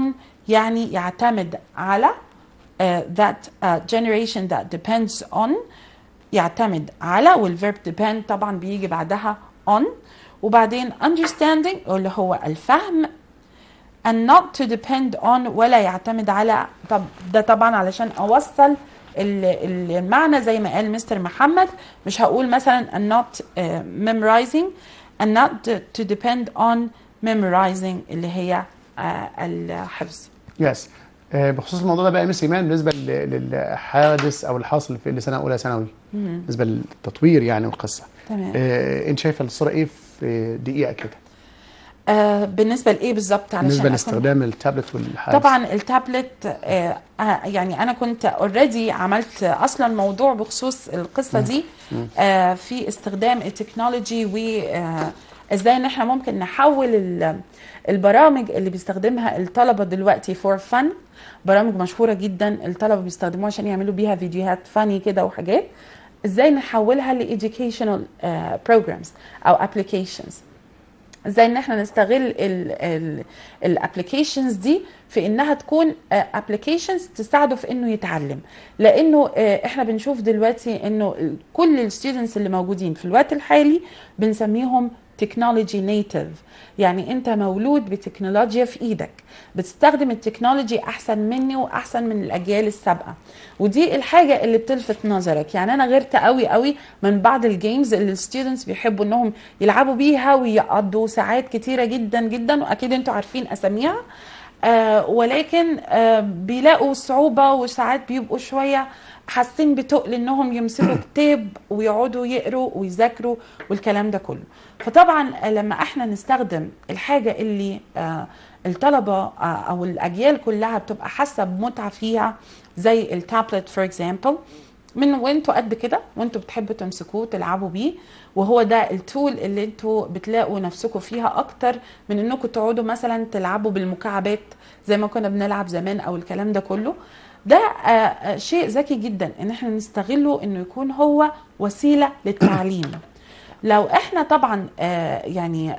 B: يعني يعتمد على uh, that uh, generation that depends on يعتمد على والverb depend طبعا بيجي بعدها on وبعدين understanding اللي هو الفهم and not to depend on ولا يعتمد على طب ده طبعا علشان اوصل ال- ال- المعنى زي ما قال مستر محمد مش هقول مثلا and not uh, memorizing and not to depend on memorizing اللي هي uh, الحفظ
A: يس آه، بخصوص الموضوع ده بقى يا مس ايمان بالنسبه لل- للحادث او الحاصل في سنه اولى ثانوي بالنسبه للتطوير يعني والقصه
B: تمام
A: آه، انت شايفه الصوره ايه في دقيقه كده
B: آه بالنسبه لايه بالظبط علشان
A: بالنسبه
B: أكون-
A: لاستخدام التابلت والحادث
B: طبعا التابلت آه آه، يعني انا كنت اوريدي عملت اصلا موضوع بخصوص القصه دي آه في استخدام التكنولوجي وازاي ان احنا ممكن نحول ال- البرامج اللي بيستخدمها الطلبه دلوقتي فور فن برامج مشهوره جدا الطلبه بيستخدموها عشان يعملوا بيها فيديوهات فاني كده وحاجات ازاي نحولها لإيديوكيشنال بروجرامز او ابلكيشنز ازاي ان احنا نستغل الابلكيشنز دي في انها تكون ابلكيشنز تساعده في انه يتعلم لانه آه، احنا بنشوف دلوقتي انه ال- كل الستودنتس اللي موجودين في الوقت الحالي بنسميهم تكنولوجي نيتيف يعني انت مولود بتكنولوجيا في ايدك بتستخدم التكنولوجي احسن مني واحسن من الاجيال السابقه ودي الحاجه اللي بتلفت نظرك يعني انا غيرت قوي قوي من بعض الجيمز اللي الستودنتس بيحبوا انهم يلعبوا بيها ويقضوا ساعات كتيره جدا جدا واكيد انتوا عارفين اساميها آه ولكن آه بيلاقوا صعوبه وساعات بيبقوا شويه حاسين بتقل انهم يمسكوا كتاب ويقعدوا يقروا ويذاكروا والكلام ده كله فطبعا آه، لما احنا نستخدم الحاجه اللي آه الطلبه آه او الاجيال كلها بتبقى حاسه بمتعه فيها زي التابلت فور اكزامبل من وانتوا قد كده وانتوا بتحبوا تمسكوه تلعبوا بيه وهو ده التول اللي انتوا بتلاقوا نفسكم فيها اكتر من انكم تقعدوا مثلا تلعبوا بالمكعبات زي ما كنا بنلعب زمان او الكلام ده كله ده آه، آه، شيء ذكي جدا ان احنا نستغله انه يكون هو وسيله للتعليم لو احنا طبعا آه، يعني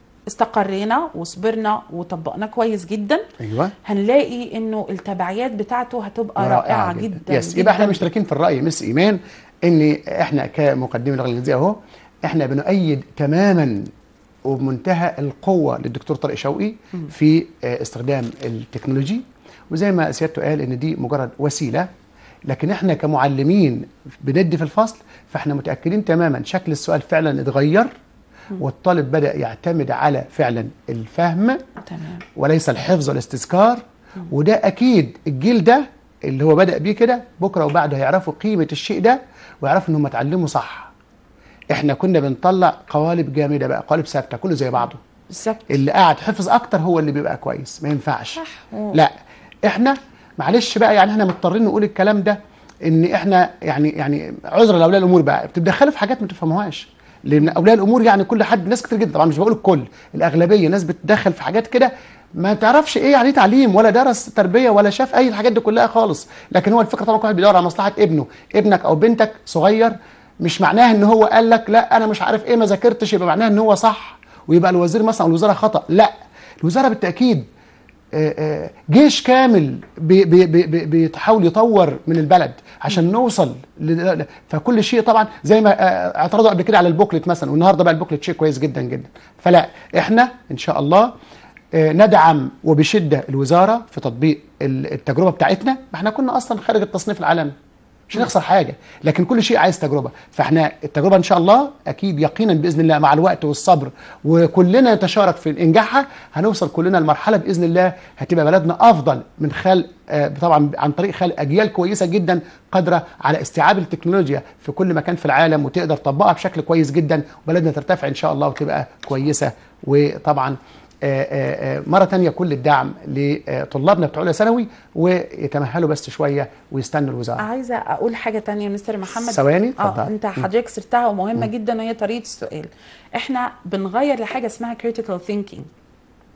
B: استقرينا وصبرنا وطبقناه كويس جدا
A: ايوه
B: هنلاقي انه التبعيات بتاعته هتبقى رائعه جدا
A: يس يبقى احنا
B: جداً.
A: مشتركين في الراي مس ايمان ان احنا كمقدمين اللغه الانجليزيه اهو احنا بنؤيد تماما وبمنتهى القوه للدكتور طارق شوقي في آه، استخدام التكنولوجي وزي ما سيادته قال ان دي مجرد وسيله لكن احنا كمعلمين بندي في الفصل فاحنا متاكدين تماما شكل السؤال فعلا اتغير والطالب بدا يعتمد على فعلا الفهم
B: تمام
A: وليس الحفظ والاستذكار وده اكيد الجيل ده اللي هو بدا بيه كده بكره وبعده هيعرفوا قيمه الشيء ده ويعرفوا انهم اتعلموا صح احنا كنا بنطلع قوالب جامده بقى قوالب ثابته كله زي بعضه
B: بالظبط
A: اللي قاعد حفظ اكتر هو اللي بيبقى كويس ما ينفعش
B: صح.
A: لا احنا معلش بقى يعني احنا مضطرين نقول الكلام ده ان احنا يعني يعني عذر لاولياء الامور بقى بتتدخلوا في حاجات ما تفهموهاش لان اولياء الامور يعني كل حد ناس كتير جدا طبعا مش بقول الكل الاغلبيه ناس بتتدخل في حاجات كده ما تعرفش ايه يعني إيه تعليم ولا درس تربيه ولا شاف اي الحاجات دي كلها خالص لكن هو الفكره طبعا كل واحد بيدور على مصلحه ابنه ابنك او بنتك صغير مش معناها ان هو قال لك لا انا مش عارف ايه ما ذاكرتش يبقى معناها ان هو صح ويبقى الوزير مثلا أو الوزاره خطا لا الوزاره بالتاكيد آه، آه، جيش كامل بي- بي- بي- بي- بيحاول يطور من البلد عشان نوصل ل- فكل شيء طبعا زي ما آه، اعترضوا قبل كده على البوكلت مثلا والنهارده بقى البوكلت شيء كويس جدا جدا فلا احنا ان شاء الله آه، ندعم وبشده الوزاره في تطبيق ال- التجربه بتاعتنا ما احنا كنا اصلا خارج التصنيف العالمي مش هنخسر حاجه لكن كل شيء عايز تجربه فاحنا التجربه ان شاء الله اكيد يقينا باذن الله مع الوقت والصبر وكلنا نتشارك في انجاحها هنوصل كلنا لمرحله باذن الله هتبقى بلدنا افضل من خلق آه، طبعا عن طريق خلق اجيال كويسه جدا قادره على استيعاب التكنولوجيا في كل مكان في العالم وتقدر تطبقها بشكل كويس جدا وبلدنا ترتفع ان شاء الله وتبقى كويسه وطبعا آه، آه، آه، مرة تانية كل الدعم لطلابنا بتوع أولى ثانوي ويتمهلوا بس شوية ويستنوا الوزارة
B: عايزه اقول حاجه تانية يا مستر محمد
A: ثواني،
B: اه
A: اتفضل.
B: انت حضرتك سرتها ومهمه جدا وهي طريقه السؤال احنا بنغير لحاجه اسمها critical thinking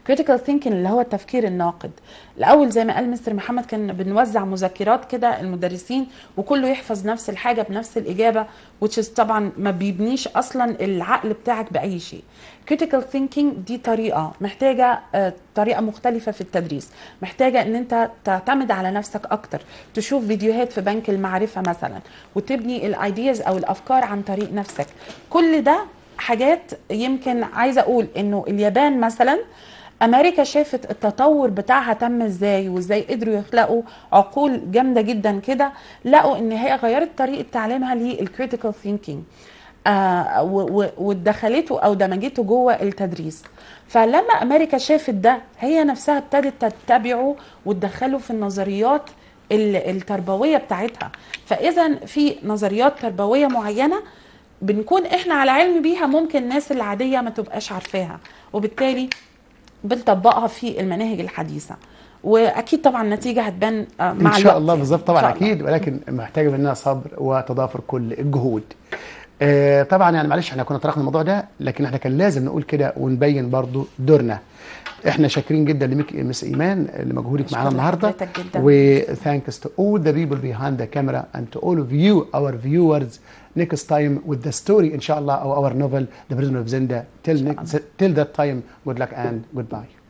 B: critical thinking اللي هو التفكير الناقد الاول زي ما قال مستر محمد كان بنوزع مذكرات كده المدرسين وكله يحفظ نفس الحاجه بنفس الاجابه which is طبعا ما بيبنيش اصلا العقل بتاعك باي شيء critical thinking دي طريقه محتاجه آه، طريقه مختلفه في التدريس محتاجه ان انت تعتمد على نفسك اكتر تشوف فيديوهات في بنك المعرفه مثلا وتبني الايدياز او الافكار عن طريق نفسك كل ده حاجات يمكن عايزه اقول انه اليابان مثلا امريكا شافت التطور بتاعها تم ازاي وازاي قدروا يخلقوا عقول جامده جدا كده لقوا ان هي غيرت طريقه تعليمها للكريتيكال ثينكينج آه و- و- ودخلته او دمجته جوه التدريس فلما امريكا شافت ده هي نفسها ابتدت تتبعه وتدخله في النظريات ال- التربويه بتاعتها فاذا في نظريات تربويه معينه بنكون احنا على علم بيها ممكن الناس العاديه ما تبقاش عارفاها وبالتالي بنطبقها في المناهج الحديثه واكيد طبعا النتيجه هتبان آه، مع
A: ان شاء
B: الوقت
A: الله
B: يعني.
A: بالظبط
B: إن
A: طبعا
B: شاء الله.
A: اكيد ولكن محتاجه مننا صبر وتضافر كل الجهود آه، طبعا يعني معلش احنا كنا طرحنا الموضوع ده لكن احنا كان لازم نقول كده ونبين برضو دورنا احنا شاكرين جدا لميك مس ايمان لمجهودك معانا
B: شكراً
A: النهارده
B: لحضرتك جداً.
A: و thanks to all the people behind the camera and to all of you our viewers next time with the story ان شاء الله او our novel The Prisoner of Zenda till next, till that time good luck and goodbye